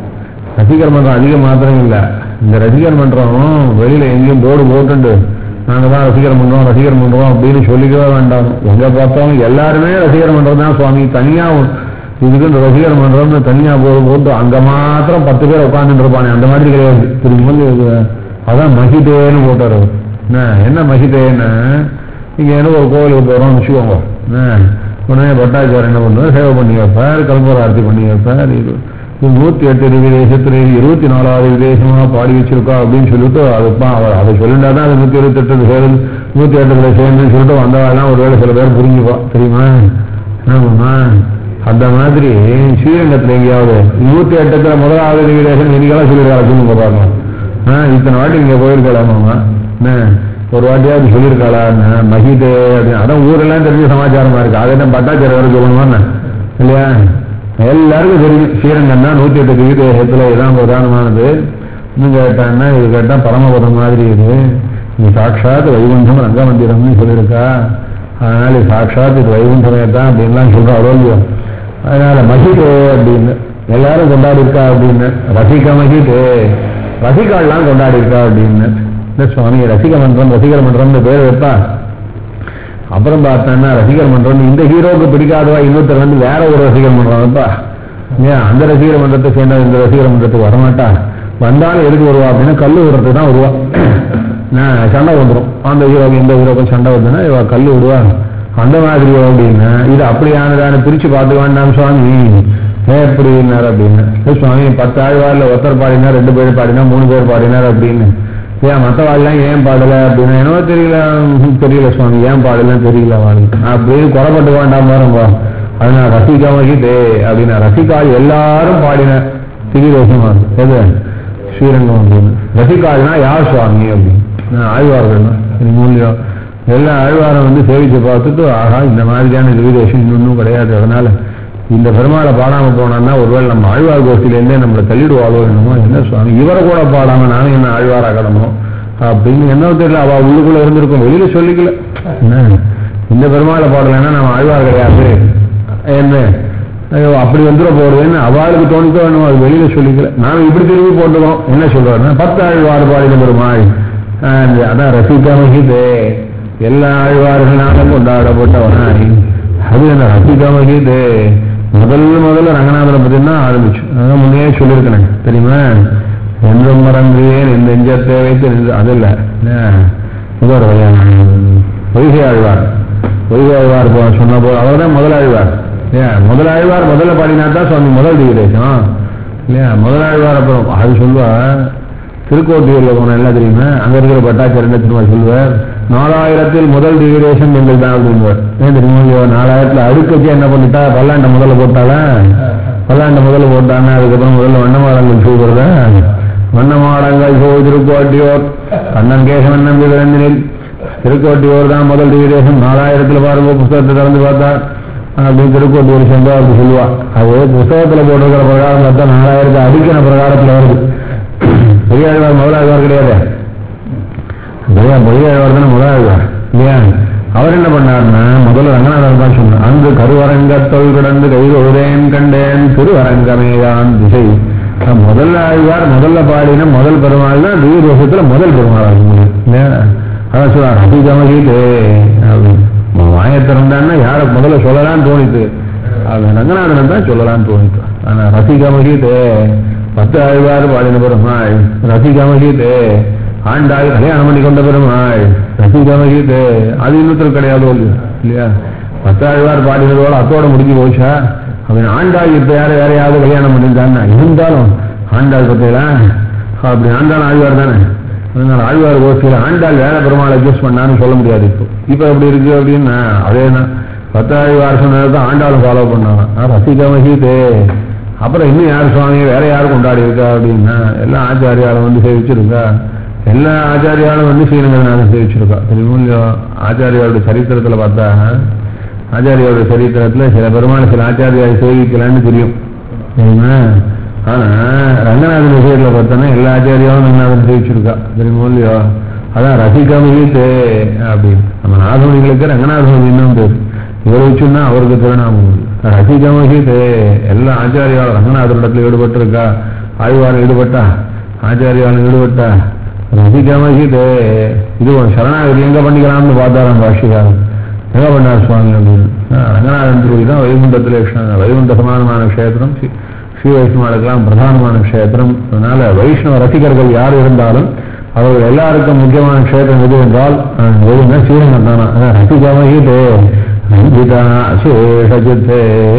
ரசிகர் மன்றம் அதிகம் மாத்திரம் இல்ல இந்த ரசிகர் மன்றம் வெளியில எங்கேயும் போர்டு போட்டுண்டு நாங்க தான் ரசிகர் மன்றம் ரசிகர் மன்றம் அப்படின்னு சொல்லிக்கவே வேண்டாம் எங்க பார்த்தாலும் எல்லாருமே ரசிகர் மன்றம் தான் சுவாமி தனியா இதுக்கு இந்த ரசிகர் மன்றம்னு தனியா போட்டு போட்டு அங்க மாத்திரம் பத்து பேர் உட்காந்துட்டு இருப்பானே அந்த மாதிரி கிடையாது திரும்பி வந்து இது, அதான் மகிதேன்னு போட்டாரு அவர். என்ன என்ன மகிதேன்னு இங்க என்ன ஒரு கோவிலுக்கு போறோம்னு வச்சுக்கோங்க என்ன, உடனே பட்டாச்சாரம் என்ன பண்ணுவார் சேவை பண்ணி வைப்பார் கல்பூர ஆர்த்தி பண்ணி வைப்பார் இது இது நூத்தி எட்டு திவ்ய தேசத்துல இது இருபத்தி நாலாவது விதேசமா பாடி வச்சிருக்கா அப்படின்னு சொல்லிட்டு அதுப்பா அவர் அதை சொல்லிட்டா தான் அது நூத்தி இருபத்தி எட்டு சேர்ந்து நூத்தி எட்டுல சேர்ந்துன்னு சொல்லிட்டு வந்தவாள்லாம் ஒருவேளை சில பேர் புரிஞ்சுப்பா தெரியுமா ஆமாம்மா அந்த மாதிரி ஸ்ரீரங்கத்துல எங்கேயாவது நூத்தி எட்டுல முதலாவது திவ்ய தேசம் இன்னைக்கெல்லாம் சொல்லியிருக்காங்க சொல்லுங்க பாருங்க ஆஹ் இத்தனை வாட்டி இங்க போயிருக்கலாமாம்மா என்ன ஒரு வாட்டியாவது சொல்லியிருக்காளா என்ன மகிதே அப்படின்னு அதான் ஊரெல்லாம் தெரிஞ்ச சமாச்சாரமா இருக்கு அதை என்ன பட்டாச்சாரம் வர சொல்லணுமா என்ன? இல்லையா எல்லாருக்கும் தெரியும் ஸ்ரீரங்கம்னா நூத்தி எட்டு திவ்ய தேசத்துல இதான் பிரதானமானது இன்னும் கேட்டான்னா இது கேட்டா பரமபதம் மாதிரி இது இது சாட்சாத் வைகுண்டம் ரங்க மந்திரம்னு சொல்லியிருக்கா அதனால இது சாட்சாத் இது வைகுண்டமே தான் அப்படின்லாம் சொல்றா அவ்வளோ அதனால மகிதே அப்படின்னு எல்லாரும் கொண்டாடி இருக்கா அப்படின்னு ரசிக மகிதே ரசிகாள்லாம் கொண்டாடி இருக்கா அப்படின்னு இந்த சுவாமி ரசிக மன்றம் ரசிகர் மன்றம்னு பேர் வைப்பா அப்புறம் பார்த்தோன்னா ரசிகர் மன்றம் இந்த ஹீரோவுக்கு பிடிக்காதவா இன்னொருத்தர் வந்து வேற ஒரு ரசிகர் மன்றம் வைப்பா ஏன் அந்த ரசிகர் மன்றத்தை சேர்ந்த இந்த ரசிகர் மன்றத்துக்கு வரமாட்டா வந்தாலும் எதுக்கு வருவா அப்படின்னா கல்லு விடுறதுக்கு தான் வருவா நான் சண்டை வந்துடும் அந்த ஹீரோக்கு இந்த ஹீரோக்கும் சண்டை வருதுன்னா இவ கல்லு விடுவா அந்த மாதிரியோ அப்படின்னு இது அப்படியானதான பிரிச்சு பார்த்து வேண்டாம் சுவாமி ஏன் எப்படின்னார் அப்படின்னு "ஏய் சுவாமி பத்து ஆழ்வார்ல ஒருத்தர் பாடினார் ரெண்டு பேர் பாடினா மூணு பேர் பாடினார் அப்படின்னு ஏன் மற்றவாள்லாம் ஏன் பாடல அப்படின்னு என்னவோ தெரியல ம், தெரியல சுவாமி ஏன் பாடலாம் தெரியல அவளுக்கு அப்படின்னு குறப்பட்டு வேண்டாம் பாருங்க அதனால ரசிகா மகிதே அப்படின்னா ரசிகாள் எல்லாரும் பாடின திரிதேசமா இருக்கு எது ஸ்ரீரங்கம் அப்படின்னு ரசிகாள்னா யார் சுவாமி அப்படின்னு நான் ஆழ்வார்கள் மூலியம் எல்லா ஆழ்வாரம் வந்து சேவிச்சு பார்த்துட்டு ஆஹா இந்த மாதிரியான திரிதேசம் இன்னொன்னும் கிடையாது அதனால இந்த பெருமாளை பாடாம போனோம்னா ஒருவேளை நம்ம ஆழ்வார் கோஷ்டிலேருந்தே நம்மளை தள்ளிடுவாளோ என்னமோ என்ன சுவாமி இவரை கூட பாடாம நானும் என்ன ஆழ்வாராகணுமோ அப்படின்னு என்ன தெரியல அவ உள்ளுக்குள்ள இருந்திருக்கும் வெளியில சொல்லிக்கல என்ன இந்த பெருமாளை பாடலைன்னா நம்ம ஆழ்வார் கிடையாது என்ன ஐயோ அப்படி வந்துட போறதுன்னு அவளுக்கு தோணிக்க வேணும் அது வெளியில சொல்லிக்கல நாம இப்படி திரும்பி போட்டுக்கோம் என்ன சொல்றாருன்னா பத்து ஆழ்வார் பாடின பெருமாள் ஆஹ் அதான் ரசிகமகிதே எல்லா ஆழ்வார்களாலும் கொண்டாடப்பட்டவனாய் அது என்ன ரசிகமகிதே முதல் முதல்ல ரங்கநாதனை பத்தி தான் ஆரம்பிச்சு அதான் முன்னே சொல்லியிருக்கேன் தெரியுமா என்றும் மறந்தேன் இந்த நெஞ்சத்தை வைத்து நின்று அது இல்ல முதல் பொய்கை ஆழ்வார் பொய்கை ஆழ்வார் போ சொன்ன போது அவர் தான் முதல் ஆழ்வார் ஏன் முதல் ஆழ்வார் முதல்ல பாடினா தான் சுவாமி முதல் திவ்யதேசம் இல்லையா முதல் ஆழ்வார் அப்புறம் அது சொல்லுவா திருக்கோட்டியூர்ல போன எல்லாம் தெரியுமா அங்க இருக்கிற பட்டாச்சார் என்ன திரும்ப சொல்லுவார் நாலாயிரத்தில் முதல் திவ்யதேசம் எங்கள் தான் அப்படின்வார் ஏன் தெரியுமா ஐயோ, நாலாயிரத்துல அடுக்கச்சு என்ன பண்ணிட்டா பல்லாண்ட முதல்ல போட்டாளா பல்லாண்ட முதல்ல போட்டான்னா அதுக்கப்புறம் முதல்ல வண்ணமாடங்கள் செய்கிறதா வண்ணமாடங்கள் போய் திருக்கோட்டியோர் கண்ணன் கேசவன் நம்பி விரைந்தினில் திருக்கோட்டியூர் தான் முதல் திவ்யதேசம் நாலாயிரத்துல பாருங்க புஸ்தகத்தை திறந்து பார்த்தா அப்படின்னு திருக்கோட்டியூர் சென்றா அப்படி சொல்லுவா அது புஸ்தகத்துல போட்டிருக்கிற பிரகாரம் பார்த்தா நாலாயிரத்து அடிக்கிற பிரகாரத்துல வருது பெரியாழ்வார் முதலாழ்வார் கிடையாது பெரியா பெரியாழ்வார் தானே முதலாழ்வார் இல்லையா அவர் என்ன பண்ணார்னா முதல்ல ரங்கநாதன் தான் சொன்னார் அங்கு கருவரங்கத்தொல் கிடந்து கைகொழுதேன் கண்டேன் திருவரங்கமேதான் திசை அஹ் முதல்ல ஆழ்வார் முதல்ல பாடின முதல் பெருமாள் தான் திவ்ய தேசத்துல முதல் பெருமாள் ஆகும் இல்லையா அதான் சொல்றார் அபிகமகீதே அப்படின்னு வாயத்திறந்தான்னா யாரை முதல்ல சொல்லலாம்னு தோணித்து அது ரங்கநாதனை தான் சொல்லலாம்னு தோணித்து ஆனா ரசிகமகீதே பத்து ஆழ்வார் பாடின பெருமாள் ரசிகமகீதே ஆண்டாள் கல்யாணம் பண்ணி கொண்ட பெருமாள் ரசிகமகீதே அது இன்னொருத்தர் கிடையாது இல்லையா? இல்லையா பத்தாழ்வார் பாடினதோட அத்தோட முடிஞ்சு போச்சா அவன் ஆண்டாள் இப்ப யார யாரையாவது கல்யாணம் பண்ணியிருந்தான்னா இருந்தாலும் ஆண்டாள் பத்தியா அப்படி ஆண்டாள் ஆழ்வார் தானே அதனால ஆழ்வார் கோஷ்டியில் ஆண்டாள் வேற பெருமாள் அட்ஜஸ்ட் பண்ணான்னு சொல்ல முடியாது இப்போ இப்போ எப்படி இருக்கு அப்படின்னா அதே தான் பத்தாழ்வார் சொன்னதை தான் ஆண்டாளும் ஃபாலோ பண்ணாங்க ரசிகமகீதே அப்புறம் இன்னும் யார் சுவாமி வேற யார் கொண்டாடி இருக்கா அப்படின்னா எல்லா ஆச்சாரியாலும் வந்து சேவிச்சிருக்கா எல்லா ஆச்சாரியாலும் வந்து ஸ்ரீரங்கநாதன் சேவிச்சிருக்கா தெரியுமோ இல்லையோ ஆச்சாரியாருடைய சரித்திரத்துல பார்த்தா ஆச்சாரியாருடைய சரித்திரத்துல சில பெருமாள் சில ஆச்சாரியாரை சேவிக்கலான்னு தெரியும் தெரியுமா ஆனா ரங்கநாதன் விஷயத்துல பார்த்தோன்னா எல்லா ஆச்சாரியாவும் ரங்கநாதன் சேவிச்சிருக்கா தெரியுமோ இல்லையோ அதான் ரசிகமகித்தே அப்படின்னு நம்ம நாகமணிகளுக்கு ரங்கநாதன் இன்னும் பேரு இவர் வச்சுன்னா அவருக்கு திருநாமம் உண்டு. ரசிகமகித்தே எல்லா ஆச்சாரியாலும் ரங்கநாதரிடத்துல ஈடுபட்டிருக்கா ஆழ்வார் ஈடுபட்டா ஆச்சாரியாலும் ஈடுபட்டா ரசிகமகிதே இது ஒரு சரணாகதி எங்க பண்ணிக்கலாம்னு பார்த்தாராம் பாஷிகாரன் எங்க பண்ணார் சுவாமி அப்படின்னு ஆ, ரங்கநாதன் திருவடி தான் வைகுண்டத்தில் கிருஷ்ணன் வைகுண்ட சமானமான க்ஷேத்திரம் ஸ்ரீ ஸ்ரீ வைஷ்ணவாளுக்கெல்லாம் பிரதானமான க்ஷேத்திரம் அதனால வைஷ்ணவ ரசிகர்கள் யார் இருந்தாலும் அவர்கள் எல்லாருக்கும் முக்கியமான க்ஷேத்திரம் எது என்றால் ஆ, எதுன்னா ஸ்ரீரங்கம் தானா அதான் ரசிகமகிதே ரஞ்சிதா சேஷஜித்தே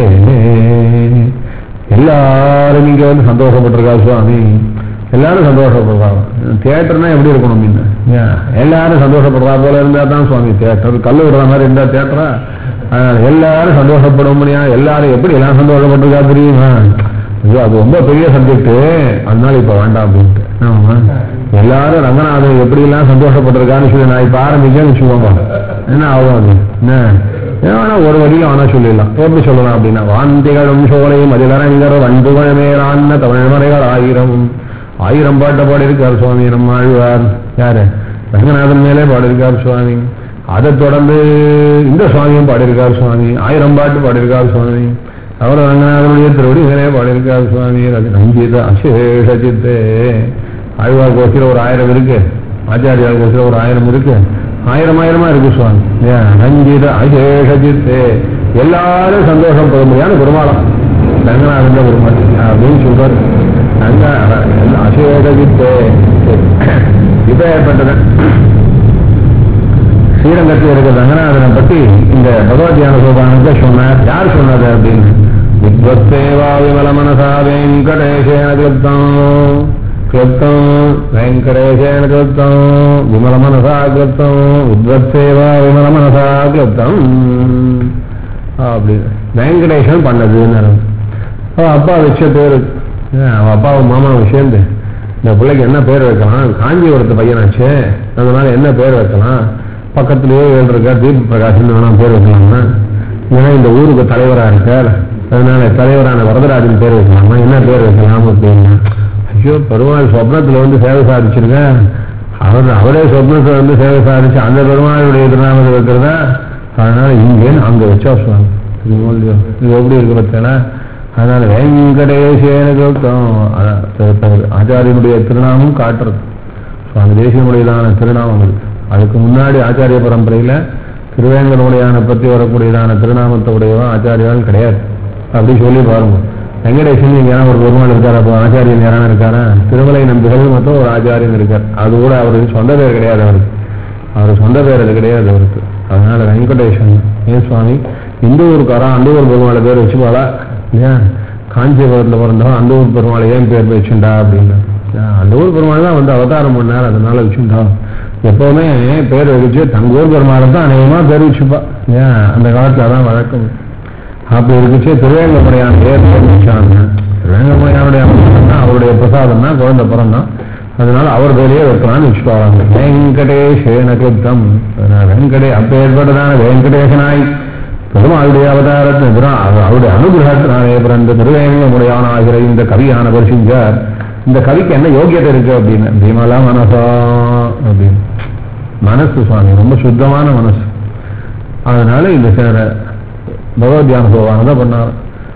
எல்லாரும் இங்க வந்து சந்தோஷப்பட்டிருக்கா சுவாமி எல்லாரும் சந்தோஷப்படுறாங்க தியேட்டர்னா எப்படி இருக்கணும் முன்ன ஏன்? எல்லாரும் சந்தோஷப்படுறா போல இருந்தா தான் சுவாமி தியேட்டர் கல்லு விடுற மாதிரி இருந்தா தியேட்டரா அதனால எல்லாரும் சந்தோஷப்பட முடியா எல்லாரும் எப்படி எல்லாம் சந்தோஷப்பட்டிருக்கா தெரியுமா ஐயோ அது ரொம்ப பெரிய சப்ஜெக்ட் அதனால இப்ப வேண்டாம் அப்படின்ட்டு ஆமா. எல்லாரும் ரங்கநாதன் எப்படி எல்லாம் சந்தோஷப்பட்டிருக்கான்னு சொல்லி நான் இப்ப ஆரம்பிச்சேன்னு வச்சுக்கோங்க என்ன ஆகும் அது என்ன ஏன் வேணா ஒரு வழியில வேணா சொல்லிடலாம் எப்படி சொல்லலாம் அப்படின்னா வாந்திகளும் சோலையும் அதிலரங்கர் வண்டுகள் மேலான தமிழ்மறைகள் ஆயிரம் ஆயிரம் பாட்டை பாடியிருக்கார் சுவாமி நம்ம ஆழ்வார் யாரு ரங்கநாதன் மேலே பாடியிருக்கார் சுவாமி அதை தொடர்ந்து இந்த சுவாமியும் பாடியிருக்கார் சுவாமி ஆயிரம் பாட்டு பாடியிருக்கார் சுவாமி அவர் ரங்கநாதனுடைய திருவடி மேலே பாடியிருக்கார் சுவாமி அது ரஞ்சித அசேஷ சித்தே ஆழ்வார் கோஷில ஒரு ஆயிரம் இருக்கு ஆச்சாரியார் கோஷில ஒரு ஆயிரம் இருக்கு ஆயிரம் ஆயிரமா இருக்கு சுவாமி ஏன்? ரஞ்சித அசேஷ சித்தே எல்லாரும் சந்தோஷப்படும்படியான பெருமாளம் ரங்கநாதன் பெருமாள் அப்படின்னு சொல்றாரு அங்க அசேஷ சித்தே இப்ப ஏற்பட்டது ஸ்ரீரங்கத்தில் இருக்கிற ரங்கநாதனை பத்தி இந்த பகவத்யான சோபானத்தை சொன்னார் யார் சொன்னது அப்படின்னு வித்வத்தேவா விமல மனசா வெங்கடேசேன கிருத்தம் கிருத்தம் வெங்கடேசேன கிருத்தம் விமல மனசா கிருத்தம் வித்வத்தேவா விமல மனசா கிருத்தம் அப்படின்னு வெங்கடேசன் பண்ணதுன்னு அவன் அப்பா வச்ச பேரு ஏன், அவன் அப்பாவும் மாமாவும் சேர்ந்து இந்த பிள்ளைக்கு என்ன பேர் வைக்கலாம் காஞ்சிபுரத்து பையனாச்சே அதனால என்ன பேர் வைக்கலாம் பக்கத்திலேயே ஏழு இருக்கார் தீப பிரகாஷன் வேணா பேர் வைக்கலாமா ஏன்னா இந்த ஊருக்கு தலைவரா இருக்கார் அதனால தலைவரான வரதராஜன் பேர் வைக்கலாமா என்ன பேர் வைக்கலாம் அப்படின்னா ஐயோ பெருமாள் சொப்னத்துல வந்து சேவை சாதிச்சிருக்க அவர் அவரே சொப்னத்தை வந்து சேவை சாதிச்சு அந்த பெருமாளுடைய திருநாமத்தை வைக்கிறதா அதனால இங்கேன்னு அங்க வச்சா சுவாமி இது மூலியம் இது எப்படி இருக்கு பார்த்தீங்கன்னா அதனால வெங்கடேசேன கோப்தம் அதான் த- த- ஆச்சாரியனுடைய திருநாமம் காட்டுறது சுவாமி தேசியனுடையதான திருநாமம் இருக்கு அதுக்கு முன்னாடி ஆச்சாரிய பரம்பரையில திருவேங்கடமுடையான பற்றி வரக்கூடியதான திருநாமத்தை உடையவன் ஆச்சாரியால் கிடையாது அப்படி சொல்லி பாருங்க வெங்கடேசன் இங்க யாரும் ஒரு பெருமாள் இருக்காரு அப்போ ஆச்சாரியன் யாரான இருக்காரா திருமலை நம்பிகள் மொத்தம் ஒரு ஆச்சாரியன் இருக்கார் அது கூட அவருக்கு சொந்த பேர் கிடையாது அவருக்கு அவர் சொந்த பேர் அது கிடையாது அவருக்கு அதனால வெங்கடேசன் ஏன் சுவாமி இந்த ஊருக்காரன் அந்த ஊர் பெருமாளை பேர் வச்சுப்பாளா ஏன் காஞ்சிபுரத்தில் பிறந்தவன் அந்த ஊர் பெருமாளை ஏன் பேர் வச்சுண்டா அப்படின்னு ஏன், அந்த ஊர் பெருமாள் தான் வந்து அவதாரம் பண்ணார் அதனால வச்சுண்டா எப்பவுமே பேர் வச்சு தங்க ஊர் பெருமாளை தான் அநேகமா பேர் வச்சுப்பா ஏன் அந்த காலத்துல அதான் வழக்கம் அப்படி இருக்குச்சு திருவேங்கமுடையான் பேர் வச்சாங்க திருவேங்கமுடையானுடைய அம்சம்னா அவருடைய பிரசாதம் தான் குழந்தை பிறந்தான் அதனால அவர் பேரையே வைக்கலாம்னு வச்சுட்டு வராங்க வெங்கடேஷேன கிருப்தம் அதனால வெங்கடே அப்ப ஏற்பட்டதான வெங்கடேசனாய் பெருமாளுடைய அவதாரத்தின் பிற- அவ- அவருடைய அனுகிரகத்தினாலே பிறந்த திருவேங்கமுடையான் ஆகிற இந்த கவியான பரிசிஞ்சார் இந்த கவிக்கு என்ன யோகியத்தை இருக்கு அப்படின்னு பீமலா மனசா அப்படின்னு மனசு சுவாமி ரொம்ப சுத்தமான மனசு அதனால இந்த சேர பகவத்யான பகவான் தான் பண்ணார்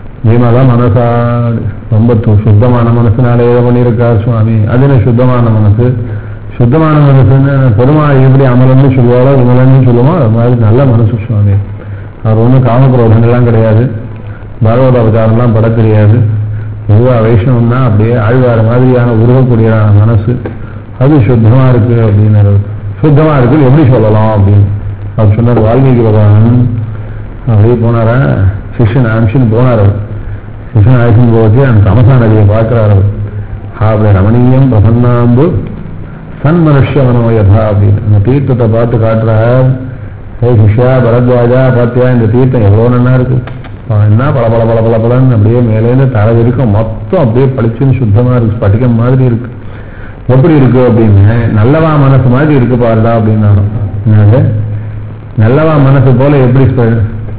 பீமலா மனசா ரொம்ப து- சுத்தமான மனசுனாலே ஏதோ பண்ணியிருக்கார் சுவாமி அது என்ன சுத்தமான மனசு சுத்தமான மனசுன்னு பெருமாள் எப்படி அமலன்னு சொல்லுவாரோ விமலன்னு சொல்லுவோம் அது மாதிரி நல்ல மனசு சுவாமி அவர் ஒன்றும் காமக்ரோதங்கள்லாம் கிடையாது பாகவத அவதாரம்லாம் பட தெரியாது பொதுவா வைஷ்ணவம்னா அப்படியே ஆழ்வார மாதிரியான உருவக்கூடியதான மனசு அது சுத்தமா இருக்கு அப்படின்னு சுத்தமா இருக்குன்னு எப்படி சொல்லலாம் அப்படின்னு அவர் சொன்னார் வால்மீகி பகவான் அப்படியே போனாரா சிஷ்யன் அனுப்பிச்சுன்னு போனார் அவர் சிஷ்யன் அழைச்சின்னு போச்சு அந்த தமசா நதியை பார்க்கிறார் அவர் அப்படி ரமணீயம் பிரசன்னாம்பு சன்மனுஷ்யவனோ யதா அப்படின்னு அந்த தீர்த்தத்தை பார்த்து காட்டுறார் ஏ சிஷ்யா பரத்வாஜா பார்த்தியா இந்த தீர்த்தம் எவ்வளோ நல்லா இருக்கு ஆ, என்ன பல பல பல பல பலன்னு அப்படியே மேலேருந்து தலை வரைக்கும் மொத்தம் அப்படியே பளிச்சுன்னு சுத்தமா இருக்கு ஸ்பட்டிகம் மாதிரி இருக்கு எப்படி இருக்கு அப்படின்னு நல்லவா மனசு மாதிரி இருக்கு பாருடா அப்படின்னாலும் என்னது நல்லவா மனசு போல எப்படி ஸ்ப-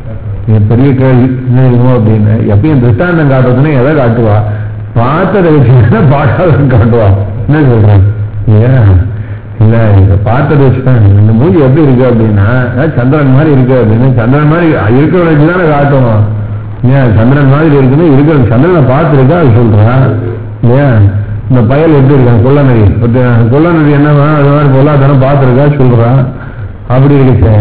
இது பெரிய கேள்வி என்ன இருக்குமோ அப்படின்னு எப்பயும் திருஷ்டாந்தம் காட்டுறதுன்னு எதை காட்டுவா பார்த்ததை வச்சுன்னா பார்க்காத காட்டுவா என்ன சொல்றேன் ஏன் இல்ல இத பார்த்ததை வச்சுதான் இந்த மூஞ்சி எப்படி இருக்கு அப்படின்னா அஹ் சந்திரன் மாதிரி இருக்கு அப்படின்னு சந்திரன் மாதிரி இருக்கிற வச்சுதானே காட்டுவோம் ஏன் சந்திரன் மாதிரி இருக்குன்னு இருக்கிற சந்திரனை பார்த்துருக்கா அது சொல்றான் ஏன் இந்த பயல் எப்படி இருக்கான் கொள்ள நதி கொள்ள நதி என்னவா அது மாதிரி பொல்லாதானே பார்த்துருக்கா சொல்றான் அப்படி இருக்கு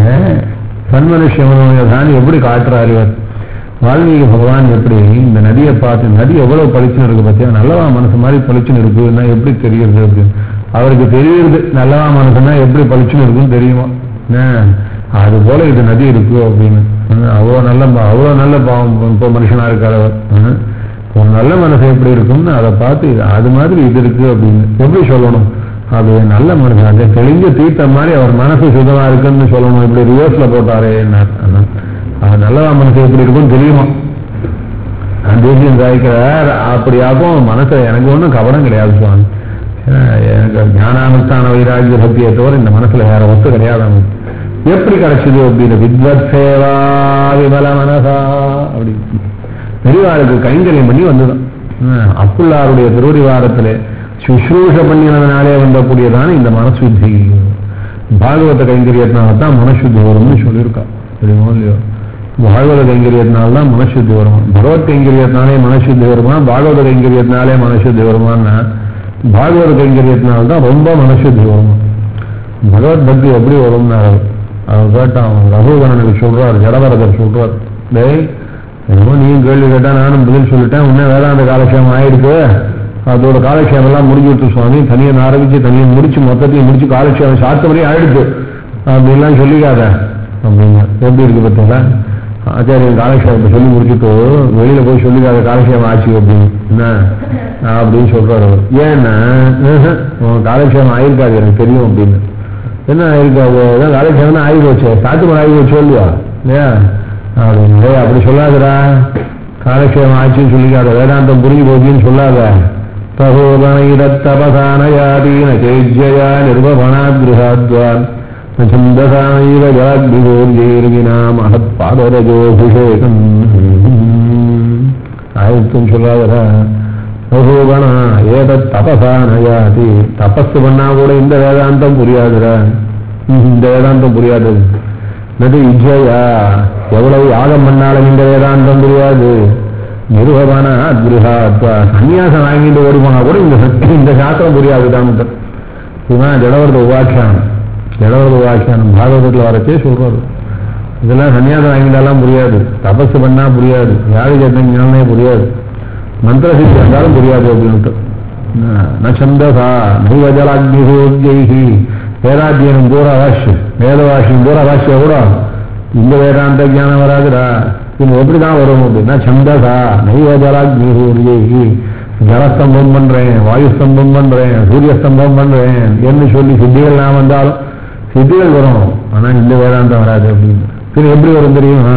சன்மனுஷமனுடைய தான் எப்படி காட்டுறாரு இவர் வால்மீகி பகவான் எப்படி இந்த நதியை பார்த்து நதி எவ்வளவு பளிச்சுன்னு இருக்கு பார்த்தியா நல்லவா மனசு மாதிரி பளிச்சுன்னு இருக்குன்னா எப்படி தெரியுது அப்படின்னு அவருக்கு தெரியுது நல்லவா மனசுன்னா எப்படி பளிச்சுன்னு இருக்குன்னு தெரியுமா என்ன? அது போல இது நதி இருக்கு அப்படின்னு ம், அவ்வளவு நல்ல அவ்வளவு நல்ல பாவம் இப்போ மனுஷனா இருக்கார் அவர் ம். ஒரு நல்ல மனசு எப்படி இருக்கும்னு அதை பார்த்து இது அது மாதிரி இது இருக்கு அப்படின்னு எப்படி சொல்லணும் அது நல்ல மனுஷன் அது தெளிஞ்ச தீர்த்தம் மாதிரி அவர் மனசு சுத்தமா இருக்குன்னு சொல்லணும் இப்படி ரிவர்ஸ்ல போட்டாரே என்ன அது நல்லதா மனசு எப்படி இருக்கும்னு தெரியுமா தேசியம் சாய்க்கிறார் அப்படியாகும் மனசை எனக்கு ஒன்றும் கவனம் கிடையாது சுவாமி ஏன்னா, எனக்கு ஞானானுஷ்டான வைராகிய பக்தியை தவிர இந்த மனசுல வேற ஒத்து கிடையாது அவனுக்கு. எப்படி கிடைச்சது அப்படின்னு வித்வத் சேவா விமல மனசா அப்படி பெரியவாளுக்கு கைங்கரியம் பண்ணி வந்ததுதான் ஹம், அப்புல்லாருடைய திருவடிவாரத்திலே சுஷ்ரூஷ பண்ணினதுனாலே வந்தக்கூடியதான இந்த மனசுத்தி பாகவத கைங்கரியத்தினால தான் மனசுத்தி வரும்னு சொல்லியிருக்கா தெரியுமோ இல்லையோ பாகவத கைங்கரியத்தினால தான் மனசுத்தி வரும் பகவத் கைங்கரியத்தினாலே மனசுத்தி வருமா பாகவத கைங்கரியத்தினாலே மனசுத்தி வருமான்னா பாகவத கைங்கரியத்தினால தான் ரொம்ப மனசுத்தி வருமா பகவத் பக்தி எப்படி வரும்னா அவர் கேட்டான் ரகுகணனுக்கு சொல்றார் ஜடவரதர் சொல்றார் டேய் என்னமோ நீயும் கேள்வி கேட்டா நானும் பதில் சொல்லிட்டேன் உன்ன வேதாந்த காலக்ஷேமம் ஆயிருக்கு அதோட காலக்ஷேமம் எல்லாம் முடிஞ்சு விட்டு சுவாமி தனியை ஆரம்பிச்சு தனியை முடிச்சு மொத்தத்தையும் முடிச்சு காலக்ஷேமம் சாத்தபடி ஆயிடுச்சு அப்படின்லாம் சொல்லிக்காத அப்படிங்க எப்படி இருக்கு பார்த்தீங்களா ஆச்சாரியன் காலக்ஷேமத்தை சொல்லி முடிச்சுட்டு வெளியில போய் சொல்லிக்காத காலக்ஷேமம் ஆச்சு அப்படின்னு என்ன அப்படின்னு சொல்றாரு அவர் ஏன்னா "ம்ஹும், உன் காலக்ஷேமம் ஆயிருக்காது எனக்கு தெரியும் அப்படின்னு என்ன ஆயிருக்காது ஏதாவது காலக்ஷேமம் தான் ஆகி போச்சு சாத்துமரம் ஆகி போச்சு சொல்லுவா இல்லையா அப்படின்னு "டேய், அப்படி சொல்லாதடா காலக்ஷேமம் ஆச்சுன்னு சொல்லிக்காத வேதாந்தம் புரிஞ்சு போச்சுன்னு சொல்லாத தபோதனயிரத்தபசானயாதீன சேஜ்யயா நிர்வபணாத்ருஹாத்வான் சந்தசாமைவ ஜாத்விகோர்ஜைர்வினா மகத் பாதரஜோபிஷேகம் ஆயிரத்தும் சொல்லாதடா பகுவன ஏதத் தபசா நயாதி தபஸ் பண்ணா கூட இந்த வேதாந்தம் புரியாதுடா ம், இந்த வேதாந்தம் புரியாது நது இஜயா எவ்வளவு யாகம் பண்ணாலும் இந்த வேதாந்தம் புரியாது நிருபமான அத்ருஹாத்வா சன்னியாசம் வாங்கிட்டு ஓடி போனா கூட இந்த சக்தி- இந்த சாஸ்திரம் புரியாது தான் இதுதான் ஜடவரத உபாக்கியானம் ஜடவரத உபாக்கியானம் பாகவதத்தில் வரச்சே சொல்றது இதெல்லாம் சன்னியாசம் வாங்கிட்டாலாம் புரியாது தபசு பண்ணா புரியாது யாரு ஞானமே புரியாது மந்திர சித்தி வந்தாலும் புரியாது அப்படின்ட்டு ந சந்தசா நைவஜலாக்னிஹோத்யைஹி வேதாத்தியனம் பூரா அவசியம் வேதவாசியம் பூரா அவசியம் கூட இந்த வேதாந்த ஞானம் வராதுடா இது எப்படிதான் வரும் அப்படின்னா சந்தசா நைவஜலாக்னிஹோத்யைஹி ஜலஸ்தம்பம் பண்றேன் வாயு ஸ்தம்பம் பண்றேன் சூரிய ஸ்தம்பம் பண்றேன் என்று சொல்லி சித்திகள் நான் வந்தாலும் சித்திகள் வரும் ஆனா இந்த வேதாந்தம் வராது அப்படின்னு சரி எப்படி வரும் தெரியுமா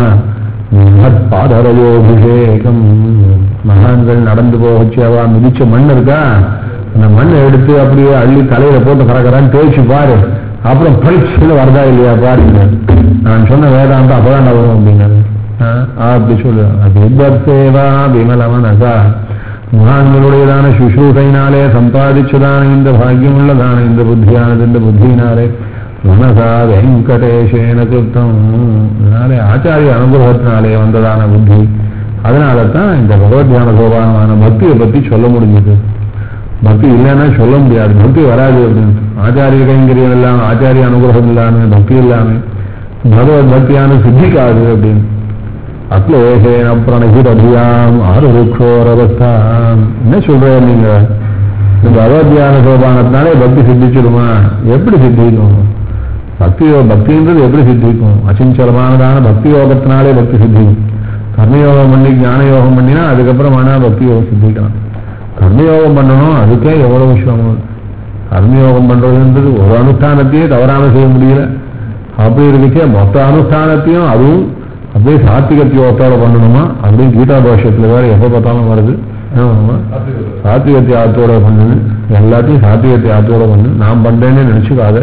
பாதரயோபிஷேகம் மகான்கள் நடந்து போகச்சு அவ மிதிச்ச மண் இருக்கா அந்த மண்ணை எடுத்து அப்படியே அள்ளி தலையில போட்டு கரகரான்னு தேய்ச்சி பாரு அப்புறம் பளிச்சுன்னு வருதா இல்லையா பாருங்க நான் சொன்ன வேதாந்தம் அப்பதான் வரும் அப்படின்னாரு ஆ, அப்படி சொல்லு அது வித்வத்சேவா விமலமனசா மகான்களுடையதான சுஷ்ரூஷையினாலே சம்பாதிச்சதான இந்த பாக்கியம் உள்ளதான இந்த புத்தியானது இந்த புத்தியினாலே மனசா வெங்கடேஷேன கிருத்தம் இதனாலே ஆச்சாரிய அனுகிரகத்தினாலே வந்ததான புத்தி அதனால தான் இந்த பகவத்யான சோபானமான பக்தியை பத்தி சொல்ல முடிஞ்சது பக்தி இல்லைன்னா சொல்ல முடியாது பக்தி வராது அப்படின்னு ஆச்சாரிய கைங்கரியம் இல்லாம ஆச்சாரிய அனுகிரகம் இல்லாம பக்தி இல்லாம பகவத் பக்தியான சித்திக்காது அப்படின்னு அக்லேஷேன பிரணகிதபியாம் ஆறுருக்ஷோரவஸ்தாம் என்ன சொல்றேன் நீங்க இந்த பகவத்யான சோபானத்தினாலே பக்தி சித்திச்சிடுமா எப்படி சித்திக்கும் பக்தி யோ- பக்தின்றது எப்படி சித்திக்கும் அசிஞ்சலமானதான பக்தி யோகத்தினாலே பக்தி சித்திக்கும் கர்மயோகம் பண்ணி ஞான யோகம் பண்ணினா அதுக்கப்புறம் ஆனா பக்தி யோகம் சித்திக்கலாம் கர்மயோகம் பண்ணணும் அதுக்கே எவ்வளவு சிரமம் கர்மயோகம் பண்றதுன்றது ஒரு அனுஷ்டானத்தையே தவறாம செய்ய முடியல அப்படி இருக்குச்சே மொத்த அனுஷ்டானத்தையும் அதுவும் அப்படியே சாத்திகத்தியோகத்தோட பண்ணணுமா அப்படியே கீதா தோஷத்துல வேற எப்ப பார்த்தாலும் வருது என்ன பண்ணுமா சாத்விக தியாகத்தோட பண்ணு எல்லாத்தையும் சாத்விக தியாகத்தோட பண்ணு நான் பண்றேன்னு நினைச்சுக்காத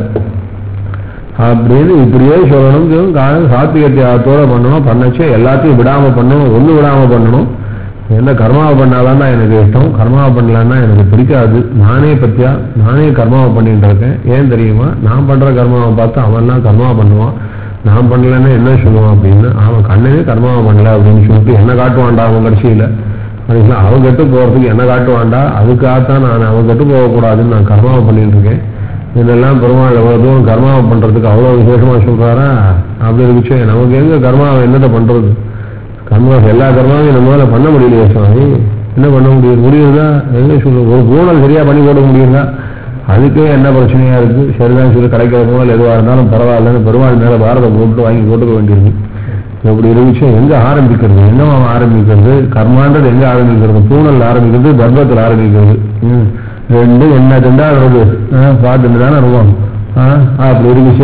அப்படின்னு இப்படியே சொல்லணும் காரணம் சாத்விக தியாகத்தோட பண்ணணும் பண்ணச்சே எல்லாத்தையும் விடாம பண்ணணும் ஒண்ணு விடாம பண்ணணும் என்ன கர்மாவை பண்ணாதான் எனக்கு இஷ்டம் கர்மாவை பண்ணலன்னா எனக்கு பிடிக்காது நானே பத்தியா நானே கர்மாவை பண்ணிட்டு இருக்கேன் ஏன் தெரியுமா நான் பண்ற கர்மாவை பார்த்து அவன்லாம் கர்மாவை பண்ணுவான் நான் பண்ணலன்னா என்ன சொல்லுவான் அப்படின்னு அவன் கண்ணனே கர்மாவை பண்ணல அப்படின்னு சொல்லிட்டு என்ன காட்டுவான்டா அவன் கடைசியில கடைசியில அவன் கெட்டு போறதுக்கு என்ன காட்டுவான்டா அதுக்காகத்தான் நான் அவன் கெட்டு போகக்கூடாதுன்னு நான் கர்மாவை பண்ணிட்டு இருக்கேன் இதெல்லாம் பெருமாள் எவ்வளவு தூரம் கர்மாவை பண்றதுக்கு அவ்வளவு விசேஷமா சொல்றாரா அப்படி இருந்துச்சு நமக்கு எங்க கர்மாவை என்னத்தை பண்றது கர்மா எல்லா கர்மாவையும் நம்மளால பண்ண முடியலையே சுவாமி என்ன பண்ண முடியும் முடியுதா எங்க சொல்லு ஒரு பூனல் சரியா பண்ணி போட முடியுங்களா அதுக்கே என்ன பிரச்சனையா இருக்கு சரிதான் சொல்லி கிடைக்கிற பூனல் எதுவா இருந்தாலும் பரவாயில்லன்னு பெருமாள் மேல பாரத போட்டு வாங்கி போட்டுக்க வேண்டியிருக்கு எப்படி இருந்துச்சு எங்க ஆரம்பிக்கிறது என்னவா ஆரம்பிக்கிறது கர்மான்றது எங்க ஆரம்பிக்கிறது பூனல் ஆரம்பிக்கிறது தர்மத்தில் ஆரம்பிக்கிறது ம். ரெண்டு என்ன ரெண்டா வருது பார்த்துட்டு தானே இருக்கும் ஆ, அப்படி இருந்துச்சு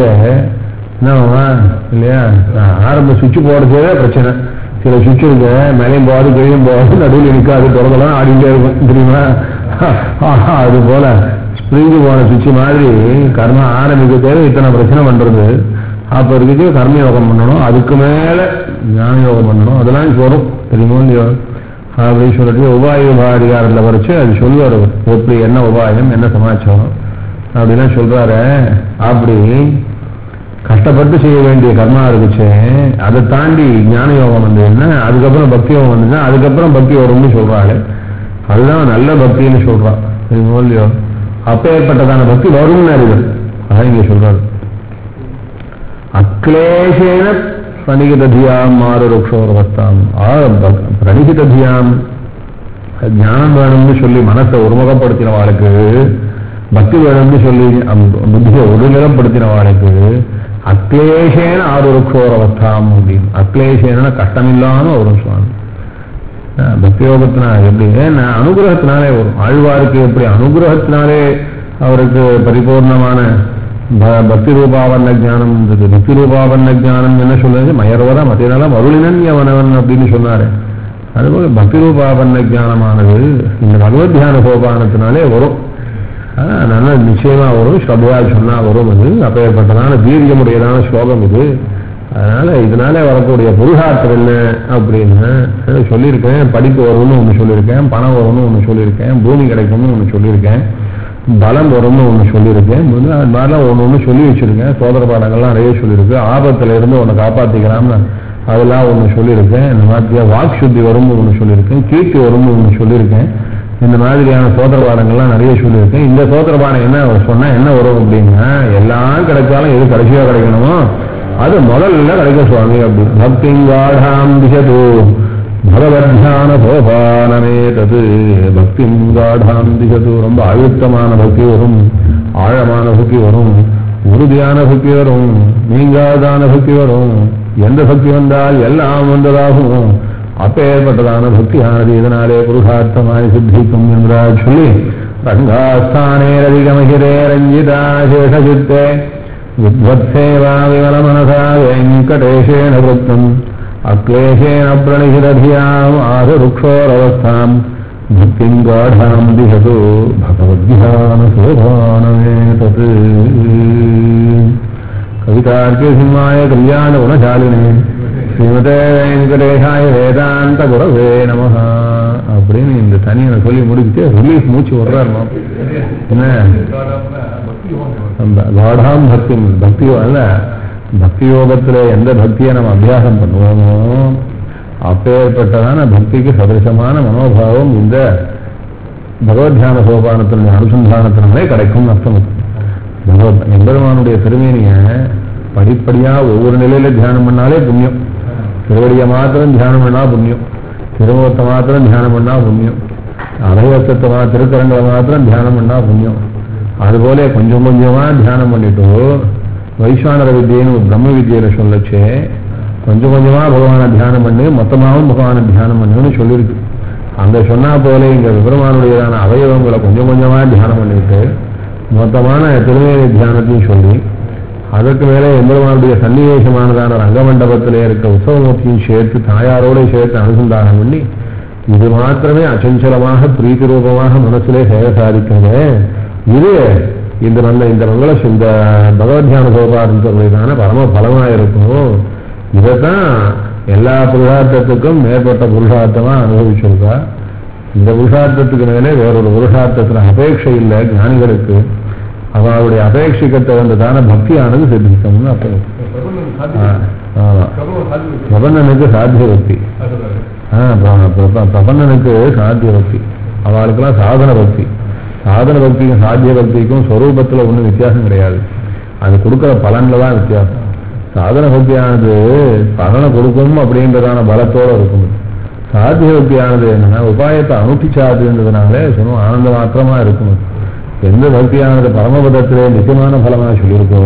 என்னவா இல்லையா ஆ, ஆரம்ப சுவிட்ச் போடுறதே பிரச்சனை சில சுவிட்ச் இருக்கு மேலையும் போகாது கீழையும் போகாது நடுவில் நிற்காது திறக்கலாம் ஆடிட்டே இருக்கும் தெரியுமா ஆஹா, அது போல ஸ்ப்ரிங்கு போன சுவிட்ச் மாதிரி கர்ம ஆரம்பிக்கிறதே இத்தனை பிரச்சனை பண்றது அப்ப இருக்கு கர்மயோகம் பண்ணணும் அதுக்கு மேல ஞான யோகம் பண்ணணும் அதெல்லாம் வரும் தெரியுமோ இல்லையோ அப்படின்னு சொல்லிட்டு உபாய உபாதிகாரத்தில் வரைச்சு அது சொல்லுவார் அவர். எப்படி என்ன உபாயம் என்ன சமாச்சாரம் அப்படிலாம் சொல்றாரு அப்படி கஷ்டப்பட்டு செய்ய வேண்டிய கர்மா இருந்துச்சு அதை தாண்டி ஞான யோகம் வந்து என்ன அதுக்கப்புறம் பக்தி யோகம் வந்துச்சுன்னா அதுக்கப்புறம் பக்தி வரும்னு சொல்றாரு அதுதான் நல்ல பக்தின்னு சொல்றான் தெரியுமோ இல்லையோ அப்பேற்பட்டதான பக்தி வரும்னு அறிவு அதான் இங்க சொல்றாரு அக்லேஷேன பிரணிகிததியாம் மாறுருக்ஷோரவஸ்தாம் பிரணிகிததியாம் ஞானம் வேணும்னு சொல்லி மனசை ஒருமுகப்படுத்தினவாளுக்கு பக்தி வேணும்னு சொல்லி அந்த புத்தியை ஒருநிலப்படுத்தினவாளுக்கு அக்லேஷேன ஆறுருக்ஷோரவஸ்தாம் அப்படின்னு அக்லேஷேன கஷ்டமில்லாம வரும் சுவாமி அஹ் பக்தி யோகத்தினால எப்படி ஏன்னா அனுகிரகத்தினாலே வரும் ஆழ்வாருக்கு எப்படி அனுகிரகத்தினாலே அவருக்கு பரிபூர்ணமான ப- பக்தி ரூபாவண்ண ஞானம் இருந்தது பக்தி ரூபாவண்ண ஞானம் என்ன சொல்றது மயர்வர மத்தியநலம் அருளினன் யவனவன் அப்படின்னு சொன்னாரு அதுபோல பக்தி ரூபாவண்ண ஞானமானது இந்த பகவத் தியான சோபானத்தினாலே வரும் ஆஹ் நல்லா நிச்சயமா வரும் ஸ்ரத்தையா சொன்னா வரும் அது அப்பேற்பட்டதான தீர்க்கமுடையதான ஸ்லோகம் இது அதனால இதனால வரக்கூடிய புருஷார்த்தம் என்ன அப்படின்னு சொல்லியிருக்கேன் படிப்பு வரும்னு ஒன்று சொல்லியிருக்கேன் பணம் வரும்னு ஒன்று சொல்லியிருக்கேன் பூமி கிடைக்கும்னு ஒன்று சொல்லியிருக்கேன் பலம் வரும்னு ஒன்று சொல்லியிருக்கேன் அது மாதிரிலாம் ஒன்று ஒன்று சொல்லி வச்சிருக்கேன் சோதர பாடங்கள்லாம் நிறைய சொல்லியிருக்கு ஆபத்துல இருந்து உன்னை காப்பாத்திக்கலாம்னு அதெல்லாம் ஒன்று சொல்லியிருக்கேன் இந்த மாதிரி வாக் சுத்தி வரும்னு ஒன்று சொல்லியிருக்கேன் கீர்த்தி வரும்னு ஒன்று சொல்லியிருக்கேன் இந்த மாதிரியான சோதர பாடங்கள்லாம் நிறைய சொல்லியிருக்கேன் இந்த சோதர பாடம் என்ன சொன்னா என்ன வரும் அப்படின்னா எல்லாம் கிடைச்சாலும் எது கடைசியா கிடைக்கணுமோ அது முதல்ல கிடைக்கும் சுவாமி அப்படி பக்திங்காடாம் திசது பகவத்யான சோபானமே தது பக்திங்காடாம் திசது ரொம்ப அழுத்தமான பக்தி வரும் ஆழமான பக்தி வரும் உறுதியான பக்தி வரும் நீங்காதான பக்தி வரும் எந்த பக்தி வந்தால் எல்லாம் வந்ததாகும் அப்பேற்பட்டதான பக்தியானது இதனாலே புருஷார்த்தமாய் சித்திக்கும் என்றால் சொல்லி ரங்காஸ்தானே ரதிகமகிரே ரஞ்சிதா சேஷசித்தே வித்வத்சேவா விமல மனசா வெங்கடேஷேன வృத்தம் அக்லேஷேன பிரணிகிததியாம் ஆதருக்ஷோரவஸ்தாம் भक्तिं गाढां दिशतु भगवद्ध्यानशोभानमे तत् कवितार्के सिंहाय कल्याणगुणशालिने ஸ்ரீமதே வெங்கடேஷாய வேதாந்த குரவே நமஹ அப்படின்னு இந்த தனியனை சொல்லி முடிச்சுட்டு ரிலீஃப் மூச்சு விடுறாருமா என்ன அந்த காடாம் பக்தி பக்தி அல்ல பக்தி யோகத்துல எந்த பக்தியை நம்ம அபியாசம் பண்ணுவோமோ அப்பேற்பட்டதான பக்திக்கு சதரிசமான மனோபாவம் இந்த பகவத்யான சோபானத்தினுடைய அனுசந்தானத்தினாலே கிடைக்கும் அர்த்தம் பகவத் எம்பெருமானுடைய திருமேனிய படிப்படியா ஒவ்வொரு நிலையில தியானம் பண்ணாலே புண்ணியம் திருவடியை மாத்திரம் தியானம் பண்ணா புண்ணியம் திருமுகத்தை மாத்திரம் தியானம் பண்ணா புண்ணியம் அரைவசத்தை மா திருக்கரங்களை மாத்திரம் தியானம் பண்ணா புண்ணியம் அதுபோல கொஞ்சம் கொஞ்சமா தியானம் பண்ணிட்டு வைஸ்வானர வித்தியன்னு ஒரு பிரம்ம வித்தியில சொல்லச்சே கொஞ்சம் கொஞ்சமா பகவானை தியானம் பண்ணு மொத்தமாகவும் பகவானை தியானம் பண்ணுன்னு சொல்லியிருக்கு அங்க சொன்னா போல இங்க விபரமானுடையதான அவயவங்களை கொஞ்சம் கொஞ்சமா தியானம் பண்ணிட்டு மொத்தமான திருமேனி தியானத்தையும் சொல்லி அதற்கு மேலே எம்பெருமானுடைய சன்னிவேசமானதான ரங்கமண்டபத்திலே இருக்க உற்சவமூர்த்தியும் சேர்த்து தாயாரோட சேர்த்து அனுசந்தானம் பண்ணி இது மாத்திரமே அச்சஞ்சலமாக பிரீத்தி ரூபமாக மனசிலே சேவை சாதிக்கிறது இது இந்த நல்ல இந்த மங்கள இந்த பகவத்யான சோபாரத்திற்கான பரம பலமா இருக்கும் இதைத்தான் எல்லா புருஷார்த்தத்துக்கும் மேற்பட்ட புருஷார்த்தமா அனுபவிச்சிருக்கா இந்த புருஷார்த்தத்துக்கு மேலே வேறொரு புருஷார்த்தத்துல அபேட்சை இல்லை ஞானிகளுக்கு அவளுடைய அபேட்சிக்கத்தை வந்ததான பக்தியானது சித்திக்கணும்னு அப்போ ஆமா பிரபந்தனுக்கு சாத்திய பக்தி ஆ, பிர- பிர- பிரபந்தனுக்கு சாத்திய பக்தி அவளுக்கெல்லாம் சாதன பக்தி சாதன பக்திக்கும் சாத்திய பக்திக்கும் ஸ்வரூபத்துல ஒன்றும் வித்தியாசம் கிடையாது அது கொடுக்கிற பலன்ல தான் வித்தியாசம் சாதன பக்தியானது பலனை கொடுக்கும் அப்படின்றதான பலத்தோட இருக்கும் சாத்திய பக்தியானது என்னன்னா உபாயத்தை அனுஷ்டிச்சாதுன்றதுனால சும்மா ஆனந்த மாத்திரமா இருக்கும் எந்த பக்தியானது பரமபதத்திலே நிச்சயமான பலமா சொல்லியிருக்கோ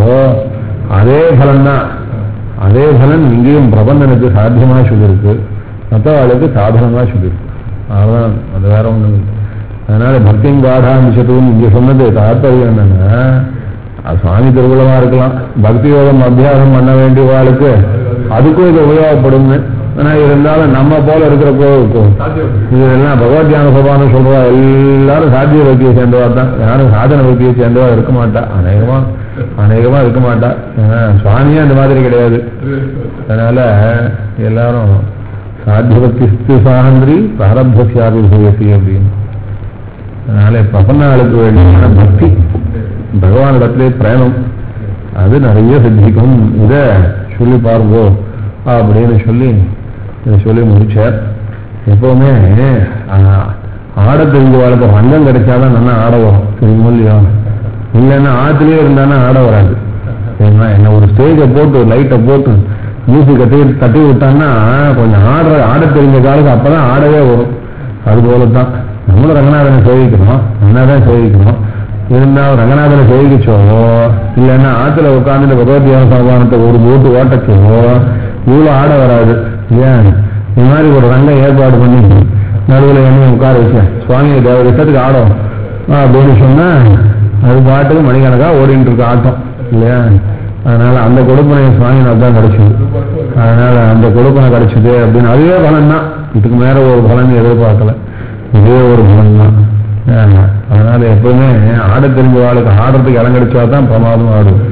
அதே பலன்தான் அதே பலன் இங்கேயும் பிரபந்தனுக்கு சாத்தியமா சொல்லியிருக்கு மற்றவாளுக்கு சாதனமா சொல்லியிருக்கு அதான் அது வேற ஒண்ணும் இல்லை அதனால பக்தியும் காடாமிச்சத்தும் இங்க சொன்னது தாற்பயம் என்னன்னா அது சுவாமி திருவிழமா இருக்கலாம் பக்தி யோகம் அபியாசம் பண்ண வேண்டியவாளுக்கு அதுக்கும் இது உபயோகப்படும்னு ஆனா இருந்தாலும் நம்ம போல இருக்கிற கோவிலுக்கும் இதெல்லாம் பகவத்யான சபான்னு சொல்றா எல்லாரும் சாத்திய பக்தியை சேர்ந்தவா தான் யாரும் சாதன பக்தியை சேர்ந்தவா இருக்க மாட்டா அநேகமா அநேகமா இருக்க மாட்டா ஏன்னா சுவாமியே அந்த மாதிரி கிடையாது அதனால எல்லாரும் சாத்திய பக்தி சாகந்திரி பிராரப்தியாபி பூயசி அப்படின்னு அதனால பிரபன்னாளுக்கு வேண்டிய பக்தி பகவானிடத்திலே பிரேமம் அது நிறைய சித்திக்கும் இதை சொல்லி பாருங்கோ அப்படின்னு சொல்லி இதை சொல்லி முடிச்சார் எப்பவுமே ஆஹ், ஆட தெரிஞ்சவாளுக்கு ரங்கம் கிடைச்சாதான் நல்லா ஆட வரும் தெரியுமோ இல்லையோ இல்லைன்னா ஆத்துலயே இருந்தானா ஆட வராது சரிங்களா என்ன ஒரு ஸ்டேஜை போட்டு லைட்டை போட்டு மியூசிக் கட்டி தட்டி விட்டான்னா கொஞ்சம் ஆடுற ஆட தெரிஞ்ச காலத்துக்கு அப்பதான் ஆடவே வரும் அது போல தான் நம்மளும் ரங்கநாதனை சேவிக்கணும் ரங்கநாதன் சேவிக்கணும் இருந்தாலும் ரங்கநாதனை சேவிக்கச்சோ இல்லைன்னா ஆத்துல உட்காந்துட்டு பகவத்யான சமாதானத்தை ஒரு போட்டு ஓட்டச்சோ இவ்வளவு ஆட வராது ஏன் இது மாதிரி ஒரு ரங்கம் ஏற்பாடு பண்ணி நடுவில் என்ன உட்கார வச்சேன் சுவாமியை தேவ இஷ்டத்துக்கு ஆடும் அப்படின்னு சொன்னா அது பாட்டுக்கு மணிக்கணக்கா ஓடிட்டு இருக்க ஆட்டம் இல்லையா அதனால அந்த கொடுப்பனை சுவாமி தான் கிடைச்சது அதனால அந்த கொடுப்பனை கிடைச்சது அப்படின்னு அதுவே பலன் தான் இதுக்கு மேல ஒரு பலன் எதிர்பார்க்கல இதே ஒரு பலன் தான் ஆமா. அதனால எப்பவுமே ஆட தெரிஞ்ச ஆளுக்கு ஆடுறதுக்கு இடம் கிடைச்சா தான் பிரமாதம் ஆடும்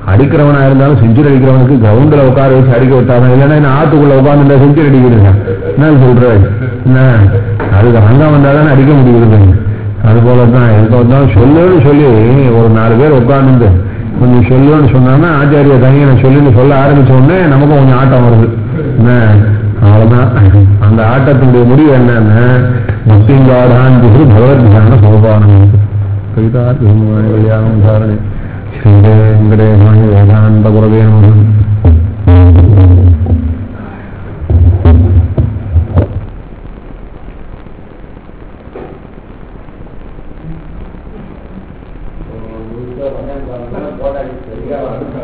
அடிக்கிறவனா இருந்தாலும் செஞ்சுரி அடிக்கிறவனுக்கு கிரவுண்டில் உட்கார வச்சு அடிக்க விட்டாதான் இல்லைன்னா என்ன ஆத்துக்குள்ள உட்காந்துட்டா செஞ்சுரி அடிக்கிறீங்க என்ன சொல்ற என்ன அதுக்கு அங்கம் வந்தால் தானே அடிக்க முடியுது அது போல தான் எங்க வந்தாலும் சொல்லுன்னு சொல்லி ஒரு நாலு பேர் உட்காந்துட்டு கொஞ்சம் சொல்லுன்னு சொன்னாங்கன்னா ஆச்சாரிய தனியை சொல்லின்னு சொல்ல ஆரம்பிச்ச உடனே நமக்கும் கொஞ்சம் ஆட்டம் வருது என்ன அவ்வளவுதான் அந்த ஆட்டத்தினுடைய முடிவு என்னன்னு முக்திங்காரான் திரு பகவத்யான சோபானம் கவிதா கல்யாணம் தாரணை ஸ்ரீதே வெங்கடேசாய வேதாந்த குரவே நமகம் போட்டாடி சரியா